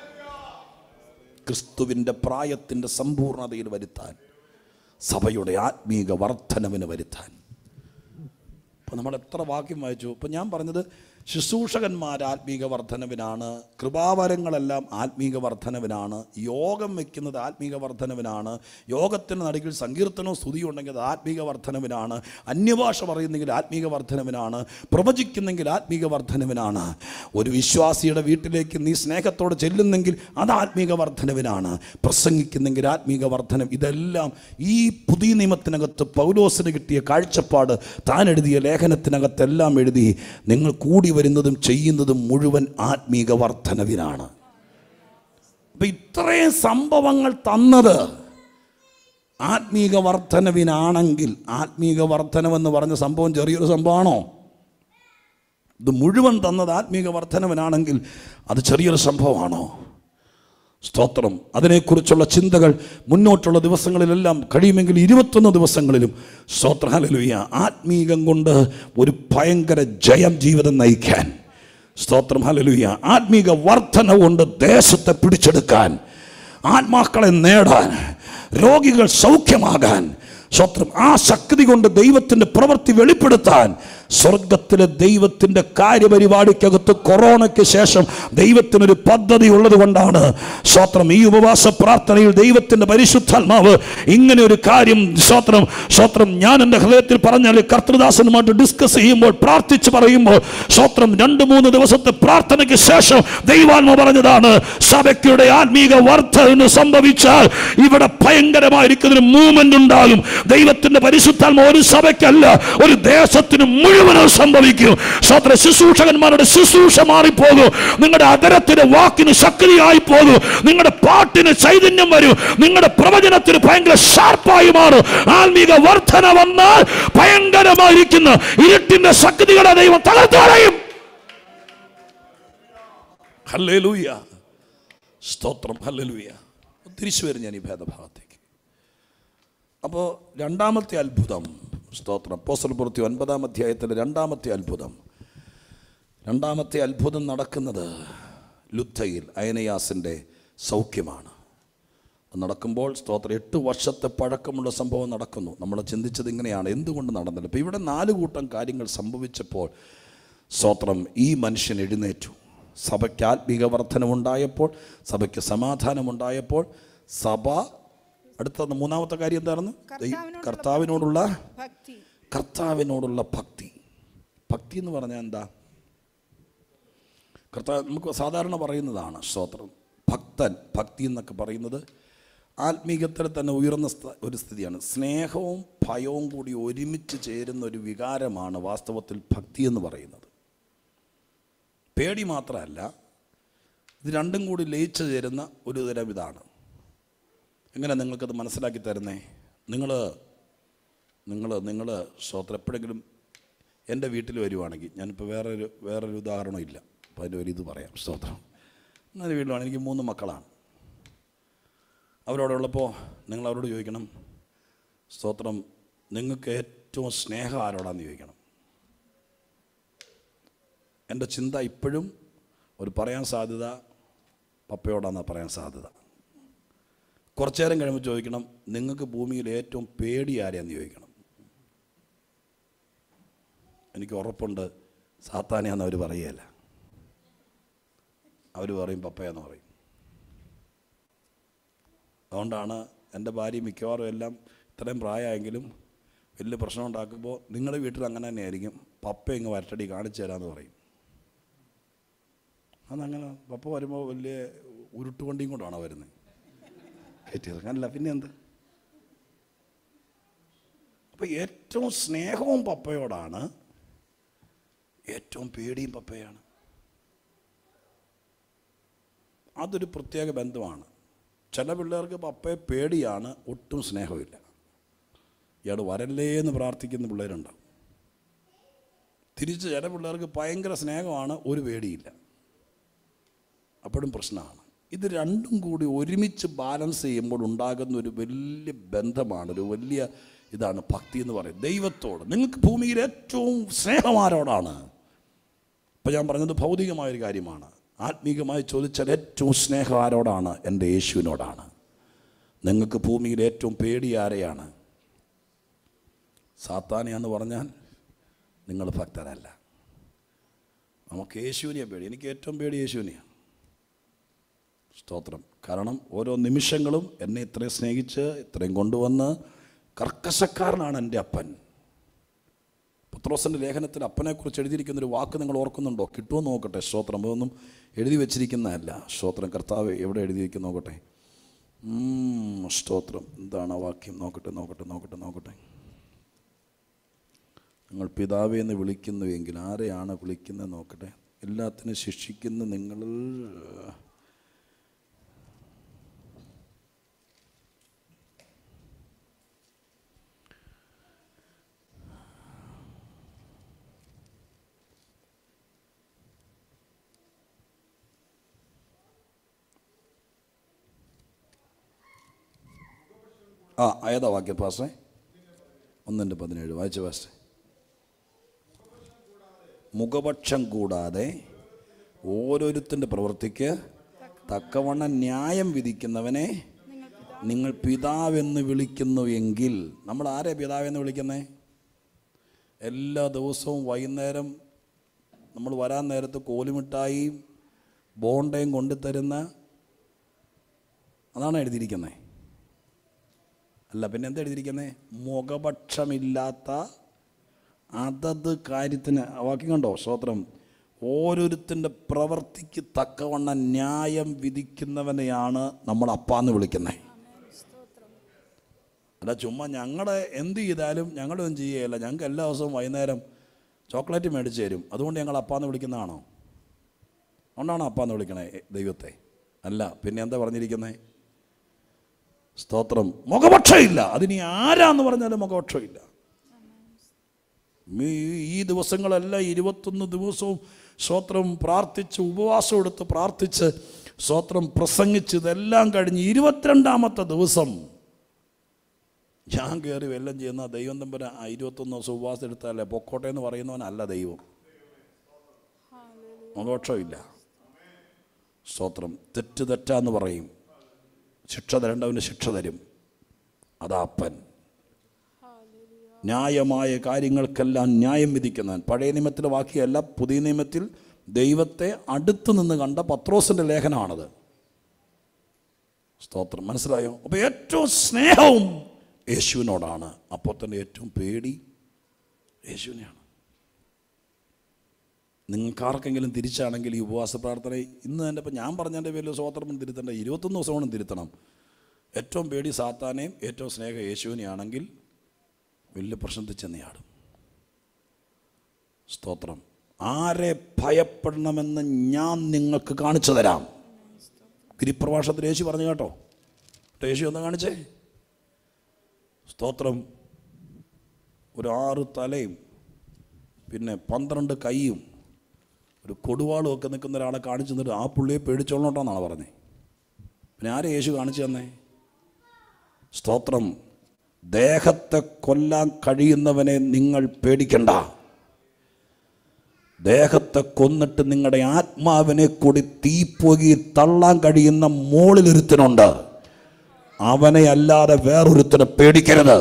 ക്രിസ്തുവിന്റെ പ്രായത്തിന്റെ സമ്പൂർണതയിൽ വരുത്താൻ സഭയുടെ ആത്മീക വർധനവിന് വരുത്താൻ അപ്പോൾ നമ്മൾ എത്ര വാക്യം വായിച്ചു ഇപ്പം ഞാൻ പറഞ്ഞത് ശുശ്രൂഷകന്മാർ ആത്മീക വർധനവിനാണ് കൃപാവരങ്ങളെല്ലാം ആത്മീക വർധനവിനാണ് യോഗം വെക്കുന്നത് ആത്മീക വർധനവിനാണ് യോഗത്തിന് നടുക്കിൽ സങ്കീർത്തനവും സ്തുതിയും ഉണ്ടെങ്കിൽ അത് ആത്മീക വർധനവിനാണ് അന്യഭാഷ പറയുന്നെങ്കിൽ ആത്മീക വർധനവിനാണ് പ്രവചിക്കുന്നെങ്കിൽ ആത്മീക വർധനവിനാണ് ഒരു വിശ്വാസിയുടെ വീട്ടിലേക്ക് നീ സ്നേഹത്തോടെ ചെല്ലുന്നെങ്കിൽ അത് ആത്മീക വർധനവിനാണ് പ്രസംഗിക്കുന്നെങ്കിൽ ആത്മീക വർധനം ഇതെല്ലാം ഈ പുതിയ നിയമത്തിനകത്ത് പൗലോസിന് കിട്ടിയ കാഴ്ചപ്പാട് താൻ എഴുതിയ ലേഖനത്തിനകത്തെല്ലാം എഴുതി നിങ്ങൾ കൂടി വരുന്നതും ചെയ്യുന്നതും മുഴുവൻ ആത്മീക വർധനവിനാണ് അപ്പൊ ഇത്രയും സംഭവങ്ങൾ തന്നത് ആത്മീക വർധനവിനാണെങ്കിൽ ആത്മീക വർധനമെന്ന് പറഞ്ഞ സംഭവം ചെറിയൊരു സംഭവമാണോ ഇത് മുഴുവൻ തന്നത് ആത്മീക വർധനവിനാണെങ്കിൽ അത് ചെറിയൊരു സംഭവമാണോ സ്തോത്രം അതിനെക്കുറിച്ചുള്ള ചിന്തകൾ മുന്നോട്ടുള്ള ദിവസങ്ങളിലെല്ലാം കഴിയുമെങ്കിൽ ഇരുപത്തൊന്ന് ദിവസങ്ങളിലും സ്തോത്ര ഹല്ലേലൂയ ആത്മീകം കൊണ്ട് ഒരു ഭയങ്കര ജയം ജീവിതം നയിക്കാൻ സ്തോത്രം ഹല്ലേലൂയ ആത്മീക വർധന കൊണ്ട് ദേശത്തെ പിടിച്ചെടുക്കാൻ ആത്മാക്കളെ നേടാൻ രോഗികൾ സൗഖ്യമാകാൻ സ്വത്രം ആ ശക്തി കൊണ്ട് ദൈവത്തിൻ്റെ പ്രവൃത്തി വെളിപ്പെടുത്താൻ സ്വർഗത്തിലെ ദൈവത്തിൻ്റെ കാര്യപരിപാടിക്കകത്ത് കൊറോണയ്ക്ക് ശേഷം ദൈവത്തിനൊരു പദ്ധതി ഉള്ളത് കൊണ്ടാണ് സ്വത്രം ഈ ഉപവാസ പ്രാർത്ഥനയിൽ ദൈവത്തിൻ്റെ പരിശുദ്ധാത്മാവ് ഇങ്ങനെ ഒരു കാര്യം സ്വത്രം സ്വത്രം ഞാൻ എൻ്റെ ഹൃദയത്തിൽ പറഞ്ഞാൽ കർത്തൃദാസനുമായിട്ട് ഡിസ്കസ് ചെയ്യുമ്പോൾ പ്രാർത്ഥിച്ച് പറയുമ്പോൾ സ്വത്രം രണ്ട് മൂന്ന് ദിവസത്തെ പ്രാർത്ഥനയ്ക്ക് ശേഷം ദൈവാത്മ പറഞ്ഞതാണ് സഭയ്ക്കുടെ ആത്മീക വർധന സംഭവിച്ചാൽ ഇവിടെ ഭയങ്കരമായിരിക്കുന്നൊരു മൂവ്മെന്റ് ഉണ്ടാകും ദൈവത്തിന്റെ പരിശുദ്ധാത്മ ഒരു സഭയ്ക്കല്ല ഒരു ദേശത്തിന് മുഴുവനും സംഭവിക്കും സ്വത്ര ശുശ്രൂഷകന്മാരുടെ ശുശ്രൂഷ മാറിപ്പോകും നിങ്ങളുടെ അതരത്തിന് വാക്കിന് ശക്തിയായി പോകും നിങ്ങളുടെ പാട്ടിന് ചൈതന്യം വരും നിങ്ങളുടെ പ്രവചനത്തിന് ഭയങ്കര ഷാർപ്പായി മാറും ആത്മീക വർധന വന്നാൽ ഭയങ്കരമായിരിക്കുന്ന ഇരുട്ടിന്റെ ശക്തികളെ ദൈവം തകർത്തു കളയും ഹല്ലേലൂയ സ്തോത്രം ഹല്ലേലൂയ തിരിച്ചു വരും ഞാൻ ഈ ഭേദഭാഗത്തേക്ക് അപ്പോൾ രണ്ടാമത്തെ അത്ഭുതം സ്തോത്രം പോസ്റ്റൽ പൂർത്തി ഒൻപതാം അധ്യായത്തിലെ രണ്ടാമത്തെ അത്ഭുതം രണ്ടാമത്തെ അത്ഭുതം നടക്കുന്നത് ലുദ്ധയിൽ അയനയാസിൻ്റെ സൗഖ്യമാണ് അത് നടക്കുമ്പോൾ സ്തോത്രം എട്ട് വർഷത്തെ പഴക്കമുള്ള സംഭവം നടക്കുന്നു നമ്മൾ ചിന്തിച്ചത് ഇങ്ങനെയാണ് എന്തുകൊണ്ട് നടന്നില്ല അപ്പോൾ ഇവിടെ നാല് കൂട്ടം കാര്യങ്ങൾ സംഭവിച്ചപ്പോൾ സ്തോത്രം ഈ മനുഷ്യൻ എഴുന്നേറ്റു സഭയ്ക്ക് ആത്മീക വർധനമുണ്ടായപ്പോൾ സഭയ്ക്ക് സമാധാനമുണ്ടായപ്പോൾ സഭ അടുത്ത മൂന്നാമത്തെ കാര്യം എന്താണെന്ന് ദൈവ- കർത്താവിനോടുള്ള ഭക്തി കർത്താവിനോടുള്ള ഭക്തി ഭക്തി എന്ന് പറഞ്ഞാൽ എന്താ കർത്താവ് നമുക്ക് സാധാരണ പറയുന്നതാണ് സ്തോത്രം ഭക്തൻ ഭക്തി എന്നൊക്കെ പറയുന്നത് ആത്മീകത്തിൽ തന്നെ ഉയർന്ന സ്ഥ- ഒരു സ്ഥിതിയാണ് സ്നേഹവും ഭയവും കൂടി ഒരുമിച്ച് ചേരുന്ന ഒരു വികാരമാണ് വാസ്തവത്തിൽ ഭക്തി എന്ന് പറയുന്നത് പേടി മാത്രമല്ല ഇത് രണ്ടും കൂടി ലയിച്ചു ചേരുന്ന ഒരു തരം ഇതാണ് എങ്ങനെ നിങ്ങൾക്കത് മനസ്സിലാക്കി തരുന്നേ നിങ്ങൾ നിങ്ങൾ നിങ്ങൾ സ്തോത്രം എപ്പോഴെങ്കിലും എൻ്റെ വീട്ടിൽ വരുവാണെങ്കിൽ ഞാനിപ്പോൾ വേറൊരു വേറൊരു ഉദാഹരണം ഇല്ല അപ്പോൾ അതിൻ്റെ ഒരു ഇത് പറയാം സ്തോത്രം എൻ്റെ വീട്ടിലാണ് എനിക്ക് മൂന്ന് മക്കളാണ് അവരോടുള്ളപ്പോൾ നിങ്ങൾ അവരോട് ചോദിക്കണം സ്തോത്രം നിങ്ങൾക്ക് ഏറ്റവും സ്നേഹം ആരോടാന്ന് ചോദിക്കണം എൻ്റെ ചിന്ത ഇപ്പോഴും ഒരു പറയാൻ സാധ്യത പപ്പയോടാന്നാണ് പറയാൻ സാധ്യത കുറച്ചു നേരം കഴിയുമ്പോൾ ചോദിക്കണം നിങ്ങൾക്ക് ഭൂമിയിൽ ഏറ്റവും പേടി ആരെയാന്ന് ചോദിക്കണം എനിക്ക് ഉറപ്പുണ്ട് സാത്താനെയാന്ന് അവർ പറയുകയല്ല അവർ പറയും പപ്പയെന്ന് പറയും അതുകൊണ്ടാണ് എൻ്റെ ഭാര്യ മിക്കവാറും എല്ലാം ഇത്രയും പ്രായമായെങ്കിലും വലിയ പ്രശ്നം ഉണ്ടാക്കുമ്പോൾ നിങ്ങളുടെ വീട്ടിൽ അങ്ങനെ തന്നെയായിരിക്കും പപ്പ ഇങ്ങ് വരട്ടടി കാണിച്ചു തരാമെന്ന് പറയും അതങ്ങനെ പപ്പ വരുമ്പോൾ വലിയ ഉരുട്ടുവണ്ടിയും കൊണ്ടാണ് വരുന്നത് കയറ്റിയിറങ്ങാൻ പിന്നെ എന്ത് അപ്പൊ ഏറ്റവും സ്നേഹവും പപ്പയോടാണ് ഏറ്റവും പേടിയും പപ്പയാണ് അതൊരു പ്രത്യേക ബന്ധമാണ് ചില പിള്ളേർക്ക് പപ്പയെ പേടിയാണ് ഒട്ടും സ്നേഹമില്ല ഇയാൾ വരല്ലേ എന്ന് പ്രാർത്ഥിക്കുന്ന പിള്ളേരുണ്ടാവും തിരിച്ച് ചില പിള്ളേർക്ക് ഭയങ്കര സ്നേഹമാണ് ഒരു പേടിയില്ല അപ്പോഴും പ്രശ്നമാണ് ഇത് രണ്ടും കൂടി ഒരുമിച്ച് ബാലൻസ് ചെയ്യുമ്പോൾ ഉണ്ടാകുന്ന ഒരു വലിയ ബന്ധമാണ് ഒരു വലിയ ഇതാണ് ഭക്തി എന്ന് പറയുന്നത് ദൈവത്തോട് നിങ്ങൾക്ക് ഭൂമിയിൽ ഏറ്റവും സ്നേഹം ആരോടാണ് ഇപ്പം ഞാൻ പറഞ്ഞത് ഭൗതികമായൊരു കാര്യമാണ് ആത്മീകമായി ചോദിച്ചാൽ ഏറ്റവും സ്നേഹം ആരോടാണ് എൻ്റെ യേശുവിനോടാണ് നിങ്ങൾക്ക് ഭൂമിയിൽ ഏറ്റവും പേടി ആരെയാണ് സാത്താനെയാന്ന് പറഞ്ഞാൽ നിങ്ങൾ ഭക്തരല്ല നമുക്ക് യേശുവിനെയാണ് പേടി എനിക്ക് ഏറ്റവും പേടി യേശുവിനെയാണ് സ്തോത്രം കാരണം ഓരോ നിമിഷങ്ങളും എന്നെ ഇത്രയും സ്നേഹിച്ച് ഇത്രയും കൊണ്ടുവന്ന് കർക്കശക്കാരനാണ് എൻ്റെ അപ്പൻ പത്രോസിൻ്റെ ലേഖനത്തിൽ അപ്പനെക്കുറിച്ച് എഴുതിയിരിക്കുന്ന ഒരു വാക്ക് നിങ്ങൾ ഓർക്കുന്നുണ്ടോ കിട്ടുമോ നോക്കട്ടെ സ്തോത്രം അതൊന്നും എഴുതി വെച്ചിരിക്കുന്നതല്ല സ്തോത്രം കർത്താവ് എവിടെ എഴുതിയിരിക്കുന്നു നോക്കട്ടെ ഉം, സ്തോത്രം എന്താണ് ആ വാക്യം നോക്കട്ടെ നോക്കട്ടെ നോക്കട്ടെ നോക്കട്ടെ നിങ്ങൾ പിതാവേ എന്ന് വിളിക്കുന്നുവെങ്കിൽ ആരെയാണ് വിളിക്കുന്നത് നോക്കട്ടെ എല്ലാത്തിനും ശിക്ഷിക്കുന്ന നിങ്ങൾ ആ ഏതാ വാക്യം പാസ്റ്റേ ഒന്നിൻ്റെ പതിനേഴ് വായിച്ച പാസ്റ്റേ മുഖപക്ഷം കൂടാതെ ഓരോരുത്തൻ്റെ പ്രവൃത്തിക്ക് തക്കവണ്ണം ന്യായം വിധിക്കുന്നവനെ നിങ്ങൾ പിതാവെന്ന് വിളിക്കുന്നു എങ്കിൽ നമ്മൾ ആരെ പിതാവെന്ന് വിളിക്കുന്നേ എല്ലാ ദിവസവും വൈകുന്നേരം നമ്മൾ വരാൻ നേരത്ത് കോലുമിഠായിയും ബോണ്ടയും കൊണ്ടുതരുന്ന അതാണ് എഴുതിയിരിക്കുന്നത് അല്ല പിന്നെ എന്താ എഴുതിയിരിക്കുന്നത് മുഖപക്ഷമില്ലാത്ത അതത് കാര്യത്തിന് ആ വാക്യം കണ്ടോ സ്തോത്രം ഓരോരുത്തൻ്റെ പ്രവൃത്തിക്ക് തക്കവണ്ണം ന്യായം വിധിക്കുന്നവനെയാണ് നമ്മൾ അപ്പാന്ന് വിളിക്കുന്നത് അല്ല ചുമ്മാ ഞങ്ങളുടെ എന്ത് ചെയ്താലും ഞങ്ങളൊന്നും ചെയ്യുകയില്ല ഞങ്ങൾക്ക് എല്ലാ ദിവസവും വൈകുന്നേരം ചോക്ലേറ്റ് മേടിച്ച് തരും അതുകൊണ്ട് ഞങ്ങൾ അപ്പാന്ന് വിളിക്കുന്നതാണോ അതുകൊണ്ടാണോ അപ്പാന്ന് വിളിക്കണേ ദൈവത്തെ അല്ല പിന്നെ എന്താ പറഞ്ഞിരിക്കുന്നത് സ്തോത്രം മുഖപക്ഷമില്ല അതിനി ആരാന്ന് പറഞ്ഞാലും മുഖപക്ഷമില്ല ഈ- ഈ ദിവസങ്ങളെല്ലാം ഇരുപത്തൊന്ന് ദിവസവും സ്തോത്രം പ്രാർത്ഥിച്ച് ഉപവാസം എടുത്ത് പ്രാർത്ഥിച്ച് സ്തോത്രം പ്രസംഗിച്ച് ഇതെല്ലാം കഴിഞ്ഞ് ഇരുപത്തിരണ്ടാമത്തെ ദിവസം ഞാൻ കയറി വെല്ലം ചെയ്യുന്ന ദൈവം തമ്പര ആ ഇരുപത്തൊന്ന് ദിവസം ഉപവാസം എടുത്താലേ പൊക്കോട്ടെ എന്ന് പറയുന്നവനല്ല ദൈവം മുഖപക്ഷമില്ല സ്തോത്രം തെറ്റ് തെറ്റാന്ന് പറയും ശിക്ഷ തരേണ്ടവന് ശിക്ഷ തരും അതാ അപ്പൻ ന്യായമായ കാര്യങ്ങൾക്കെല്ലാം ന്യായം വിധിക്കുന്നവൻ പഴയ നിയമത്തിലെ വാക്യമല്ല പുതിയ നിയമത്തിൽ ദൈവത്തെ അടുത്ത് നിന്ന് കണ്ട പത്രോസിൻ്റെ ലേഖനമാണത് സ്തോത്രം മനസ്സിലായോ അപ്പോൾ ഏറ്റവും സ്നേഹവും യേശുവിനോടാണ് അപ്പോൾ തന്നെ ഏറ്റവും പേടി യേശുവിനെയാണ് നിങ്ങൾക്ക് ആർക്കെങ്കിലും തിരിച്ചാണെങ്കിൽ ഈ ഉപവാസ പ്രാർത്ഥന ഇന്ന് തന്നെ ഇപ്പം ഞാൻ പറഞ്ഞതിൻ്റെ പേരിൽ സ്വോത്രം തിരുത്തണ്ട ഇരുപത്തൊന്ന് ദിവസമാണ് തിരുത്തണം ഏറ്റവും പേടി സാത്താനെയും ഏറ്റവും സ്നേഹം യേശുവിനെയാണെങ്കിൽ വലിയ പ്രശ്നത്തിൽ ചെന്നയാടും സ്തോത്രം ആരെ ഭയപ്പെടണമെന്ന് ഞാൻ നിങ്ങൾക്ക് കാണിച്ചു തരാം ഗിരിപ്രഭാഷത്തിൽ യേശു പറഞ്ഞു കേട്ടോ കേട്ടോ യേശു ഒന്ന് കാണിച്ചേ സ്തോത്രം ഒരു ആറ് തലയും പിന്നെ പന്ത്രണ്ട് കൈയും ഒരു കൊടുവാളും ഒക്കെ നിൽക്കുന്ന ഒരാളെ കാണിച്ചു തന്നിട്ട് ആ പുള്ളിയെ പേടിച്ചോളണോട്ടാന്നാണ് പറഞ്ഞത് പിന്നെ ആരെ യേശു കാണിച്ചു തന്നേ സ്തോത്രം ദേഹത്തെ കൊല്ലാൻ കഴിയുന്നവനെ നിങ്ങൾ പേടിക്കണ്ട ദേഹത്തെ കൊന്നിട്ട് നിങ്ങളുടെ ആത്മാവിനെ കൂടി തീപ്പൊകി തള്ളാൻ കഴിയുന്ന മോളിലൊരുത്തനുണ്ട് അവനെ അല്ലാതെ വേറൊരുത്തനെ പേടിക്കരുത്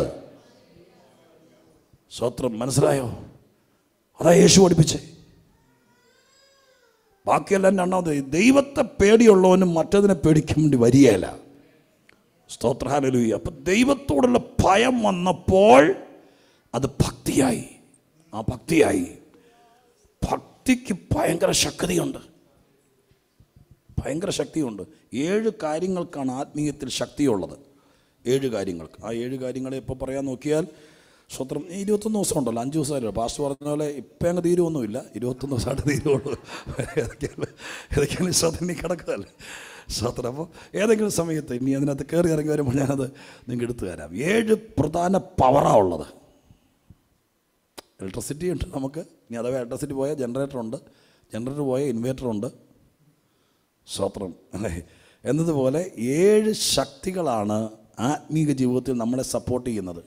സ്വത്രം മനസ്സിലായോ അതാ യേശു പഠിപ്പിച്ചേ ബാക്കിയെല്ലാം രണ്ടാമത് ദൈവത്തെ പേടിയുള്ളവനും മറ്റതിനെ പേടിക്കാൻ വേണ്ടി വരികയില്ല സ്തോത്രഹാലലൂയ അപ്പം ദൈവത്തോടുള്ള ഭയം വന്നപ്പോൾ അത് ഭക്തിയായി ആ ഭക്തിയായി ഭക്തിക്ക് ഭയങ്കര ശക്തിയുണ്ട് ഭയങ്കര ശക്തിയുണ്ട് ഏഴ് കാര്യങ്ങൾക്കാണ് ആത്മീയത്തിൽ ശക്തിയുള്ളത് ഏഴ് കാര്യങ്ങൾക്ക് ആ ഏഴ് കാര്യങ്ങളെ ഇപ്പോൾ പറയാൻ നോക്കിയാൽ സ്വത്രം ഇരുപത്തൊന്ന് ദിവസം ഉണ്ടല്ലോ അഞ്ച് ദിവസമല്ലോ പാസ്റ്റ് പറഞ്ഞ പോലെ ഇപ്പം അങ്ങ് തീരുമൊന്നുമില്ല ഇരുപത്തൊന്ന് ദിവസമായിട്ട് തീരുള്ളൂ ഏതൊക്കെയാണ് ഏതൊക്കെയാണ് സ്വതം ഇനി കിടക്കുകയല്ലേ സ്വത്രം അപ്പോൾ ഏതെങ്കിലും സമയത്ത് ഇനി അതിനകത്ത് കയറി ഇറങ്ങി വരുമ്പോൾ ഞാനത് നിങ്ങൾക്ക് എടുത്തു തരാം ഏഴ് പ്രധാന പവറാണ് ഉള്ളത് ഇലക്ട്രിസിറ്റി ഉണ്ട് നമുക്ക് ഇനി അഥവാ ഇലക്ട്രിസിറ്റി പോയാൽ ജനറേറ്റർ ഉണ്ട് ജനറേറ്റർ പോയാൽ ഇൻവേർട്ടർ ഉണ്ട് സ്വത്രം അല്ലേ എന്നതുപോലെ ഏഴ് ശക്തികളാണ് ആത്മീക ജീവിതത്തിൽ നമ്മളെ സപ്പോർട്ട് ചെയ്യുന്നത്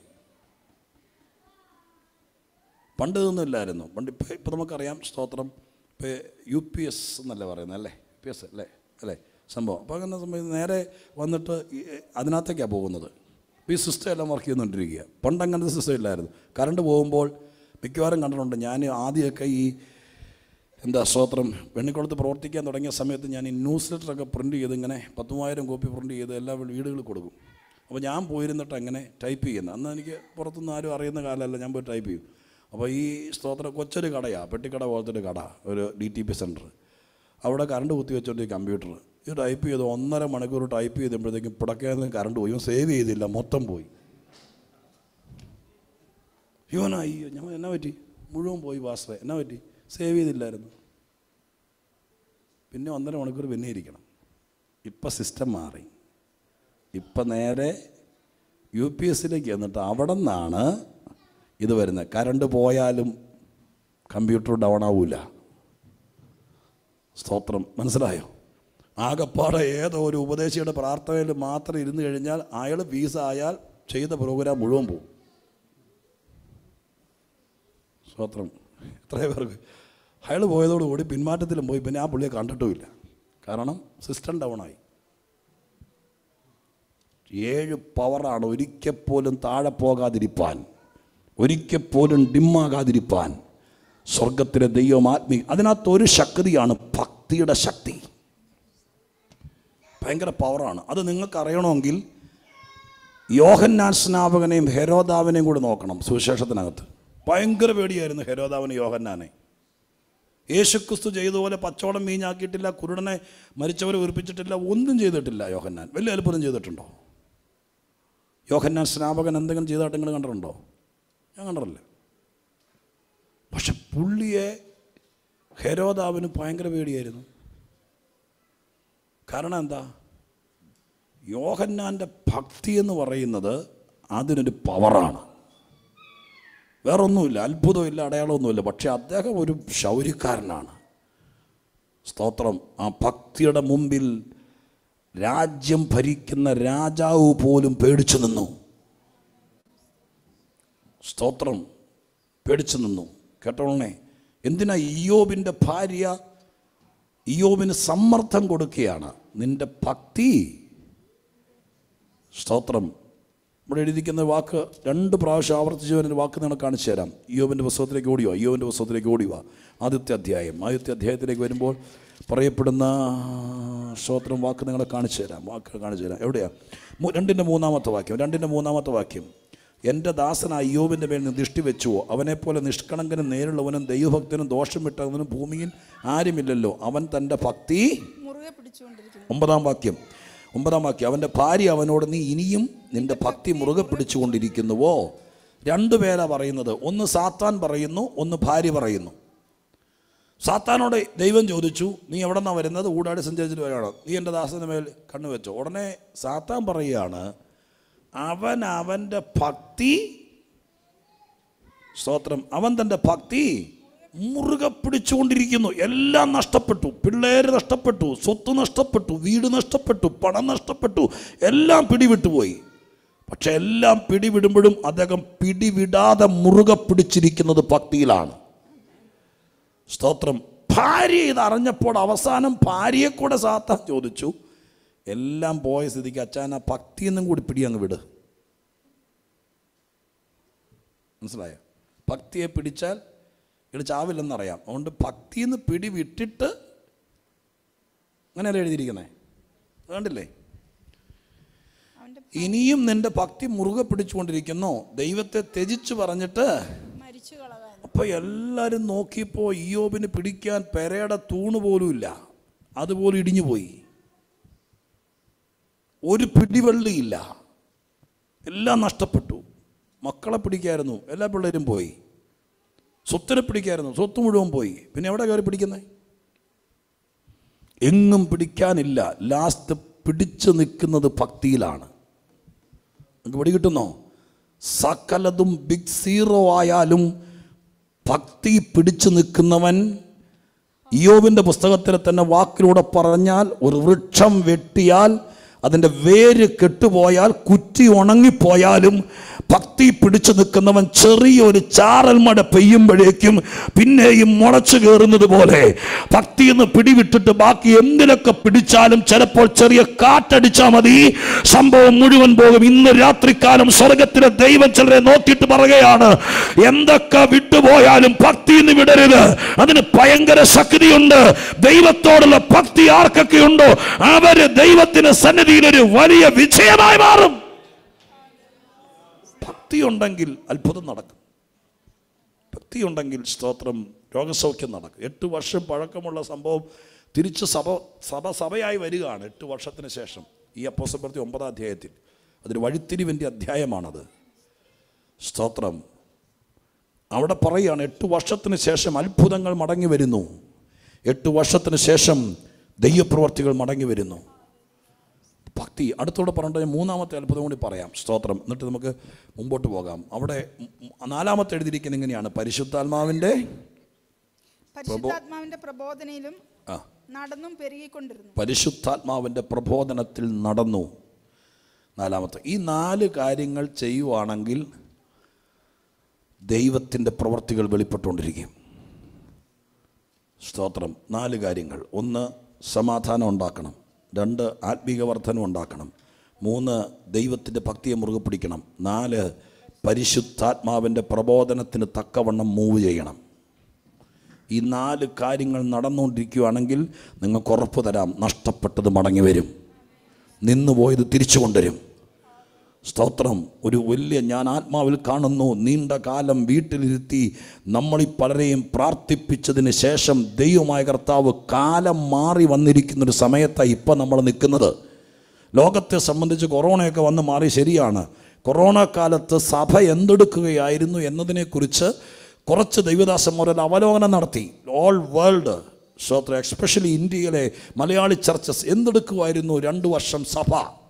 പണ്ട് ഇതൊന്നും ഇല്ലായിരുന്നു പണ്ട് ഇപ്പോൾ ഇപ്പോൾ നമുക്കറിയാം സ്തോത്രം ഇപ്പോൾ യു പി എസ് എന്നല്ലേ പറയുന്നത് അല്ലേ യു പി എസ് അല്ലേ അല്ലേ സംഭവം അപ്പോൾ അങ്ങനെ സംഭവം നേരെ വന്നിട്ട് ഈ അതിനകത്തേക്കാണ് പോകുന്നത് ഇപ്പോൾ ഈ സിസ്റ്റം എല്ലാം വർക്ക് ചെയ്തുകൊണ്ടിരിക്കുക പണ്ട് അങ്ങനത്തെ സിസ്റ്റം ഇല്ലായിരുന്നു കറണ്ട് പോകുമ്പോൾ മിക്കവാറും കണ്ടിട്ടുണ്ട് ഞാൻ ആദ്യമൊക്കെ ഈ എന്താ സ്തോത്രം വെണ്ണിക്കുളത്ത് പ്രവർത്തിക്കാൻ തുടങ്ങിയ സമയത്ത് ഞാൻ ഈ ന്യൂസ് ലെറ്ററൊക്കെ പ്രിൻറ്റ് ചെയ്ത് ഇങ്ങനെ പത്ത് മൂവായിരം കോപ്പി പ്രിൻറ്റ് ചെയ്ത് എല്ലാ വീടുകളിൽ കൊടുക്കും അപ്പോൾ ഞാൻ പോയിരുന്നിട്ട് അങ്ങനെ ടൈപ്പ് ചെയ്യുന്നത് അന്ന് എനിക്ക് പുറത്തുനിന്ന് ആരും അറിയുന്ന കാലമല്ല ഞാൻ പോയി ടൈപ്പ് ചെയ്യും അപ്പോൾ ഈ സ്തോത്രം കൊച്ചൊരു കടയാണ് പെട്ടിക്കട പോലത്തെ ഒരു കട ഒരു ഡി ടി പി സെൻറ്റർ അവിടെ കറണ്ട് കുത്തി വെച്ചോണ്ട് ഈ കമ്പ്യൂട്ടർ ഇത് ടൈപ്പ് ചെയ്ത് ഒന്നര മണിക്കൂർ ടൈപ്പ് ചെയ്തപ്പോഴത്തേക്കും പിടക്കാന്ന് കറണ്ട് പോയി ഇവൻ സേവ് ചെയ്തില്ല മൊത്തം പോയി ഇവനാ അയ്യോ ഞാൻ എന്നാ പറ്റി മുഴുവൻ പോയി പാസ്റ്ററെ എന്നാ പറ്റി സേവ് ചെയ്തില്ലായിരുന്നു പിന്നെ ഒന്നര മണിക്കൂർ പിന്നെ ഇരിക്കണം ഇപ്പം സിസ്റ്റം മാറി ഇപ്പം നേരെ യു പി എസിലേക്ക് വന്നിട്ട് അവിടെ നിന്നാണ് ഇത് വരുന്നത് കറണ്ട് പോയാലും കമ്പ്യൂട്ടർ ഡൗൺ ആവൂല സ്തോത്രം മനസ്സിലായോ ആകപ്പാടെ ഏതോ ഒരു ഉപദേശിയുടെ പ്രാർത്ഥനയിൽ മാത്രം ഇരുന്ന് കഴിഞ്ഞാൽ അയാൾ വീസ ആയാൽ ചെയ്ത പ്രോഗ്രാം മുഴുവൻ പോകും സ്തോത്രം എത്രയോ പേർക്ക് അയാൾ പോയതോടുകൂടി പിന്മാറ്റത്തിലും പോയി പിന്നെ ആ പുള്ളിയെ കണ്ടിട്ടുമില്ല കാരണം സിസ്റ്റം ഡൗൺ ആയി ഏഴ് പവറാണ് ഒരിക്കൽ പോലും താഴെ പോകാതിരിപ്പാൻ ഒരിക്കൽ പോലും ഡിമ്മാകാതിരിപ്പാൻ സ്വർഗത്തിലെ ദൈവം ആത്മീ അതിനകത്ത് ഒരു ശക്തിയാണ് ഭക്തിയുടെ ശക്തി ഭയങ്കര പവറാണ് അത് നിങ്ങൾക്ക് അറിയണമെങ്കിൽ യോഹന്നാൻ സ്നാപകനെയും ഹെരോദാവിനെയും കൂടി നോക്കണം സുവിശേഷത്തിനകത്ത് ഭയങ്കര പേടിയായിരുന്നു ഹെരോദാവിന് യോഹന്നാനെ യേശുക്രിസ്തു ചെയ്തതുപോലെ പച്ചവടം മീഞ്ഞാക്കിയിട്ടില്ല കുരുടനെ മരിച്ചവരെ ഉറപ്പിച്ചിട്ടില്ല ഒന്നും ചെയ്തിട്ടില്ല യോഹന്നാൻ വലിയ അത്ഭുതം ചെയ്തിട്ടുണ്ടോ യോഹന്നാൻ സ്നാപകൻ എന്തെങ്കിലും ചെയ്തതായിട്ട് നിങ്ങൾ കണ്ടിട്ടുണ്ടോ ഞാൻ കണ്ടിട്ടില്ല പക്ഷെ പുള്ളിയെ ഹെരോദാവിന് ഭയങ്കര പേടിയായിരുന്നു കാരണം എന്താ യോഹന്നാൻ്റെ ഭക്തി എന്ന് പറയുന്നത് അതിനൊരു പവറാണ് വേറൊന്നുമില്ല അത്ഭുതമില്ല അടയാളമൊന്നുമില്ല പക്ഷെ അദ്ദേഹം ഒരു ശൗര്യക്കാരനാണ് സ്തോത്രം ആ ഭക്തിയുടെ മുമ്പിൽ രാജ്യം ഭരിക്കുന്ന രാജാവ് പോലും പേടിച്ചു നിന്നു സ്തോത്രം പേടിച്ചു നിന്നു കേട്ടോളണേ എന്തിനാ ഇയോബിൻ്റെ ഭാര്യ ഇയോബിന് സമ്മർദ്ദം കൊടുക്കുകയാണ് നിന്റെ ഭക്തി സ്തോത്രം ഇവിടെ എഴുതിക്കുന്ന വാക്ക് രണ്ട് പ്രാവശ്യം ആവർത്തിച്ച് വരുന്ന വാക്ക് നിങ്ങൾ കാണിച്ചു തരാം യോബിൻ്റെ പുസ്തകത്തിലേക്ക് ഓടിയോ യോബിൻ്റെ പുസ്തകത്തിലേക്ക് ഓടിയോ ആദ്യത്തെ അധ്യായം ആദ്യത്തെ അധ്യായത്തിലേക്ക് വരുമ്പോൾ പറയപ്പെടുന്ന സ്തോത്രം വാക്ക് നിങ്ങളെ കാണിച്ചു തരാം വാക്ക് കാണിച്ചു തരാം എവിടെയാ മു- രണ്ടിൻ്റെ മൂന്നാമത്തെ വാക്യം രണ്ടിൻ്റെ മൂന്നാമത്തെ വാക്യം എൻ്റെ ദാസനായ യോബിൻ്റെ മേൽ നീ ദൃഷ്ടി വെച്ചുവോ അവനെപ്പോലെ നിഷ്കളങ്കനും നേരുള്ളവനും ദൈവഭക്തനും ദോഷം വിട്ടവനും ഭൂമിയിൽ ആരുമില്ലല്ലോ അവൻ തൻ്റെ ഭക്തി മുറുകെ പിടിച്ചുകൊണ്ടിരിക്കുന്നു ഒമ്പതാം വാക്യം ഒമ്പതാം വാക്യം അവൻ്റെ ഭാര്യ അവനോട് നീ ഇനിയും നിന്റെ ഭക്തി മുറുകെ പിടിച്ചുകൊണ്ടിരിക്കുന്നുവോ രണ്ടുപേരാ പറയുന്നത് ഒന്ന് സാത്താൻ പറയുന്നു ഒന്ന് ഭാര്യ പറയുന്നു സാത്താനോട് ദൈവം ചോദിച്ചു നീ എവിടെ നിന്നാണ് വരുന്നത് ഊടാടി സഞ്ചരിച്ചിട്ട് വരാണോ നീ എൻ്റെ ദാസന് മേൽ കണ്ണു വെച്ചോ ഉടനെ സാത്താൻ പറയുകയാണ് അവൻ അവൻ്റെ ഭക്തി സ്തോത്രം അവൻ തൻ്റെ ഭക്തി മുറുകെ പിടിച്ചുകൊണ്ടിരിക്കുന്നു എല്ലാം നഷ്ടപ്പെട്ടു പിള്ളേര് നഷ്ടപ്പെട്ടു സ്വത്ത് നഷ്ടപ്പെട്ടു വീട് നഷ്ടപ്പെട്ടു പണം നഷ്ടപ്പെട്ടു എല്ലാം പിടിവിട്ടുപോയി പക്ഷെ എല്ലാം പിടിവിടുമ്പോഴും അദ്ദേഹം പിടിവിടാതെ മുറുകെ പിടിച്ചിരിക്കുന്നത് ഭക്തിയിലാണ് സ്തോത്രം ഭാര്യ ഇത് അറിഞ്ഞപ്പോൾ അവസാനം ഭാര്യയെ കൂടെ സാത്താൻ ചോദിച്ചു എല്ലാം പോയ സ്ഥിതിക്ക് അച്ഛൻ ആ ഭക്തിയെന്നും കൂടി പിടി അങ്ങ് വിട് മനസ്സിലായോ ഭക്തിയെ പിടിച്ചാൽ ഇത് ചാവില്ലെന്നറിയാം അതുകൊണ്ട് ഭക്തിന്ന് പിടി വിട്ടിട്ട് അങ്ങനെയല്ലേ എഴുതിയിരിക്കുന്നത് കണ്ടില്ലേ അവൻ്റെ ഇനിയും നിന്റെ ഭക്തി മുറുകെ പിടിച്ചുകൊണ്ടിരിക്കുന്നു ദൈവത്തെ ത്യജിച്ചു പറഞ്ഞിട്ട് മരിച്ചു കളകാൻ അപ്പോൾ എല്ലാവരും നോക്കിയപ്പോൾ ഇയോബിന് പിടിക്കാൻ പെരയുടെ തൂണ് പോലും ഇല്ല അതുപോലെ ഇടിഞ്ഞു പോയി ഒരു പിടിവള്ളിയില്ല എല്ലാം നഷ്ടപ്പെട്ടു മക്കളെ പിടിക്കായിരുന്നു എല്ലാ പിള്ളേരും പോയി സ്വത്തിനെ പിടിക്കായിരുന്നു സ്വത്ത് മുഴുവൻ പോയി പിന്നെ എവിടെ കയറി പിടിക്കുന്നത് എങ്ങും പിടിക്കാനില്ല ലാസ്റ്റ് പിടിച്ചു നിൽക്കുന്നത് ഭക്തിയിലാണ് നിങ്ങൾക്ക് പിടി കിട്ടുന്നോ സകലതും ബിഗ് സീറോ ആയാലും ഭക്തി പിടിച്ചു നിൽക്കുന്നവൻ ഇയോവിൻ്റെ പുസ്തകത്തിൽ തന്നെ വാക്കിലൂടെ പറഞ്ഞാൽ ഒരു വൃക്ഷം വെട്ടിയാൽ അതിൻ്റെ വേര് കെട്ടുപോയാൽ കുറ്റി ഉണങ്ങിപ്പോയാലും ഭക്തി പിടിച്ചു നിൽക്കുന്നവൻ ചെറിയൊരു ചാറൽ മഴ പെയ്യുമ്പോഴേക്കും പിന്നെയും മുളച്ചു കയറുന്നത് പോലെ ഭക്തി എന്ന് പിടിവിട്ടിട്ട് ബാക്കി എന്തിനൊക്കെ പിടിച്ചാലും ചിലപ്പോൾ ചെറിയ കാറ്റടിച്ചാൽ മതി സംഭവം മുഴുവൻ പോകും ഇന്ന് രാത്രിക്കാലം സ്വർഗത്തിലെ ദൈവം ചിലരെ നോക്കിയിട്ട് പറയുകയാണ് എന്തൊക്കെ വിട്ടുപോയാലും ഭക്തി എന്ന് വിടരുത് അതിന് ഭയങ്കര ശക്തിയുണ്ട് ദൈവത്തോടുള്ള ഭക്തി ആർക്കൊക്കെ ഉണ്ടോ അവര് ദൈവത്തിന്റെ സന്നിധിയിൽ ഒരു വലിയ വിജയമായി മാറും ഭക്തി ഉണ്ടെങ്കിൽ അത്ഭുതം നടക്കും ഭക്തി ഉണ്ടെങ്കിൽ സ്തോത്രം രോഗസൗഖ്യം നടക്കും എട്ട് വർഷം പഴക്കമുള്ള സംഭവം തിരിച്ച് സഭ സഭ സഭയായി വരികയാണ് എട്ട് വർഷത്തിന് ശേഷം ഈ അപ്പോസപ്പെടുത്തി ഒമ്പതാം അധ്യായത്തിൽ അതൊരു വഴിത്തിരിവിൻ്റെ അധ്യായമാണത് സ്തോത്രം അവിടെ പറയുകയാണ് എട്ട് വർഷത്തിന് ശേഷം അത്ഭുതങ്ങൾ മടങ്ങി വരുന്നു എട്ട് വർഷത്തിന് ശേഷം ദൈവപ്രവർത്തികൾ മടങ്ങി വരുന്നു ഭക്തി അടുത്തോടെ പറഞ്ഞിട്ട് മൂന്നാമത്തെ അത്ഭുതം കൂടി പറയാം സ്തോത്രം എന്നിട്ട് നമുക്ക് മുമ്പോട്ട് പോകാം അവിടെ ഉം നാലാമത്തെ എഴുതിയിരിക്കുന്നത് ഇങ്ങനെയാണ് പരിശുദ്ധാത്മാവിൻ്റെ പരിശുദ്ധാത്മാവിന്റെ പ്രബോധനയിലും ആ നടന്നും പെരുകിക്കൊണ്ടിരുന്നു പരിശുദ്ധാത്മാവിൻ്റെ പ്രബോധനത്തിൽ നടന്നു നാലാമത്തെ ഈ നാല് കാര്യങ്ങൾ ചെയ്യുവാണെങ്കിൽ ദൈവത്തിൻ്റെ പ്രവർത്തികൾ വെളിപ്പെട്ടുകൊണ്ടിരിക്കും സ്തോത്രം നാല് കാര്യങ്ങൾ ഒന്ന് സമാധാനം ഉണ്ടാക്കണം രണ്ട് ആത്മീക വർധനം ഉണ്ടാക്കണം മൂന്ന് ദൈവത്തിൻ്റെ ഭക്തിയെ മുറുകെ പിടിക്കണം നാല് പരിശുദ്ധാത്മാവിൻ്റെ പ്രബോധനത്തിന് തക്കവണ്ണം മൂവ് ചെയ്യണം ഈ നാല് കാര്യങ്ങൾ നടന്നുകൊണ്ടിരിക്കുകയാണെങ്കിൽ നിങ്ങൾക്ക് ഉറപ്പ് തരാം നഷ്ടപ്പെട്ടത് മടങ്ങി വരും നിന്നുപോയത് തിരിച്ചു കൊണ്ടുവരും സ്തോത്രം ഒരു വലിയ ഞാൻ ആത്മാവിൽ കാണുന്നു നീണ്ട കാലം വീട്ടിലിരുത്തി നമ്മളീ പലരെയും പ്രാർത്ഥിപ്പിച്ചതിന് ശേഷം ദൈവമായ കർത്താവ് കാലം മാറി വന്നിരിക്കുന്നൊരു സമയത്താണ് ഇപ്പം നമ്മൾ നിൽക്കുന്നത് ലോകത്തെ സംബന്ധിച്ച് കൊറോണയൊക്കെ വന്ന് മാറി ശരിയാണ് കൊറോണ കാലത്ത് സഭ എന്തെടുക്കുകയായിരുന്നു എന്നതിനെക്കുറിച്ച് കുറച്ച് ദൈവദാസന്മാർ ഒരു അവലോകനം നടത്തി ഓൾ വേൾഡ് സ്തോത്രം എക്സ്പെഷ്യലി ഇന്ത്യയിലെ മലയാളി ചർച്ചസ് എന്തെടുക്കുമായിരുന്നു രണ്ട് വർഷം സഭ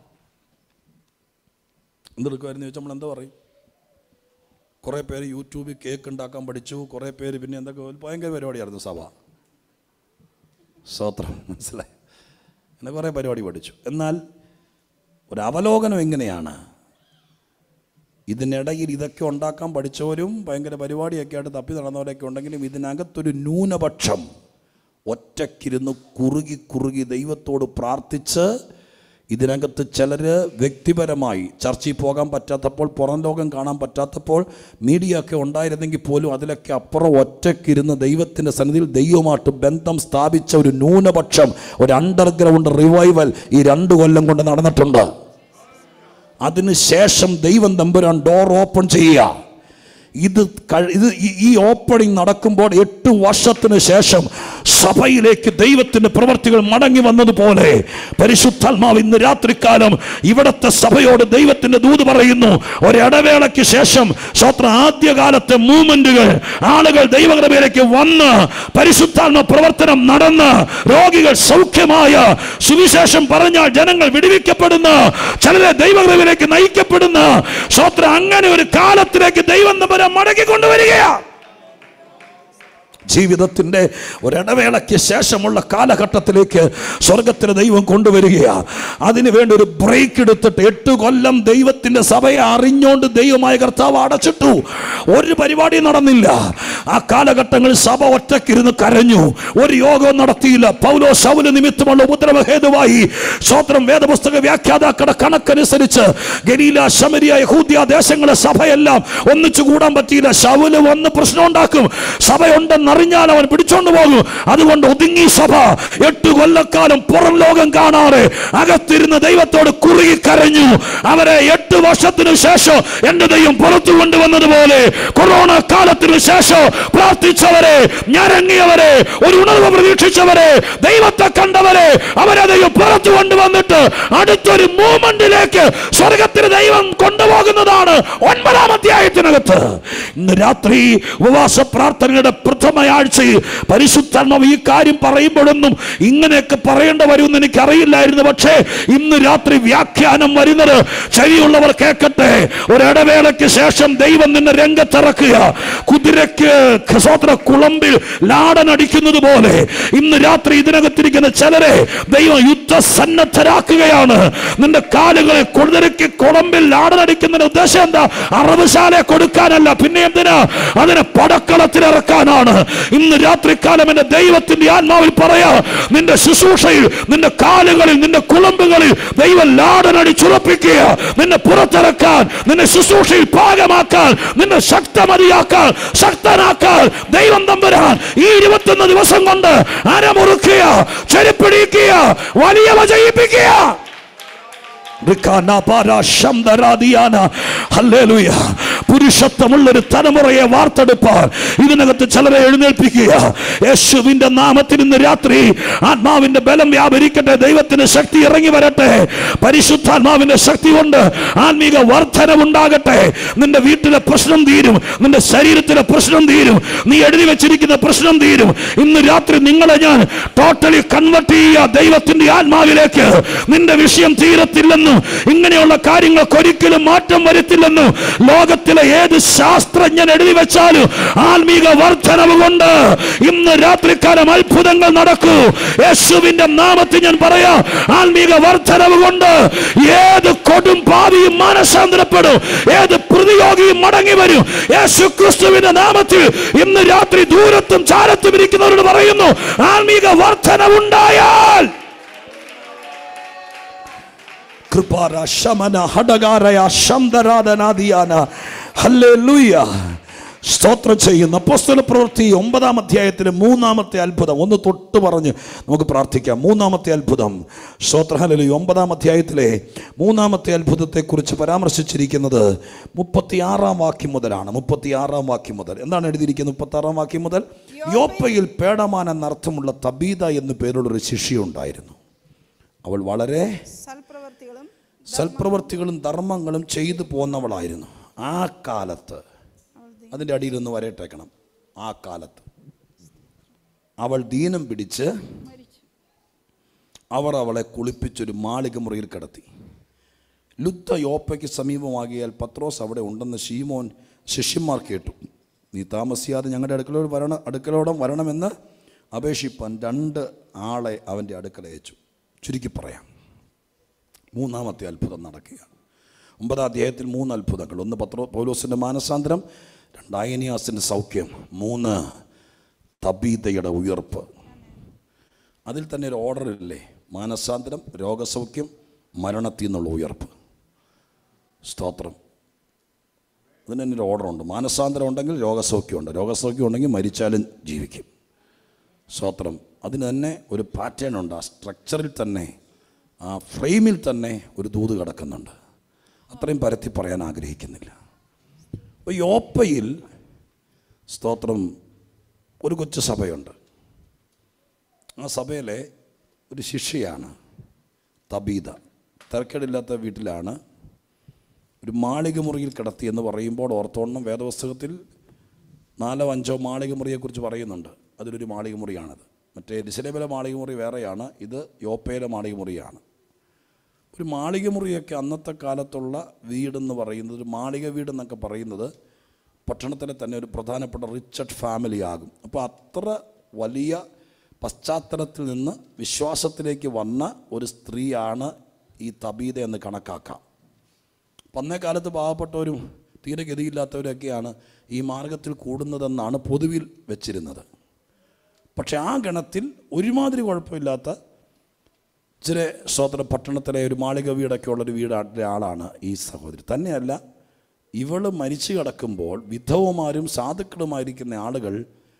എന്തെടുക്കുമായിരുന്നു ചോദിച്ചാൽ നമ്മൾ എന്താ പറയും കുറേ പേര് യൂട്യൂബിൽ കേക്ക് ഉണ്ടാക്കാൻ പഠിച്ചു കുറേ പേര് പിന്നെ എന്തൊക്കെ ഒരു ഭയങ്കര പരിപാടിയായിരുന്നു സഭ സ്തോത്രം മനസ്സിലായി അങ്ങനെ കുറേ പരിപാടി പഠിച്ചു എന്നാൽ ഒരു അവലോകനം എങ്ങനെയാണ് ഇതിനിടയിൽ ഇതൊക്കെ ഉണ്ടാക്കാൻ പഠിച്ചവരും ഭയങ്കര പരിപാടിയൊക്കെ ആയിട്ട് തപ്പി നടന്നവരൊക്കെ ഉണ്ടെങ്കിലും ഇതിനകത്തൊരു ന്യൂനപക്ഷം ഒറ്റക്കിരുന്ന് കുറുകി കുറുകി ദൈവത്തോട് പ്രാർത്ഥിച്ച് ഇതിനകത്ത് ചിലർ വ്യക്തിപരമായി ചർച്ചയിൽ പോകാൻ പറ്റാത്തപ്പോൾ പുറം ലോകം കാണാൻ പറ്റാത്തപ്പോൾ മീഡിയ ഒക്കെ ഉണ്ടായിരുന്നെങ്കിൽ പോലും അതിലൊക്കെ അപ്പുറം ഒറ്റക്കിരുന്ന് ദൈവത്തിൻ്റെ സന്നിധിയിൽ ദൈവമായിട്ട് ബന്ധം സ്ഥാപിച്ച ഒരു ന്യൂനപക്ഷം ഒരു അണ്ടർഗ്രൗണ്ട് റിവൈവൽ ഈ രണ്ട് കൊല്ലം കൊണ്ട് നടന്നിട്ടുണ്ട് അതിനുശേഷം ദൈവം തമ്പുരാൻ ഡോർ ഓപ്പൺ ചെയ്യുക ഇത് കഴി- ഇത് ഈ- ഈ ഓപ്പണിംഗ് നടക്കുമ്പോൾ എട്ട് വർഷത്തിന് ശേഷം സഭയിലേക്ക് ദൈവത്തിന്റെ പ്രവർത്തികൾ മടങ്ങി വന്നതുപോലെ പരിശുദ്ധാത്മാവ് ഇന്ന് രാത്രികാലം ഇവിടത്തെ സഭയോട് ദൈവത്തിന്റെ ദൂത് പറയുന്നു ഒരിടവേളയ്ക്ക് ശേഷം സ്വത്ര ആദ്യകാലത്തെ മൂവ്മെന്റുകൾ ആളുകൾ ദൈവകൃപയിലേക്ക് വന്ന് പരിശുദ്ധാത്മ പ്രവർത്തനം നടന്ന് രോഗികൾ സൗഖ്യമായ സുവിശേഷം പറഞ്ഞാൽ ജനങ്ങൾ വിടുവിക്കപ്പെടുന്ന ചിലരെ ദൈവകൃപയിലേക്ക് നയിക്കപ്പെടുന്ന സ്വത്ര അങ്ങനെ ഒരു കാലത്തിലേക്ക് ദൈവം തമ്പുരാൻ മടക്കി കൊണ്ടുവരികയാണ് ജീവിതത്തിൻ്റെ ഒരിടവേളയ്ക്ക് ശേഷമുള്ള കാലഘട്ടത്തിലേക്ക് സ്വർഗത്തിന് ദൈവം കൊണ്ടുവരികയാണ് അതിനു വേണ്ടി ഒരു ബ്രേക്ക് എടുത്തിട്ട് എട്ട് കൊല്ലം ദൈവത്തിൻ്റെ സഭയെ അറിഞ്ഞുകൊണ്ട് ദൈവമായ കർത്താവ് അടച്ചിട്ടു ഒരു പരിപാടി നടന്നില്ല ആ കാലഘട്ടങ്ങളിൽ സഭ ഒറ്റക്കിരുന്ന് കരഞ്ഞു ഒരു യോഗവും നടത്തിയില്ല പൗലോ ശൗല നിമിത്തമുള്ള ഉപദ്രവ ഹേതുവായി സ്വത്രം വേദപുസ്തക വ്യാഖ്യാതാക്കളുടെ കണക്കനുസരിച്ച് ഗലീല ശമരിയ യഹൂദ്യ ദേശങ്ങളെ സഭയെല്ലാം ഒന്നിച്ചു കൂടാൻ പറ്റിയില്ല ശൗല് വന്ന് പ്രശ്നം ഉണ്ടാക്കും സഭയുണ്ടെന്ന് അറിഞ്ഞാൽ അവൻ പിടിച്ചോണ്ട് പോകും അതുകൊണ്ട് ഒതുങ്ങി സഭ എട്ട് കൊല്ലക്കാലം പുറം ലോകം കാണാതെ അകത്തിരുന്ന് ദൈവത്തോട് കുറുകി കരഞ്ഞു അവരെ എട്ട് വർഷത്തിനു ശേഷം എന്റെ ദൈവം പുറത്തു കൊണ്ടുവന്നതുപോലെ കൊറോണ കാലത്തിനു ശേഷം പ്രാർത്ഥിച്ചവരെ ഞരങ്ങിയവരെ ഒരു ഉണർവ് പ്രതീക്ഷിച്ചവരെ ദൈവത്തെ കണ്ടവരെ അവരെ ദൈവം പുറത്തു കൊണ്ടുവന്നിട്ട് അടുത്തൊരു മൂവ്മെന്റിലേക്ക് സ്വർഗത്തിന് ദൈവം കൊണ്ടുപോകുന്നതാണ് ഒൻപതാം അധ്യായത്തിനകത്ത് ഇന്ന് രാത്രി ഉപവാസ പ്രാർത്ഥനയുടെ പ്രഥമയാഴ്ചയിൽ പരിശുദ്ധാത്മാവ് ഈ കാര്യം പറയുമ്പോഴൊന്നും ഇങ്ങനെയൊക്കെ പറയേണ്ട വരുമെന്ന് എനിക്ക് അറിയില്ലായിരുന്നു പക്ഷേ ഇന്ന് രാത്രി വ്യാഖ്യാനം വരുന്നത് ചെവിയുള്ളവർ കേൾക്കട്ടെ ഒരിടവേളയ്ക്ക് ശേഷം ദൈവം നിന്നെ രംഗത്തിറക്കുക കുതിരയ്ക്ക് സ്വോത്ര കുളമ്പിൽ ലാടനടിക്കുന്നത് പോലെ ഇന്ന് രാത്രി ഇതിനകത്തിരിക്കുന്ന ചിലരെ ദൈവം യുദ്ധസന്നദ്ധരാക്കുകയാണ് നിന്റെ കാലുകളെ കുതിരയ്ക്ക് കുളമ്പിൽ ലാടനടിക്കുന്നതിന്റെ ഉദ്ദേശം എന്താ അറബുശാല കൊടുക്കാനല്ല പിന്നെ എന്തിനാ അതിനെ പടക്കളത്തിൽ ഇറക്കാനാണ് ഇന്ന് രാത്രികാലം എന്റെ ദൈവത്തിന്റെ ആത്മാവിൽ പറയാ നിന്റെ ശുശ്രൂഷയിൽ നിന്റെ കാലുകളിൽ നിന്റെ കുളമ്പുകളിൽ ദൈവം ലാടനടിച്ചുറപ്പിക്കുക നിന്നെ പുറത്തിറക്കാൻ നിന്നെ ശുശ്രൂഷയിൽ പാകമാക്കാൻ നിന്നെ ശക്തമതിയാക്കാൻ ശക്തനാക്കാൻ ദൈവം തമ്പുരാൻ ഈ ഇരുപത്തൊന്ന് ദിവസം കൊണ്ട് അരമുറുക്കുക ചെരുപ്പിടിക്കുക വലിയവ ചെയ്യിപ്പിക്കുക പുരുഷത്വമുള്ള ഒരു തലമുറയെ വാർത്തെടുപ്പാൻ ഇതിനകത്ത് ചിലരെ എഴുന്നേൽപ്പിക്കുക യേശുവിന്റെ നാമത്തിൽ ഇന്ന് രാത്രി ആത്മാവിന്റെ ബലം വ്യാപരിക്കട്ടെ ദൈവത്തിന് ശക്തി ഇറങ്ങി വരട്ടെ പരിശുദ്ധാത്മാവിന്റെ ശക്തി കൊണ്ട് ആത്മീക വർധനവുണ്ടാകട്ടെ നിന്റെ വീട്ടിലെ പ്രശ്നം തീരും നിന്റെ ശരീരത്തിലെ പ്രശ്നം തീരും നീ എഴുതി വെച്ചിരിക്കുന്ന പ്രശ്നം തീരും ഇന്ന് രാത്രി നിങ്ങളെ ഞാൻ ടോട്ടലി കൺവെർട്ട് ചെയ്യുക ദൈവത്തിന്റെ ആത്മാവിലേക്ക് നിന്റെ വിഷയം തീരത്തില്ലെന്നും ഇങ്ങനെയുള്ള കാര്യങ്ങൾക്ക് ഒരിക്കലും മാറ്റം വരുത്തില്ലെന്നും ലോകത്തിലെ ഏത് ശാസ്ത്രജ്ഞൻ എഴുതി വെച്ചാലും ആത്മീക വർധനവ് കൊണ്ട് ഇന്ന് രാത്രിക്കാലം അത്ഭുതങ്ങൾ നടക്കൂ യേശുവിന്റെ നാമത്തിൽ ഞാൻ പറയാ ആത്മീക വർധനവ് കൊണ്ട് ഏത് കൊടും പാവിയും മാനസാന്തരപ്പെടും ഏത് പ്രതിയോഗിയും മടങ്ങി വരും യേശു ക്രിസ്തുവിന്റെ നാമത്തിൽ ഇന്ന് രാത്രി ദൂരത്തും ചാരത്തും ഇരിക്കുന്നവരോട് പറയുന്നു ആത്മീക വർധനവുണ്ടായാൽ കൃപാര ശമന ഹടകാരയ ശംദരാധനാദിയാന ഹല്ലേലൂയ സ്തോത്രം ചെയ്യുന്ന അപ്പോസ്തല പ്രവൃത്തി ഒമ്പതാം അധ്യായത്തിലെ മൂന്നാമത്തെ അത്ഭുതം ഒന്ന് തൊട്ട് പറഞ്ഞ് നമുക്ക് പ്രാർത്ഥിക്കാം മൂന്നാമത്തെ അത്ഭുതം സ്തോത്രഹലലി ഒമ്പതാം അധ്യായത്തിലെ മൂന്നാമത്തെ അത്ഭുതത്തെക്കുറിച്ച് പരാമർശിച്ചിരിക്കുന്നത് മുപ്പത്തിയാറാം വാക്യം മുതലാണ് മുപ്പത്തിയാറാം വാക്യം മുതൽ എന്താണ് എഴുതിയിരിക്കുന്നത് മുപ്പത്താറാം വാക്യം മുതൽ യോപ്പയിൽ പേടമാൻ എന്നർത്ഥമുള്ള തബീത എന്നു പേരുള്ളൊരു ശിഷ്യയുണ്ടായിരുന്നു അവൾ വളരെ സൽപ്രവർത്തികളും സൽപ്രവർത്തികളും ധർമ്മങ്ങളും ചെയ്തു പോന്നവളായിരുന്നു ആ കാലത്ത് അതിൻ്റെ അടിയിലൊന്ന് വരയിട്ടേക്കണം ആ കാലത്ത് അവൾ ദീനം പിടിച്ച് അവർ അവളെ കുളിപ്പിച്ചൊരു മാളിക മുറിയിൽ കിടത്തി ലുദ്ധ യോപ്പയ്ക്ക് സമീപമാകിയാൽ പത്രോസ് അവിടെ ഉണ്ടെന്ന് ഷീമോൻ ശിഷ്യന്മാർ കേട്ടു നീ താമസിയാതെ ഞങ്ങളുടെ അടുക്കളോട് വരണം അടുക്കളോടം വരണമെന്ന് അപേക്ഷിപ്പാൻ രണ്ട് ആളെ അവൻ്റെ അടുക്കൽ അയച്ചു ചുരുക്കി പറയാം മൂന്നാമത്തെ അത്ഭുതം നടക്കുക ഒമ്പതാം അധ്യായത്തിൽ മൂന്ന് അത്ഭുതങ്ങൾ ഒന്ന് പത്രോ പൗലോസിൻ്റെ മാനസാന്തരം രണ്ട് അയനിയാസിൻ്റെ സൗഖ്യം മൂന്ന് തബീതയുടെ ഉയർപ്പ് അതിൽ തന്നെ ഒരു ഓർഡർ ഇല്ലേ മാനസാന്തരം രോഗസൗഖ്യം മരണത്തിൽ നിന്നുള്ള ഉയർപ്പ് സ്തോത്രം അതിന് തന്നെ ഒരു ഓർഡർ ഉണ്ട് മാനസാന്തരം ഉണ്ടെങ്കിൽ രോഗസൗഖ്യമുണ്ട് രോഗസൗഖ്യം ഉണ്ടെങ്കിൽ മരിച്ചാലും ജീവിക്കും സ്തോത്രം അതിന് തന്നെ ഒരു പാറ്റേൺ ഉണ്ട് ആ സ്ട്രക്ചറിൽ തന്നെ ആ ഫ്രെയിമിൽ തന്നെ ഒരു ദൂത് കിടക്കുന്നുണ്ട് അത്രയും പരത്തി പറയാൻ ആഗ്രഹിക്കുന്നില്ല അപ്പോൾ യോപ്പയിൽ സ്തോത്രം ഒരു കൊച്ചു സഭയുണ്ട് ആ സഭയിലെ ഒരു ശിഷ്യയാണ് തബീത തിരക്കേടില്ലാത്ത വീട്ടിലാണ് ഒരു മാളിക മുറിയിൽ കിടത്തി എന്ന് പറയുമ്പോൾ ഓർത്തോണം വേദപുസ്തകത്തിൽ നാലോ അഞ്ചോ മാളിക മുറിയെക്കുറിച്ച് പറയുന്നുണ്ട് അതിലൊരു മാളിക മുറിയാണിത് മറ്റേ ഡിസലേബിലെ മാളിക മുറി വേറെയാണ് ഇത് യോപ്പയിലെ മാളിക മുറിയാണ് ഒരു മാളിക മുറിയൊക്കെ അന്നത്തെ കാലത്തുള്ള വീടെന്ന് പറയുന്നത് ഒരു മാളിക വീടെന്നൊക്കെ പറയുന്നത് പട്ടണത്തിലെ തന്നെ ഒരു പ്രധാനപ്പെട്ട റിച്ചഡ് ഫാമിലി ആകും അപ്പോൾ അത്ര വലിയ പശ്ചാത്തലത്തിൽ നിന്ന് വിശ്വാസത്തിലേക്ക് വന്ന ഒരു സ്ത്രീയാണ് ഈ തബീത എന്ന് കണക്കാക്കാം അപ്പം അന്നേ കാലത്ത് പാവപ്പെട്ടവരും തീരെ ഗതിയില്ലാത്തവരൊക്കെയാണ് ഈ മാർഗത്തിൽ കൂടുന്നതെന്നാണ് പൊതുവിൽ വെച്ചിരുന്നത് പക്ഷെ ആ ഗണത്തിൽ ഒരുമാതിരി കുഴപ്പമില്ലാത്ത ഇച്ചിരി സ്വതന്ത്ര പട്ടണത്തിലെ ഒരു മാളിക വീടൊക്കെ ഉള്ളൊരു വീടാട്ടിലെ ആളാണ് ഈ സഹോദരി തന്നെയല്ല ഇവൾ മരിച്ചു കിടക്കുമ്പോൾ വിധവമാരും സാധുക്കളുമായിരിക്കുന്ന ആളുകൾ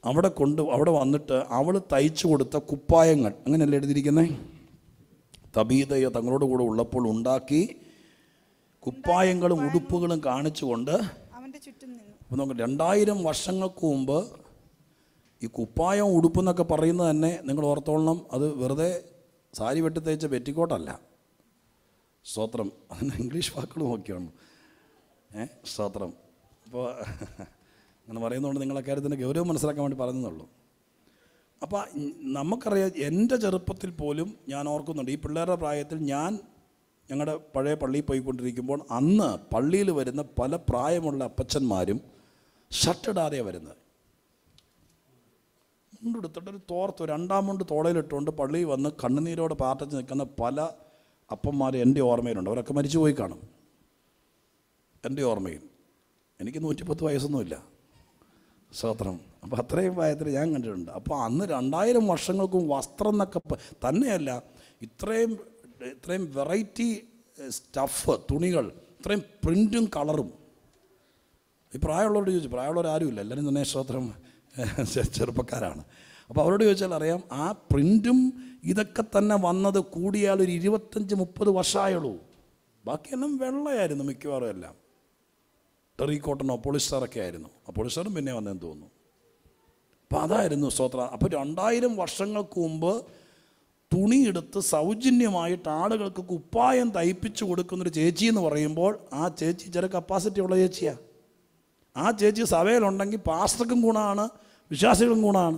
അവിടെ കൊണ്ട് അവിടെ വന്നിട്ട് അവൾ തയ്ച്ചു കൊടുത്ത കുപ്പായങ്ങൾ അങ്ങനെയല്ലേ എഴുതിയിരിക്കുന്നത് തബീതയോ തങ്ങളോട് കൂടെ ഉള്ളപ്പോൾ ഉണ്ടാക്കി കുപ്പായങ്ങളും ഉടുപ്പുകളും കാണിച്ചുകൊണ്ട് അവന്റെ ചുറ്റും നിന്നു അപ്പോൾ നമുക്ക് രണ്ടായിരം വർഷങ്ങൾക്ക് മുമ്പ് ഈ കുപ്പായം ഉടുപ്പെന്നൊക്കെ പറയുന്നത് തന്നെ നിങ്ങൾ ഓർത്തോളണം അത് വെറുതെ സാരി വെട്ടി തയ്ച്ച പെറ്റിക്കോട്ടല്ല സ്തോത്രം അതിന് ഇംഗ്ലീഷ് വാക്കുകൾ നോക്കിയാണ് ഏ സ്തോത്രം അപ്പോൾ അങ്ങനെ പറയുന്നതുകൊണ്ട് നിങ്ങളെ കാര്യത്തിൻ്റെ ഗൗരവം മനസ്സിലാക്കാൻ വേണ്ടി പറയുന്നുള്ളൂ അപ്പോൾ നമുക്കറിയാം എൻ്റെ ചെറുപ്പത്തിൽ പോലും ഞാൻ ഓർക്കുന്നുണ്ട് ഈ പിള്ളേരുടെ പ്രായത്തിൽ ഞാൻ ഞങ്ങളുടെ പഴയ പള്ളിയിൽ പോയിക്കൊണ്ടിരിക്കുമ്പോൾ അന്ന് പള്ളിയിൽ വരുന്ന പല പ്രായമുള്ള അപ്പച്ചന്മാരും ഷർട്ടിടാതെയാണ് വരുന്നത് മുണ്ടെടുത്തിട്ട് ഒരു തോർത്ത് രണ്ടാം മുണ്ട് തോളയിലിട്ടുകൊണ്ട് പള്ളിയിൽ വന്ന് കണ്ണുനീരോട് പാർട്ടിച്ച് നിൽക്കുന്ന പല അപ്പന്മാർ എൻ്റെ ഓർമ്മയിലുണ്ട് അവരൊക്കെ മരിച്ചു പോയി കാണും എൻ്റെ ഓർമ്മയിൽ എനിക്ക് നൂറ്റിപ്പത്ത് വയസ്സൊന്നുമില്ല സ്തോത്രം അപ്പോൾ അത്രയും പ്രായത്തിൽ ഞാൻ കണ്ടിട്ടുണ്ട് അപ്പോൾ അന്ന് രണ്ടായിരം വർഷങ്ങൾക്കും വസ്ത്രം എന്നൊക്കെ പ- തന്നെയല്ല ഇത്രയും ഇത്രയും വെറൈറ്റി സ്റ്റഫ് തുണികൾ ഇത്രയും പ്രിൻറ്റും കളറും ഈ പ്രായമുള്ളവരോട് ചോദിച്ചു പ്രായമുള്ളവർ ആരുമില്ല എല്ലാവരും തന്നെ സ്തോത്രം ചെ- ചെറുപ്പക്കാരാണ് അപ്പോൾ അവരോട് ചോദിച്ചാൽ അറിയാം ആ പ്രിൻറ്റും ഇതൊക്കെ തന്നെ വന്നത് കൂടിയാൽ ഒരു ഇരുപത്തഞ്ച് മുപ്പത് വർഷമായുള്ളൂ ബാക്കിയെല്ലാം വെള്ളയായിരുന്നു മിക്കവാറും എല്ലാം ടെറി കോട്ടണോ പോളിസ്റ്ററൊക്കെ ആയിരുന്നു ആ പോളിസ്റ്ററും പിന്നെ വന്നതെന്ന് തോന്നുന്നു അപ്പോൾ അതായിരുന്നു സ്തോത്ര അപ്പോൾ രണ്ടായിരം വർഷങ്ങൾക്ക് മുമ്പ് തുണിയെടുത്ത് സൗജന്യമായിട്ട് ആളുകൾക്ക് കുപ്പായം തയ്പ്പിച്ചു കൊടുക്കുന്നൊരു ചേച്ചി എന്ന് പറയുമ്പോൾ ആ ചേച്ചി ചില കപ്പാസിറ്റി ഉള്ള ചേച്ചിയാണ് ആ ചേച്ചി സഭയിലുണ്ടെങ്കിൽ പാസ്റ്റർക്കും ഗുണമാണ് വിശ്വാസികൾക്കും ഗുണമാണ്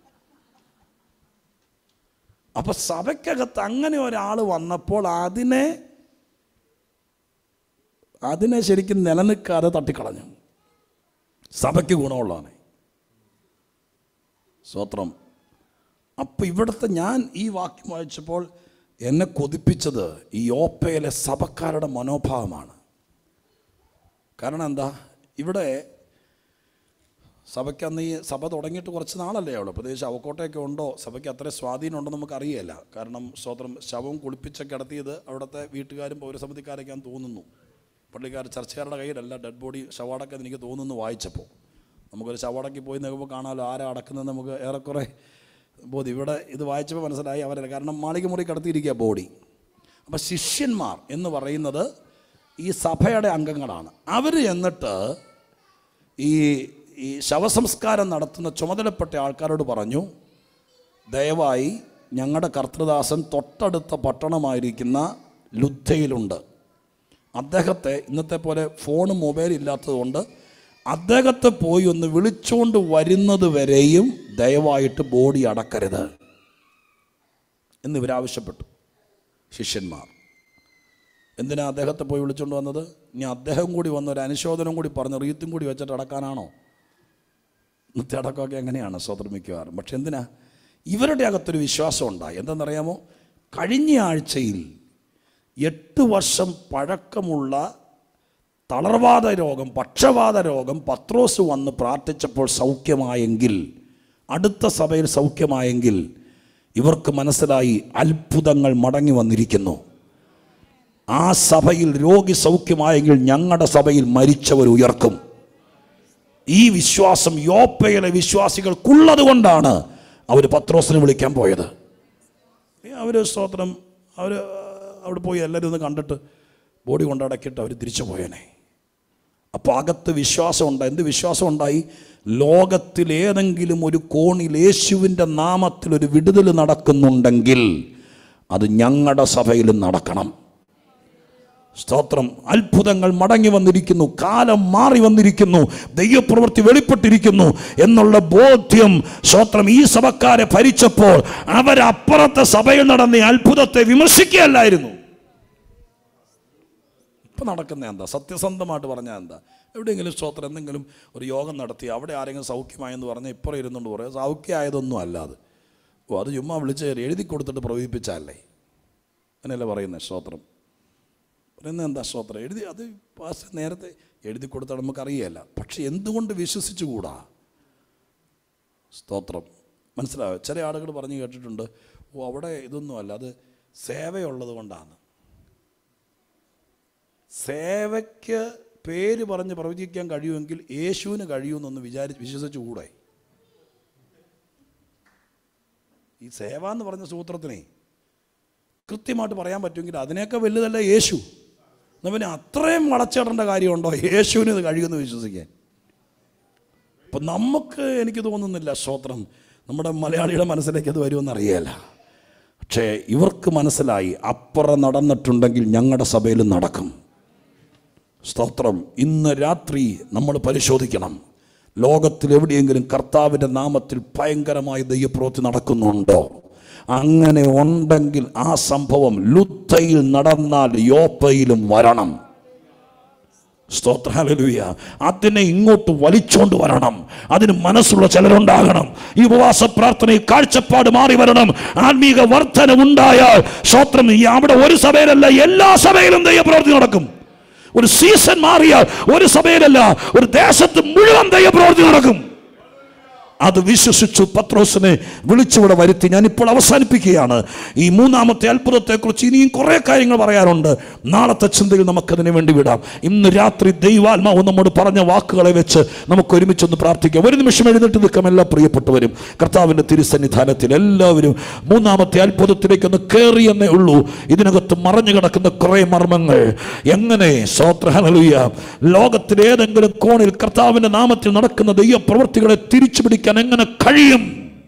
അപ്പൊ സഭയ്ക്കകത്ത് അങ്ങനെ ഒരാൾ വന്നപ്പോൾ അതിനെ അതിനെ ശരിക്കും നിലനിൽക്കാതെ തട്ടിക്കളഞ്ഞു സഭയ്ക്ക് ഗുണമുള്ളതാണ് സ്വത്രം അപ്പം ഇവിടുത്തെ ഞാൻ ഈ വാക്യം വായിച്ചപ്പോൾ എന്നെ കൊതിപ്പിച്ചത് ഈ ഓപ്പയിലെ സഭക്കാരുടെ മനോഭാവമാണ് കാരണം എന്താ ഇവിടെ സഭയ്ക്ക് അന്ന് ഈ സഭ തുടങ്ങിയിട്ട് കുറച്ച് നാളല്ലേ ഉള്ളൂ പ്രത്യേകിച്ച് ശവക്കോട്ടയൊക്കെ ഉണ്ടോ സഭയ്ക്ക് അത്ര സ്വാധീനം ഉണ്ടെന്ന് നമുക്കറിയില്ല കാരണം സ്വതന്ത്രം ശവം കുളിപ്പിച്ചൊക്കെ കിടത്തിയത് അവിടുത്തെ വീട്ടുകാരും പൗരസമിതിക്കാരൊക്കെയാന്ന് തോന്നുന്നു പള്ളിക്കാർ ചർച്ചക്കാരുടെ കയ്യിലല്ല ഡെഡ് ബോഡി ശവാടക്കം എനിക്ക് തോന്നുന്നു വായിച്ചപ്പോൾ നമുക്കൊരു ശവാടക്കി പോയി നിൽക്കുമ്പോൾ കാണാമല്ലോ ആരാ അടക്കുന്നത് നമുക്ക് ഏറെക്കുറെ ബോധി ഇവിടെ ഇത് വായിച്ചപ്പോൾ മനസ്സിലായി അവരല്ല കാരണം മാളിക മുറി കിടത്തിയിരിക്കുക ബോഡി അപ്പം ശിഷ്യന്മാർ എന്ന് പറയുന്നത് ഈ സഭയുടെ അംഗങ്ങളാണ് അവർ എന്നിട്ട് ഈ ഈ ശവസംസ്കാരം നടത്തുന്ന ചുമതലപ്പെട്ട ആൾക്കാരോട് പറഞ്ഞു ദയവായി ഞങ്ങളുടെ കർത്തൃദാസൻ തൊട്ടടുത്ത പട്ടണമായിരിക്കുന്ന ലുദ്ധയിലുണ്ട് അദ്ദേഹത്തെ ഇന്നത്തെ പോലെ ഫോണും മൊബൈൽ ഇല്ലാത്തതുകൊണ്ട് അദ്ദേഹത്തെ പോയി ഒന്ന് വിളിച്ചുകൊണ്ട് വരുന്നത് വരെയും ദയവായിട്ട് ബോഡി അടക്കരുത് എന്ന് ഇവരാവശ്യപ്പെട്ടു ശിഷ്യന്മാർ എന്തിനാ അദ്ദേഹത്തെ പോയി വിളിച്ചുകൊണ്ട് വന്നത് ഇനി അദ്ദേഹം കൂടി വന്ന ഒരു അനുശോചനം കൂടി പറഞ്ഞ് റീത്തും കൂടി വെച്ചിട്ട് അടക്കാനാണോ ഇന്നത്തെ അടക്കമൊക്കെ എങ്ങനെയാണ് സ്വതന്ത്രം മിക്കവാറും പക്ഷെ എന്തിനാ ഇവരുടെ അകത്തൊരു വിശ്വാസം ഉണ്ടായി എന്തെന്നറിയാമോ കഴിഞ്ഞ ആഴ്ചയിൽ എട്ട് വർഷം പഴക്കമുള്ള തളർവാദ രോഗം പക്ഷവാത രോഗം പത്രോസ് വന്ന് പ്രാർത്ഥിച്ചപ്പോൾ സൗഖ്യമായെങ്കിൽ അടുത്ത സഭയിൽ സൗഖ്യമായെങ്കിൽ ഇവർക്ക് മനസ്സിലായി അത്ഭുതങ്ങൾ മടങ്ങി വന്നിരിക്കുന്നു ആ സഭയിൽ രോഗി സൗഖ്യമായെങ്കിൽ ഞങ്ങളുടെ സഭയിൽ മരിച്ചവർ ഉയർക്കും ഈ വിശ്വാസം യോപ്പയിലെ വിശ്വാസികൾക്കുള്ളത് കൊണ്ടാണ് അവർ പത്രോസിനെ വിളിക്കാൻ പോയത് അവർ സ്തോത്രം അവർ അവിടെ പോയി എല്ലാവരും ഒന്ന് കണ്ടിട്ട് ബോഡി കൊണ്ടടക്കിയിട്ട് അവർ തിരിച്ചു പോയേനെ അപ്പോൾ അകത്ത് വിശ്വാസം ഉണ്ടായി എന്ത് വിശ്വാസം ഉണ്ടായി ലോകത്തിൽ ഏതെങ്കിലും ഒരു കോണിൽ യേശുവിൻ്റെ നാമത്തിൽ ഒരു വിടുതൽ നടക്കുന്നുണ്ടെങ്കിൽ അത് ഞങ്ങളുടെ സഭയിലും നടക്കണം സ്തോത്രം അത്ഭുതങ്ങൾ മടങ്ങി വന്നിരിക്കുന്നു കാലം മാറി വന്നിരിക്കുന്നു ദൈവപ്രവൃത്തി വെളിപ്പെട്ടിരിക്കുന്നു എന്നുള്ള ബോധ്യം സ്തോത്രം ഈ സഭക്കാരെ ഭരിച്ചപ്പോൾ അവരപ്പുറത്തെ സഭയിൽ നടന്ന ഈ അത്ഭുതത്തെ വിമർശിക്കുകയല്ലായിരുന്നു ഇപ്പം നടക്കുന്ന എന്താ സത്യസന്ധമായിട്ട് പറഞ്ഞാൽ എന്താ എവിടെയെങ്കിലും സ്തോത്രം എന്തെങ്കിലും ഒരു യോഗം നടത്തി അവിടെ ആരെങ്കിലും സൗഖ്യമായെന്ന് പറഞ്ഞാൽ ഇപ്പുറം ഇരുന്നുകൊണ്ട് പറയാം സൗഖ്യമായതൊന്നും അല്ലാതെ ഓ അത് ചുമ്മാ വിളിച്ച് കയറി എഴുതി കൊടുത്തിട്ട് പ്രവഹിപ്പിച്ചല്ലേ അങ്ങനെയല്ലേ പറയുന്നത് സ്തോത്രം പറയുന്നത് എന്താ സ്തോത്രം എഴുതി അത് പാസ് നേരത്തെ എഴുതി കൊടുത്താൽ നമുക്കറിയില്ല പക്ഷെ എന്തുകൊണ്ട് വിശ്വസിച്ചുകൂടാ സ്തോത്രം മനസ്സിലായോ ചില ആളുകൾ പറഞ്ഞു കേട്ടിട്ടുണ്ട് ഓ അവിടെ ഇതൊന്നും അല്ല അത് സേവയുള്ളത് കൊണ്ടാണ് സേവയ്ക്ക് പേര് പറഞ്ഞ് പ്രവചിക്കാൻ കഴിയുമെങ്കിൽ യേശുവിന് കഴിയുമെന്നൊന്ന് വിചാരി വിശ്വസിച്ചുകൂടെ ഈ സേവ എന്ന് പറഞ്ഞ സൂത്രത്തിനെ കൃത്യമായിട്ട് പറയാൻ പറ്റുമെങ്കിൽ അതിനേക്കാൾ വലുതല്ല യേശു എന്നാ പിന്നെ അത്രയും വളച്ചിടേണ്ട കാര്യമുണ്ടോ യേശുവിന് ഇത് കഴിയുമെന്ന് വിശ്വസിക്കാൻ അപ്പം നമുക്ക് എനിക്ക് തോന്നുന്നില്ല സ്തോത്രം നമ്മുടെ മലയാളിയുടെ മനസ്സിലേക്ക് അത് വരുമെന്ന് അറിയേല പക്ഷേ ഇവർക്ക് മനസ്സിലായി അപ്പുറം നടന്നിട്ടുണ്ടെങ്കിൽ ഞങ്ങളുടെ സഭയിലും നടക്കും സ്തോത്രം ഇന്ന് രാത്രി നമ്മൾ പരിശോധിക്കണം ലോകത്തിൽ എവിടെയെങ്കിലും കർത്താവിൻ്റെ നാമത്തിൽ ഭയങ്കരമായ ദൈവപ്രവൃത്തി നടക്കുന്നുണ്ടോ അങ്ങനെ ഉണ്ടെങ്കിൽ ആ സംഭവം ലുത്തയിൽ നടന്നാൽ യോപ്പയിലും വരണം സ്തോത്ര ഹല്ലേലൂയ അതിനെ ഇങ്ങോട്ട് വലിച്ചോണ്ട് വരണം അതിന് മനസ്സുള്ള ചിലരുണ്ടാകണം ഈ ഉപവാസ പ്രാർത്ഥനയിൽ കാഴ്ചപ്പാട് മാറി വരണം ആത്മീക വർധന ഉണ്ടായാൽ സ്തോത്രം ഈ അവിടെ ഒരു സഭയിലല്ല എല്ലാ സഭയിലും ദൈവപ്രവൃത്തി നടക്കും ഒരു സീസൺ മാറിയാൽ ഒരു സഭയിലല്ല ഒരു ദേശത്ത് മുഴുവൻ ദൈവപ്രവൃത്തി നടക്കും അത് വിശ്വസിച്ചു പത്രോസിനെ വിളിച്ചിവിടെ വരുത്തി ഞാൻ ഇപ്പോൾ അവസാനിപ്പിക്കുകയാണ് ഈ മൂന്നാമത്തെ അത്ഭുതത്തെക്കുറിച്ച് ഇനിയും കുറേ കാര്യങ്ങൾ പറയാനുണ്ട് നാളത്തെ ചിന്തയിൽ നമുക്കതിനു വേണ്ടി വിടാം ഇന്ന് രാത്രി ദൈവാത്മാവ് നമ്മോട് പറഞ്ഞ വാക്കുകളെ വെച്ച് നമുക്ക് ഒരുമിച്ചൊന്ന് പ്രാർത്ഥിക്കാം ഒരു നിമിഷം എഴുന്നേറ്റ് നിൽക്കാം എല്ലാ പ്രിയപ്പെട്ടവരും കർത്താവിൻ്റെ തിരുസന്നിധാനത്തിൽ എല്ലാവരും മൂന്നാമത്തെ അത്ഭുതത്തിലേക്കൊന്ന് കയറിയെന്നേ ഉള്ളൂ ഇതിനകത്ത് മറഞ്ഞു കിടക്കുന്ന കുറേ മർമ്മങ്ങൾ എങ്ങനെ സ്വോത്രഹലലുയ ലോകത്തിലെ ഏതെങ്കിലും കോണിൽ കർത്താവിൻ്റെ നാമത്തിൽ നടക്കുന്ന ദൈവ പ്രവൃത്തികളെ തിരിച്ചു പിടിക്കാൻ എങ്ങനെ കഴിയും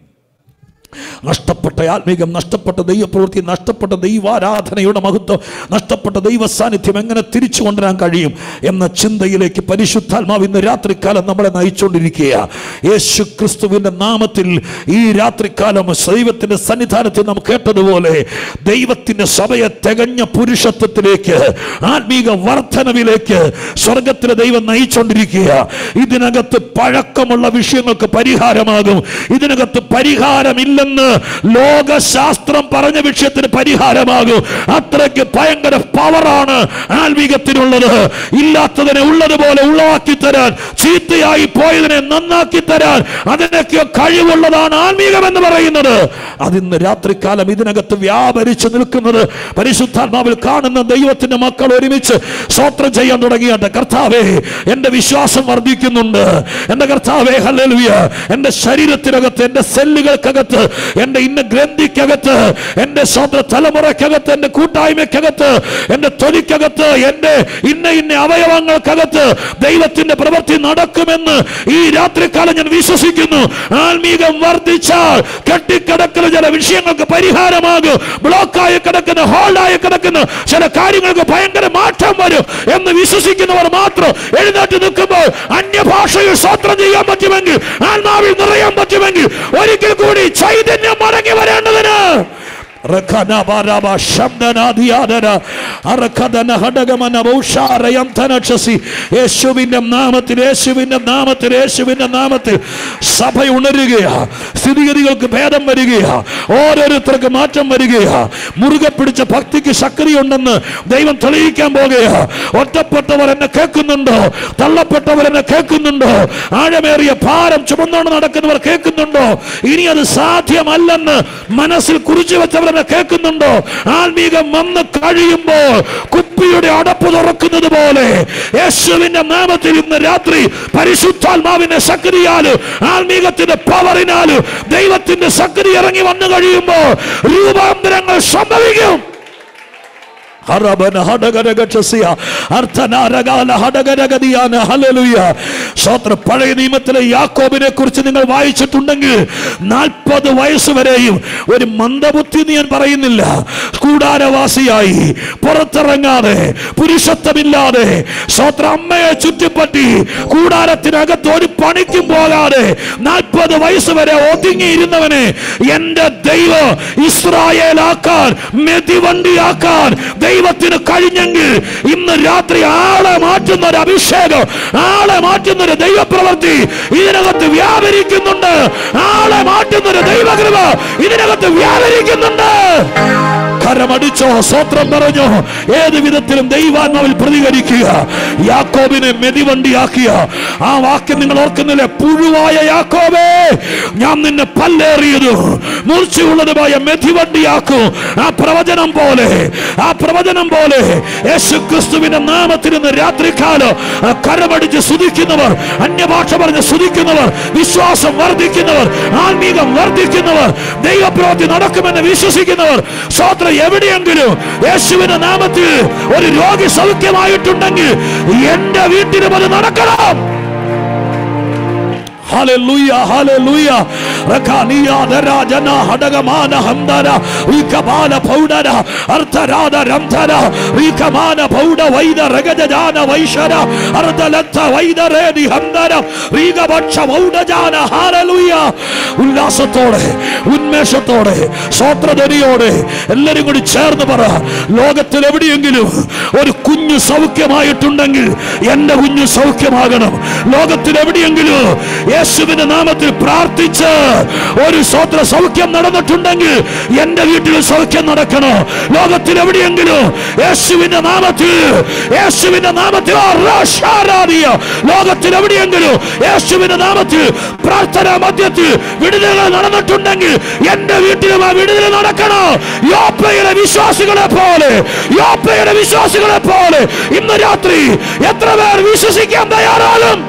നഷ്ടപ്പെട്ട ആത്മീകം നഷ്ടപ്പെട്ട ദൈവപ്രവൃത്തി നഷ്ടപ്പെട്ട ദൈവാരാധനയുടെ മഹത്വം നഷ്ടപ്പെട്ട ദൈവ സാന്നിധ്യം എങ്ങനെ തിരിച്ചു കൊണ്ടുവരാൻ കഴിയും എന്ന ചിന്തയിലേക്ക് പരിശുദ്ധാത്മാവ് ഇന്ന് രാത്രികാലം നമ്മളെ നയിച്ചുകൊണ്ടിരിക്കുക യേശു ക്രിസ്തുവിന്റെ നാമത്തിൽ ഈ രാത്രികാലം ദൈവത്തിന്റെ സന്നിധാനത്തിൽ നാം കേട്ടതുപോലെ ദൈവത്തിന്റെ സഭയെ തികഞ്ഞ പുരുഷത്വത്തിലേക്ക് ആത്മീക വർധനവിലേക്ക് സ്വർഗത്തിലെ ദൈവം നയിച്ചുകൊണ്ടിരിക്കുക ഇതിനകത്ത് പഴക്കമുള്ള വിഷയങ്ങൾക്ക് പരിഹാരമാകും ഇതിനകത്ത് പരിഹാരമില്ലെന്ന് ലോകശാസ്ത്രം പറഞ്ഞ വിഷയത്തിന് പരിഹാരമാകും അത്രയ്ക്ക് ഭയങ്കര പവറാണ് ആത്മീകത്തിനുള്ളത് ഇല്ലാത്തതിനെ ഉള്ളതുപോലെ ഉളവാക്കി തരാൻ ചീത്തയായി പോയതിനെ നന്നാക്കി തരാൻ അതിനൊക്കെ കഴിവുള്ളതാണ് ആത്മീകം എന്ന് പറയുന്നത് അതിന്ന് രാത്രികാലം ഇതിനകത്ത് വ്യാപരിച്ചു നിൽക്കുന്നത് പരിശുദ്ധാത്മാവിൽ കാണുന്ന ദൈവത്തിന്റെ മക്കൾ ഒരുമിച്ച് സ്വോത്രം ചെയ്യാൻ തുടങ്ങിയാട്ടെ കർത്താവേ എന്റെ വിശ്വാസം വർദ്ധിക്കുന്നുണ്ട് എന്റെ കർത്താവേ ഹല്ലേലൂയ എന്റെ ശരീരത്തിനകത്ത് എന്റെ സെല്ലുകൾക്കകത്ത് എന്റെ ഇന്ന ഗ്രന്ഥിക്കകത്ത് എന്റെ സ്വന്തം തലമുറയ്ക്കകത്ത് എന്റെ കൂട്ടായ്മയ്ക്കകത്ത് എന്റെ തൊലിക്കകത്ത് എന്റെ ഇന്ന ഇന്ന അവയവങ്ങൾക്കകത്ത് ദൈവത്തിന്റെ പ്രവൃത്തി നടക്കുമെന്ന് ഈ രാത്രികാലം ഞാൻ വിശ്വസിക്കുന്നു ആത്മീകം വർദ്ധിച്ചാൽ കെട്ടിക്കിടക്കുന്ന ചില വിഷയങ്ങൾക്ക് പരിഹാരമാകും ബ്ലോക്കായി കിടക്കുന്ന ഹോൾഡായി കിടക്കുന്ന ചില കാര്യങ്ങൾക്ക് ഭയങ്കര മാറ്റം വരും എന്ന് വിശ്വസിക്കുന്നവർ മാത്രം എഴുന്നേറ്റ് നിൽക്കുമ്പോൾ അന്യഭാഷയിൽ സ്വത്രം ചെയ്യാൻ പറ്റുമെങ്കിൽ ആത്മാവിൽ നിറയാൻ പറ്റുമെങ്കിൽ ഒരിക്കൽ കൂടി ചൈതന്യം മടങ്ങി വരേണ്ടതിന് റഖനബരബ ശബ്ദനാദിയാദന അറഖദന ഹടഗമന ബൗഷാരയം തനക്ഷസി യേശുവിന്റെ നാമത്തിൽ യേശുവിന്റെ നാമത്തിൽ യേശുവിന്റെ നാമത്തിൽ സഭ ഉണരുകയാ സ്ഥിതിഗതികൾക്ക് ഭേദം വരികയാ ഓരോരുത്തർക്ക് മാറ്റം വരികയാ മുറുകെ പിടിച്ച ഭക്തിക്ക് ശക്തിയുണ്ടെന്ന് ദൈവം തെളിയിക്കാൻ പോകുകയാ ഒറ്റപ്പെട്ടവർ എന്നെ കേൾക്കുന്നുണ്ടോ തള്ളപ്പെട്ടവർ എന്നെ കേൾക്കുന്നുണ്ടോ ആഴമേറിയ ഭാരം ചുമന്നോണ്ട് നടക്കുന്നവർ കേൾക്കുന്നുണ്ടോ ഇനി അത് സാധ്യമല്ലെന്ന് മനസ്സിൽ കുറിച്ചു വെച്ചവർ എന്നെ കേൾക്കുന്നുണ്ടോ ആത്മീകം വന്ന് കഴിയുമ്പോൾ കുപ്പിയുടെ അടപ്പ് തുറക്കുന്നത് പോലെ യേശുവിന്റെ നാമത്തിൽ ഇന്ന് രാത്രി പരിശുദ്ധാത്മാവിന്റെ ശക്തിയാല് ആത്മീകത്തിന്റെ പവറിനാല് ദൈവത്തിന്റെ ശക്തി ഇറങ്ങി വന്നു കഴിയുമ്പോൾ രൂപാന്തരങ്ങൾ സംഭവിക്കും ഹറബന ഹടകരകക്ഷസിയ അർത്ഥനാരകാല ഹടകരഗതിയാന ഹല്ലേലൂയ സ്തോത്ര പഴയ നിയമത്തിലെ യാക്കോബിനെ കുറിച്ച് നിങ്ങൾ വായിച്ചിട്ടുണ്ടെങ്കിൽ നാൽപ്പത് വയസ്സ് വരെയും ഒരു മന്ദബുദ്ധി എന്ന് ഞാൻ പറയുന്നില്ല കൂടാരവാസിയായി പുറത്തിറങ്ങാതെ പുരുഷത്വമില്ലാതെ സ്തോത്ര അമ്മയെ ചുറ്റിപ്പറ്റി കൂടാരത്തിനകത്ത് ഒരു പണിക്കും പോകാതെ നാൽപ്പത് വയസ്സ് വരെ ഒതുങ്ങിയിരുന്നവനെ എന്റെ ദൈവം ഇസ്രായേലാക്കാൻ മെതിവണ്ടിയാക്കാൻ ദൈവത്തിന് കഴിഞ്ഞെങ്കിൽ ഇന്ന് രാത്രി ആളെ മാറ്റുന്ന ഒരു അഭിഷേകം ആളെ മാറ്റുന്ന ഒരു ദൈവപ്രവൃത്തി ഇതിനകത്ത് വ്യാപരിക്കുന്നുണ്ട് ആളെ മാറ്റുന്ന ഒരു ദൈവകൃപ ഇതിനകത്ത് വ്യാപരിക്കുന്നുണ്ട് കരമടിച്ചോ സ്വത്രം പറഞ്ഞോ ഏത് വിധത്തിലും ദൈവാത്മാവിൽ പ്രതികരിക്കുക യാക്കോബിനെ മെതിവണ്ടിയാക്കിയ ആ വാക്യം നിങ്ങൾ ഓർക്കുന്നില്ലേ പുഴുവായ യാക്കോബേ ഞാൻ നിന്നെ പല്ലേറിയതു മൂർച്ചയുള്ളതുമായ മെതിവണ്ടിയാക്കും ആ പ്രവചനം പോലെ ആ പ്രവചനം പോലെ യേശു ക്രിസ്തുവിന്റെ നാമത്തിൽ ഇന്ന് രാത്രികാലം ആ കരമടിച്ച് സ്തുതിക്കുന്നവർ അന്യഭാഷ പറഞ്ഞ് സ്തുതിക്കുന്നവർ വിശ്വാസം വർദ്ധിക്കുന്നവർ ആത്മീകം വർദ്ധിക്കുന്നവർ ദൈവപ്രവൃത്തി നടക്കുമെന്ന് വിശ്വസിക്കുന്നവർ സ്വോത്ര എവിടെയെങ്കിലും യേശുവിന്റെ നാമത്തിൽ ഒരു രോഗി സൗഖ്യമായിട്ടുണ്ടെങ്കിൽ എന്റെ വീട്ടിലും അത് നടക്കണം Hallelujah, hallelujah. Rakaniya darajana hadagamana hamdara vikabala paudara artharada ramthara vikamana pauda vaida ragajana vaishara artalatta vaida redi hamdara vigabaksha vaudajana hallelujah ഉല്ലാസത്തോടെ ഉന്മേഷത്തോടെ സ്വോത്രധനിയോടെ എല്ലാരും കൂടി ചേർന്ന് പറ ലോകത്തിൽ എവിടെയെങ്കിലും ഒരു കുഞ്ഞു സൗഖ്യമായിട്ടുണ്ടെങ്കിൽ എന്റെ കുഞ്ഞു സൗഖ്യമാകണം ലോകത്തിൽ എവിടെയെങ്കിലും യേശുവിന്റെ നാമത്തിൽ പ്രാർത്ഥിച്ച് ഒരു സ്വോത്ര സൗഖ്യം നടന്നിട്ടുണ്ടെങ്കിൽ എന്റെ വീട്ടിൽ സൗഖ്യം നടക്കണോ ലോകത്തിൽ എവിടെയെങ്കിലും യേശുവിന്റെ നാമത്തിൽ യേശുവിന്റെ നാമത്തിൽ ആ റാഷാരാധിയ. ലോകത്തിൽ എവിടെയെങ്കിലും യേശുവിന്റെ നാമത്തിൽ പ്രാർത്ഥന മധ്യത്തിൽ വിടുതൽ നടന്നിട്ടുണ്ടെങ്കിൽ എന്റെ വീട്ടിലും ആ വിടുതൽ നടക്കണോ യോപ്പയുടെ വിശ്വാസികളെ പോലെ യോപ്പയുടെ വിശ്വാസികളെ പോലെ ഇന്ന് രാത്രി എത്ര പേർ വിശ്വസിക്കാൻ തയ്യാറാകും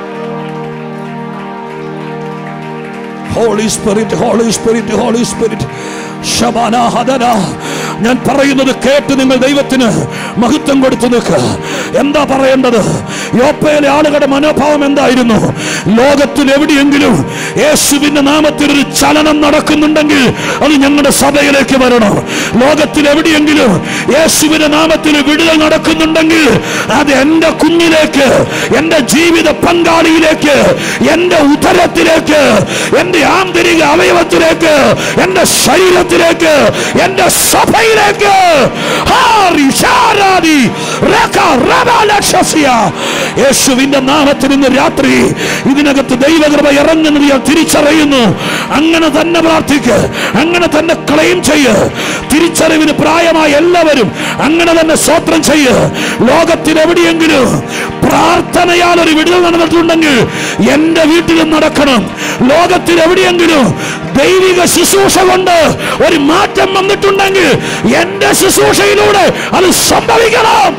holy spirit holy spirit holy spirit ശബാന ഹദന ഞാൻ പറയുന്നത് കേട്ട് നിങ്ങൾ ദൈവത്തിന് മഹത്വം കൊടുത്തു നിൽക്കുക എന്താ പറയേണ്ടത് യോപ്പയിലെ ആളുകളുടെ മനോഭാവം എന്തായിരുന്നു ലോകത്തിൽ എവിടെയെങ്കിലും യേശുവിന്റെ നാമത്തിൽ ഒരു ചലനം നടക്കുന്നുണ്ടെങ്കിൽ അത് ഞങ്ങളുടെ സഭയിലേക്ക് വരണം ലോകത്തിൽ എവിടെയെങ്കിലും യേശുവിന്റെ നാമത്തിൽ വിടുതൽ നടക്കുന്നുണ്ടെങ്കിൽ അത് എന്റെ കുഞ്ഞിലേക്ക് എന്റെ ജീവിത പങ്കാളിയിലേക്ക് എന്റെ ഉദരത്തിലേക്ക് എന്റെ ആന്തരിക അവയവത്തിലേക്ക് എന്റെ ശരീരത്തിലേക്ക് എന്റെ സഭയിലേക്ക് ഹാരി ശാരാദി റക റബലക്ഷസ്യ. യേശുവിന്റെ നാമത്തിൽ ഇന്ന് രാത്രി ഇതിനകത്ത് ദൈവകൃപ ഇറങ്ങുന്നത് ഞാൻ തിരിച്ചറിയുന്നു അങ്ങനെ തന്നെ പ്രാർത്ഥിക്ക് അങ്ങനെ തന്നെ ക്ലെയിം ചെയ്യ് തിരിച്ചറിവിന് പ്രായമായ എല്ലാവരും അങ്ങനെ തന്നെ സ്വത്രം ചെയ്യ് ലോകത്തിൽ എവിടെയെങ്കിലും പ്രാർത്ഥനയാൽ ഒരു വിടുതൽ നടന്നിട്ടുണ്ടെങ്കിൽ എന്റെ വീട്ടിലും നടക്കണം ലോകത്തിൽ എവിടെയെങ്കിലും ദൈവിക ശുശ്രൂഷ കൊണ്ട് ഒരു മാറ്റം വന്നിട്ടുണ്ടെങ്കിൽ എന്റെ ശുശ്രൂഷയിലൂടെ അത് സംഭവിക്കണം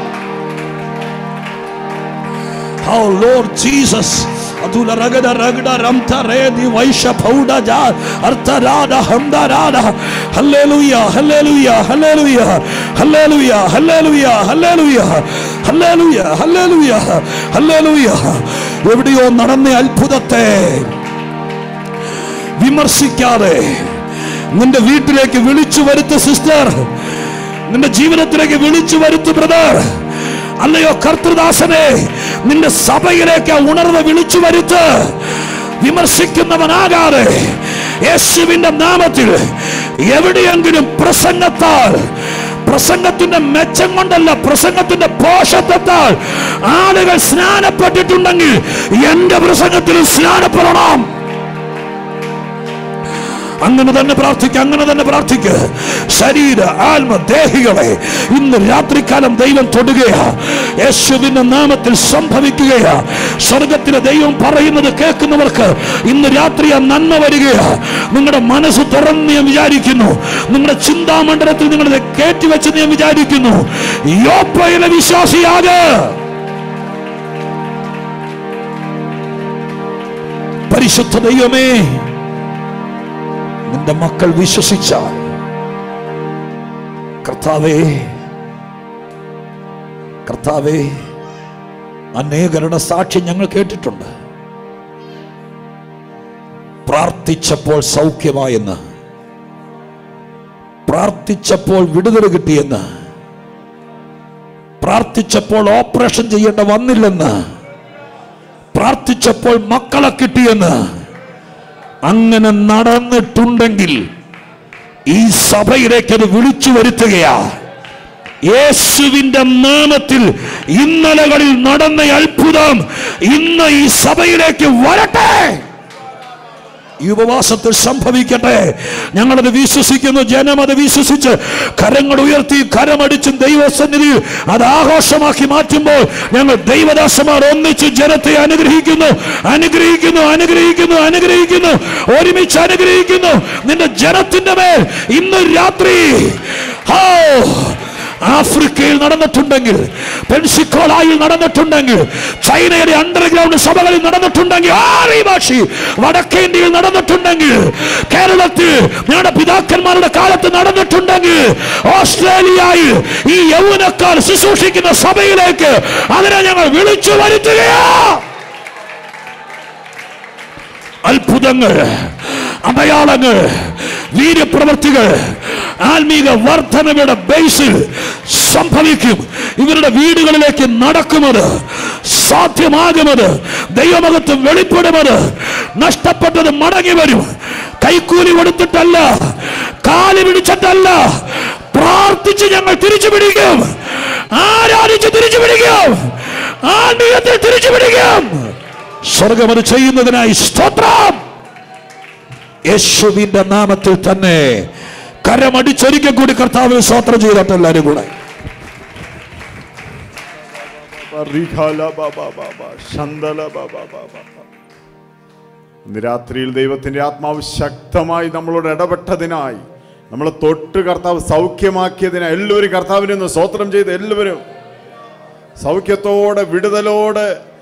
Oh Lord Jesus. അതുല രഗദ രഗദ രംത രേദി വൈശ പൗഡ ജാ അർത്ഥരാദ ഹംദരാദ hallelujah hallelujah hallelujah hallelujah hallelujah hallelujah hallelujah hallelujah hallelujah എവിടെയോ നടന്ന അത്ഭുതത്തെ വിമർശിക്കാതെ നിന്റെ വീട്ടിലേക്ക് വിളിച്ചു വരുത്ത സിസ്റ്റർ നിന്റെ ജീവിതത്തിലേക്ക് വിളിച്ചു വരുത്തു ബ്രദർ അല്ലയോ കർത്തൃദാസനെ നിന്റെ സഭയിലേക്ക് ആ ഉണർവ് വിളിച്ചു വരുത്ത് വിമർശിക്കുന്നവനാകാതെ യേശുവിന്റെ നാമത്തിൽ എവിടെയെങ്കിലും പ്രസംഗത്താൽ പ്രസംഗത്തിന്റെ മെച്ചം കൊണ്ടല്ല പ്രസംഗത്തിന്റെ പോഷത്വത്താൽ ആളുകൾ സ്നാനപ്പെട്ടിട്ടുണ്ടെങ്കിൽ എന്റെ പ്രസംഗത്തിൽ സ്നാനപ്പെടണം അങ്ങനെ തന്നെ പ്രാർത്ഥിക്കുക അങ്ങനെ തന്നെ പ്രാർത്ഥിക്കുക ശരീര ആത്മ ദേഹികളെ ഇന്ന് രാത്രികാലം ദൈവം തൊടുകയാ യേശുവിന്റെ നാമത്തിൽ സംഭവിക്കുകയാ സ്വർഗത്തിലെ ദൈവം പറയുന്നത് കേൾക്കുന്നവർക്ക് ഇന്ന് രാത്രി ആ നന്മ വരികയാ നിങ്ങളുടെ മനസ്സ് തുറന്ന് ഞാൻ വിചാരിക്കുന്നു നിങ്ങളുടെ ചിന്താമണ്ഡലത്തിൽ നിങ്ങളത് കയറ്റിവെച്ച് ഞാൻ വിചാരിക്കുന്നു യോപ്പയിലെ വിശ്വാസിയാക പരിശുദ്ധ ദൈവമേ നിന്റെ മക്കൾ വിശ്വസിച്ചാൽ കർത്താവേ കർത്താവേ അനേകരുടെ സാക്ഷ്യം ഞങ്ങൾ കേട്ടിട്ടുണ്ട് പ്രാർത്ഥിച്ചപ്പോൾ സൗഖ്യമായെന്ന് പ്രാർത്ഥിച്ചപ്പോൾ വിടുതൽ കിട്ടിയെന്ന് പ്രാർത്ഥിച്ചപ്പോൾ ഓപ്പറേഷൻ ചെയ്യേണ്ട വന്നില്ലെന്ന് പ്രാർത്ഥിച്ചപ്പോൾ മക്കളെ കിട്ടിയെന്ന് അങ്ങനെ നടന്നിട്ടുണ്ടെങ്കിൽ ഈ സഭയിലേക്ക് അത് വിളിച്ചു വരുത്തുകയാ യേശുവിന്റെ നാമത്തിൽ ഇന്നലകളിൽ നടന്ന അത്ഭുതം ഇന്ന് ഈ സഭയിലേക്ക് വരട്ടെ ഈ ഉപവാസത്തിൽ സംഭവിക്കട്ടെ ഞങ്ങളത് വിശ്വസിക്കുന്നു ജനം അത് വിശ്വസിച്ച് കരങ്ങൾ ഉയർത്തി കരമടിച്ചും ദൈവസന്നിധിയിൽ അത് ആഘോഷമാക്കി മാറ്റുമ്പോൾ ഞങ്ങൾ ദൈവദാസന്മാർ ഒന്നിച്ച് ജനത്തെ അനുഗ്രഹിക്കുന്നു അനുഗ്രഹിക്കുന്നു അനുഗ്രഹിക്കുന്നു അനുഗ്രഹിക്കുന്നു ഒരുമിച്ച് അനുഗ്രഹിക്കുന്നു നിന്റെ ജനത്തിന്റെ മേൽ ഇന്ന് രാത്രി ഹോ ആഫ്രിക്കയിൽ നടന്നിട്ടുണ്ടെങ്കിൽ പെൻസിക്കോളായിൽ നടന്നിട്ടുണ്ടെങ്കിൽ ചൈനയുടെ അണ്ടർഗ്രൗണ്ട് സഭകളിൽ നടന്നിട്ടുണ്ടെങ്കിൽ ആറി ഭാഷി വടക്കേന്ത്യയിൽ നടന്നിട്ടുണ്ടെങ്കിൽ കേരളത്തിൽ ഞങ്ങളുടെ പിതാക്കന്മാരുടെ കാലത്ത് നടന്നിട്ടുണ്ടെങ്കിൽ ഓസ്ട്രേലിയയിൽ ഈ യൗവനക്കാർ ശുശ്രൂഷിക്കുന്ന സഭയിലേക്ക് അതിനെ ഞങ്ങൾ വിളിച്ചു വരുത്തുകയാ അത്ഭുതങ്ങൾ അടയാളങ്ങൾ വീര്യപ്രവർത്തികൾ ആത്മീക വർധനയുടെ ബേസിൽ സംഭവിക്കും ഇവരുടെ വീടുകളിലേക്ക് നടക്കുമത് സാധ്യമാകുമത് ദൈവമകത്വം വെളിപ്പെടുമത് നഷ്ടപ്പെട്ടത് മടങ്ങി വരും കൈക്കൂലി കൊടുത്തിട്ടല്ല കാലി പിടിച്ചിട്ടല്ല പ്രാർത്ഥിച്ച് ഞങ്ങൾ തിരിച്ചു പിടിക്കും ആരാധിച്ച് തിരിച്ചു പിടിക്കും ആത്മീയത്തിൽ തിരിച്ചു പിടിക്കും സ്വർഗം അത് ചെയ്യുന്നതിനായി സ്തോത്രം യേശുവിന്റെ നാമത്തിൽ തന്നെ കരമടിച്ചൊരിക്കൽ കൂടി കർത്താവ് സ്തോത്രം ചെയ്തിട്ട് എല്ലാവരും കൂടെ റിഖാല ബാബ ബാബ, ശന്തല ബാബ ബാബ. ഇന്ന് രാത്രിയിൽ ദൈവത്തിന്റെ ആത്മാവ് ശക്തമായി നമ്മളോട് ഇടപെട്ടതിനായി നമ്മളെ തൊട്ട് കർത്താവ് സൗഖ്യമാക്കിയതിനായി എല്ലാവരും കർത്താവിനെ ഒന്ന് സ്വോത്രം ചെയ്ത് എല്ലാവരും സൗഖ്യത്തോടെ വിടുതലോടെ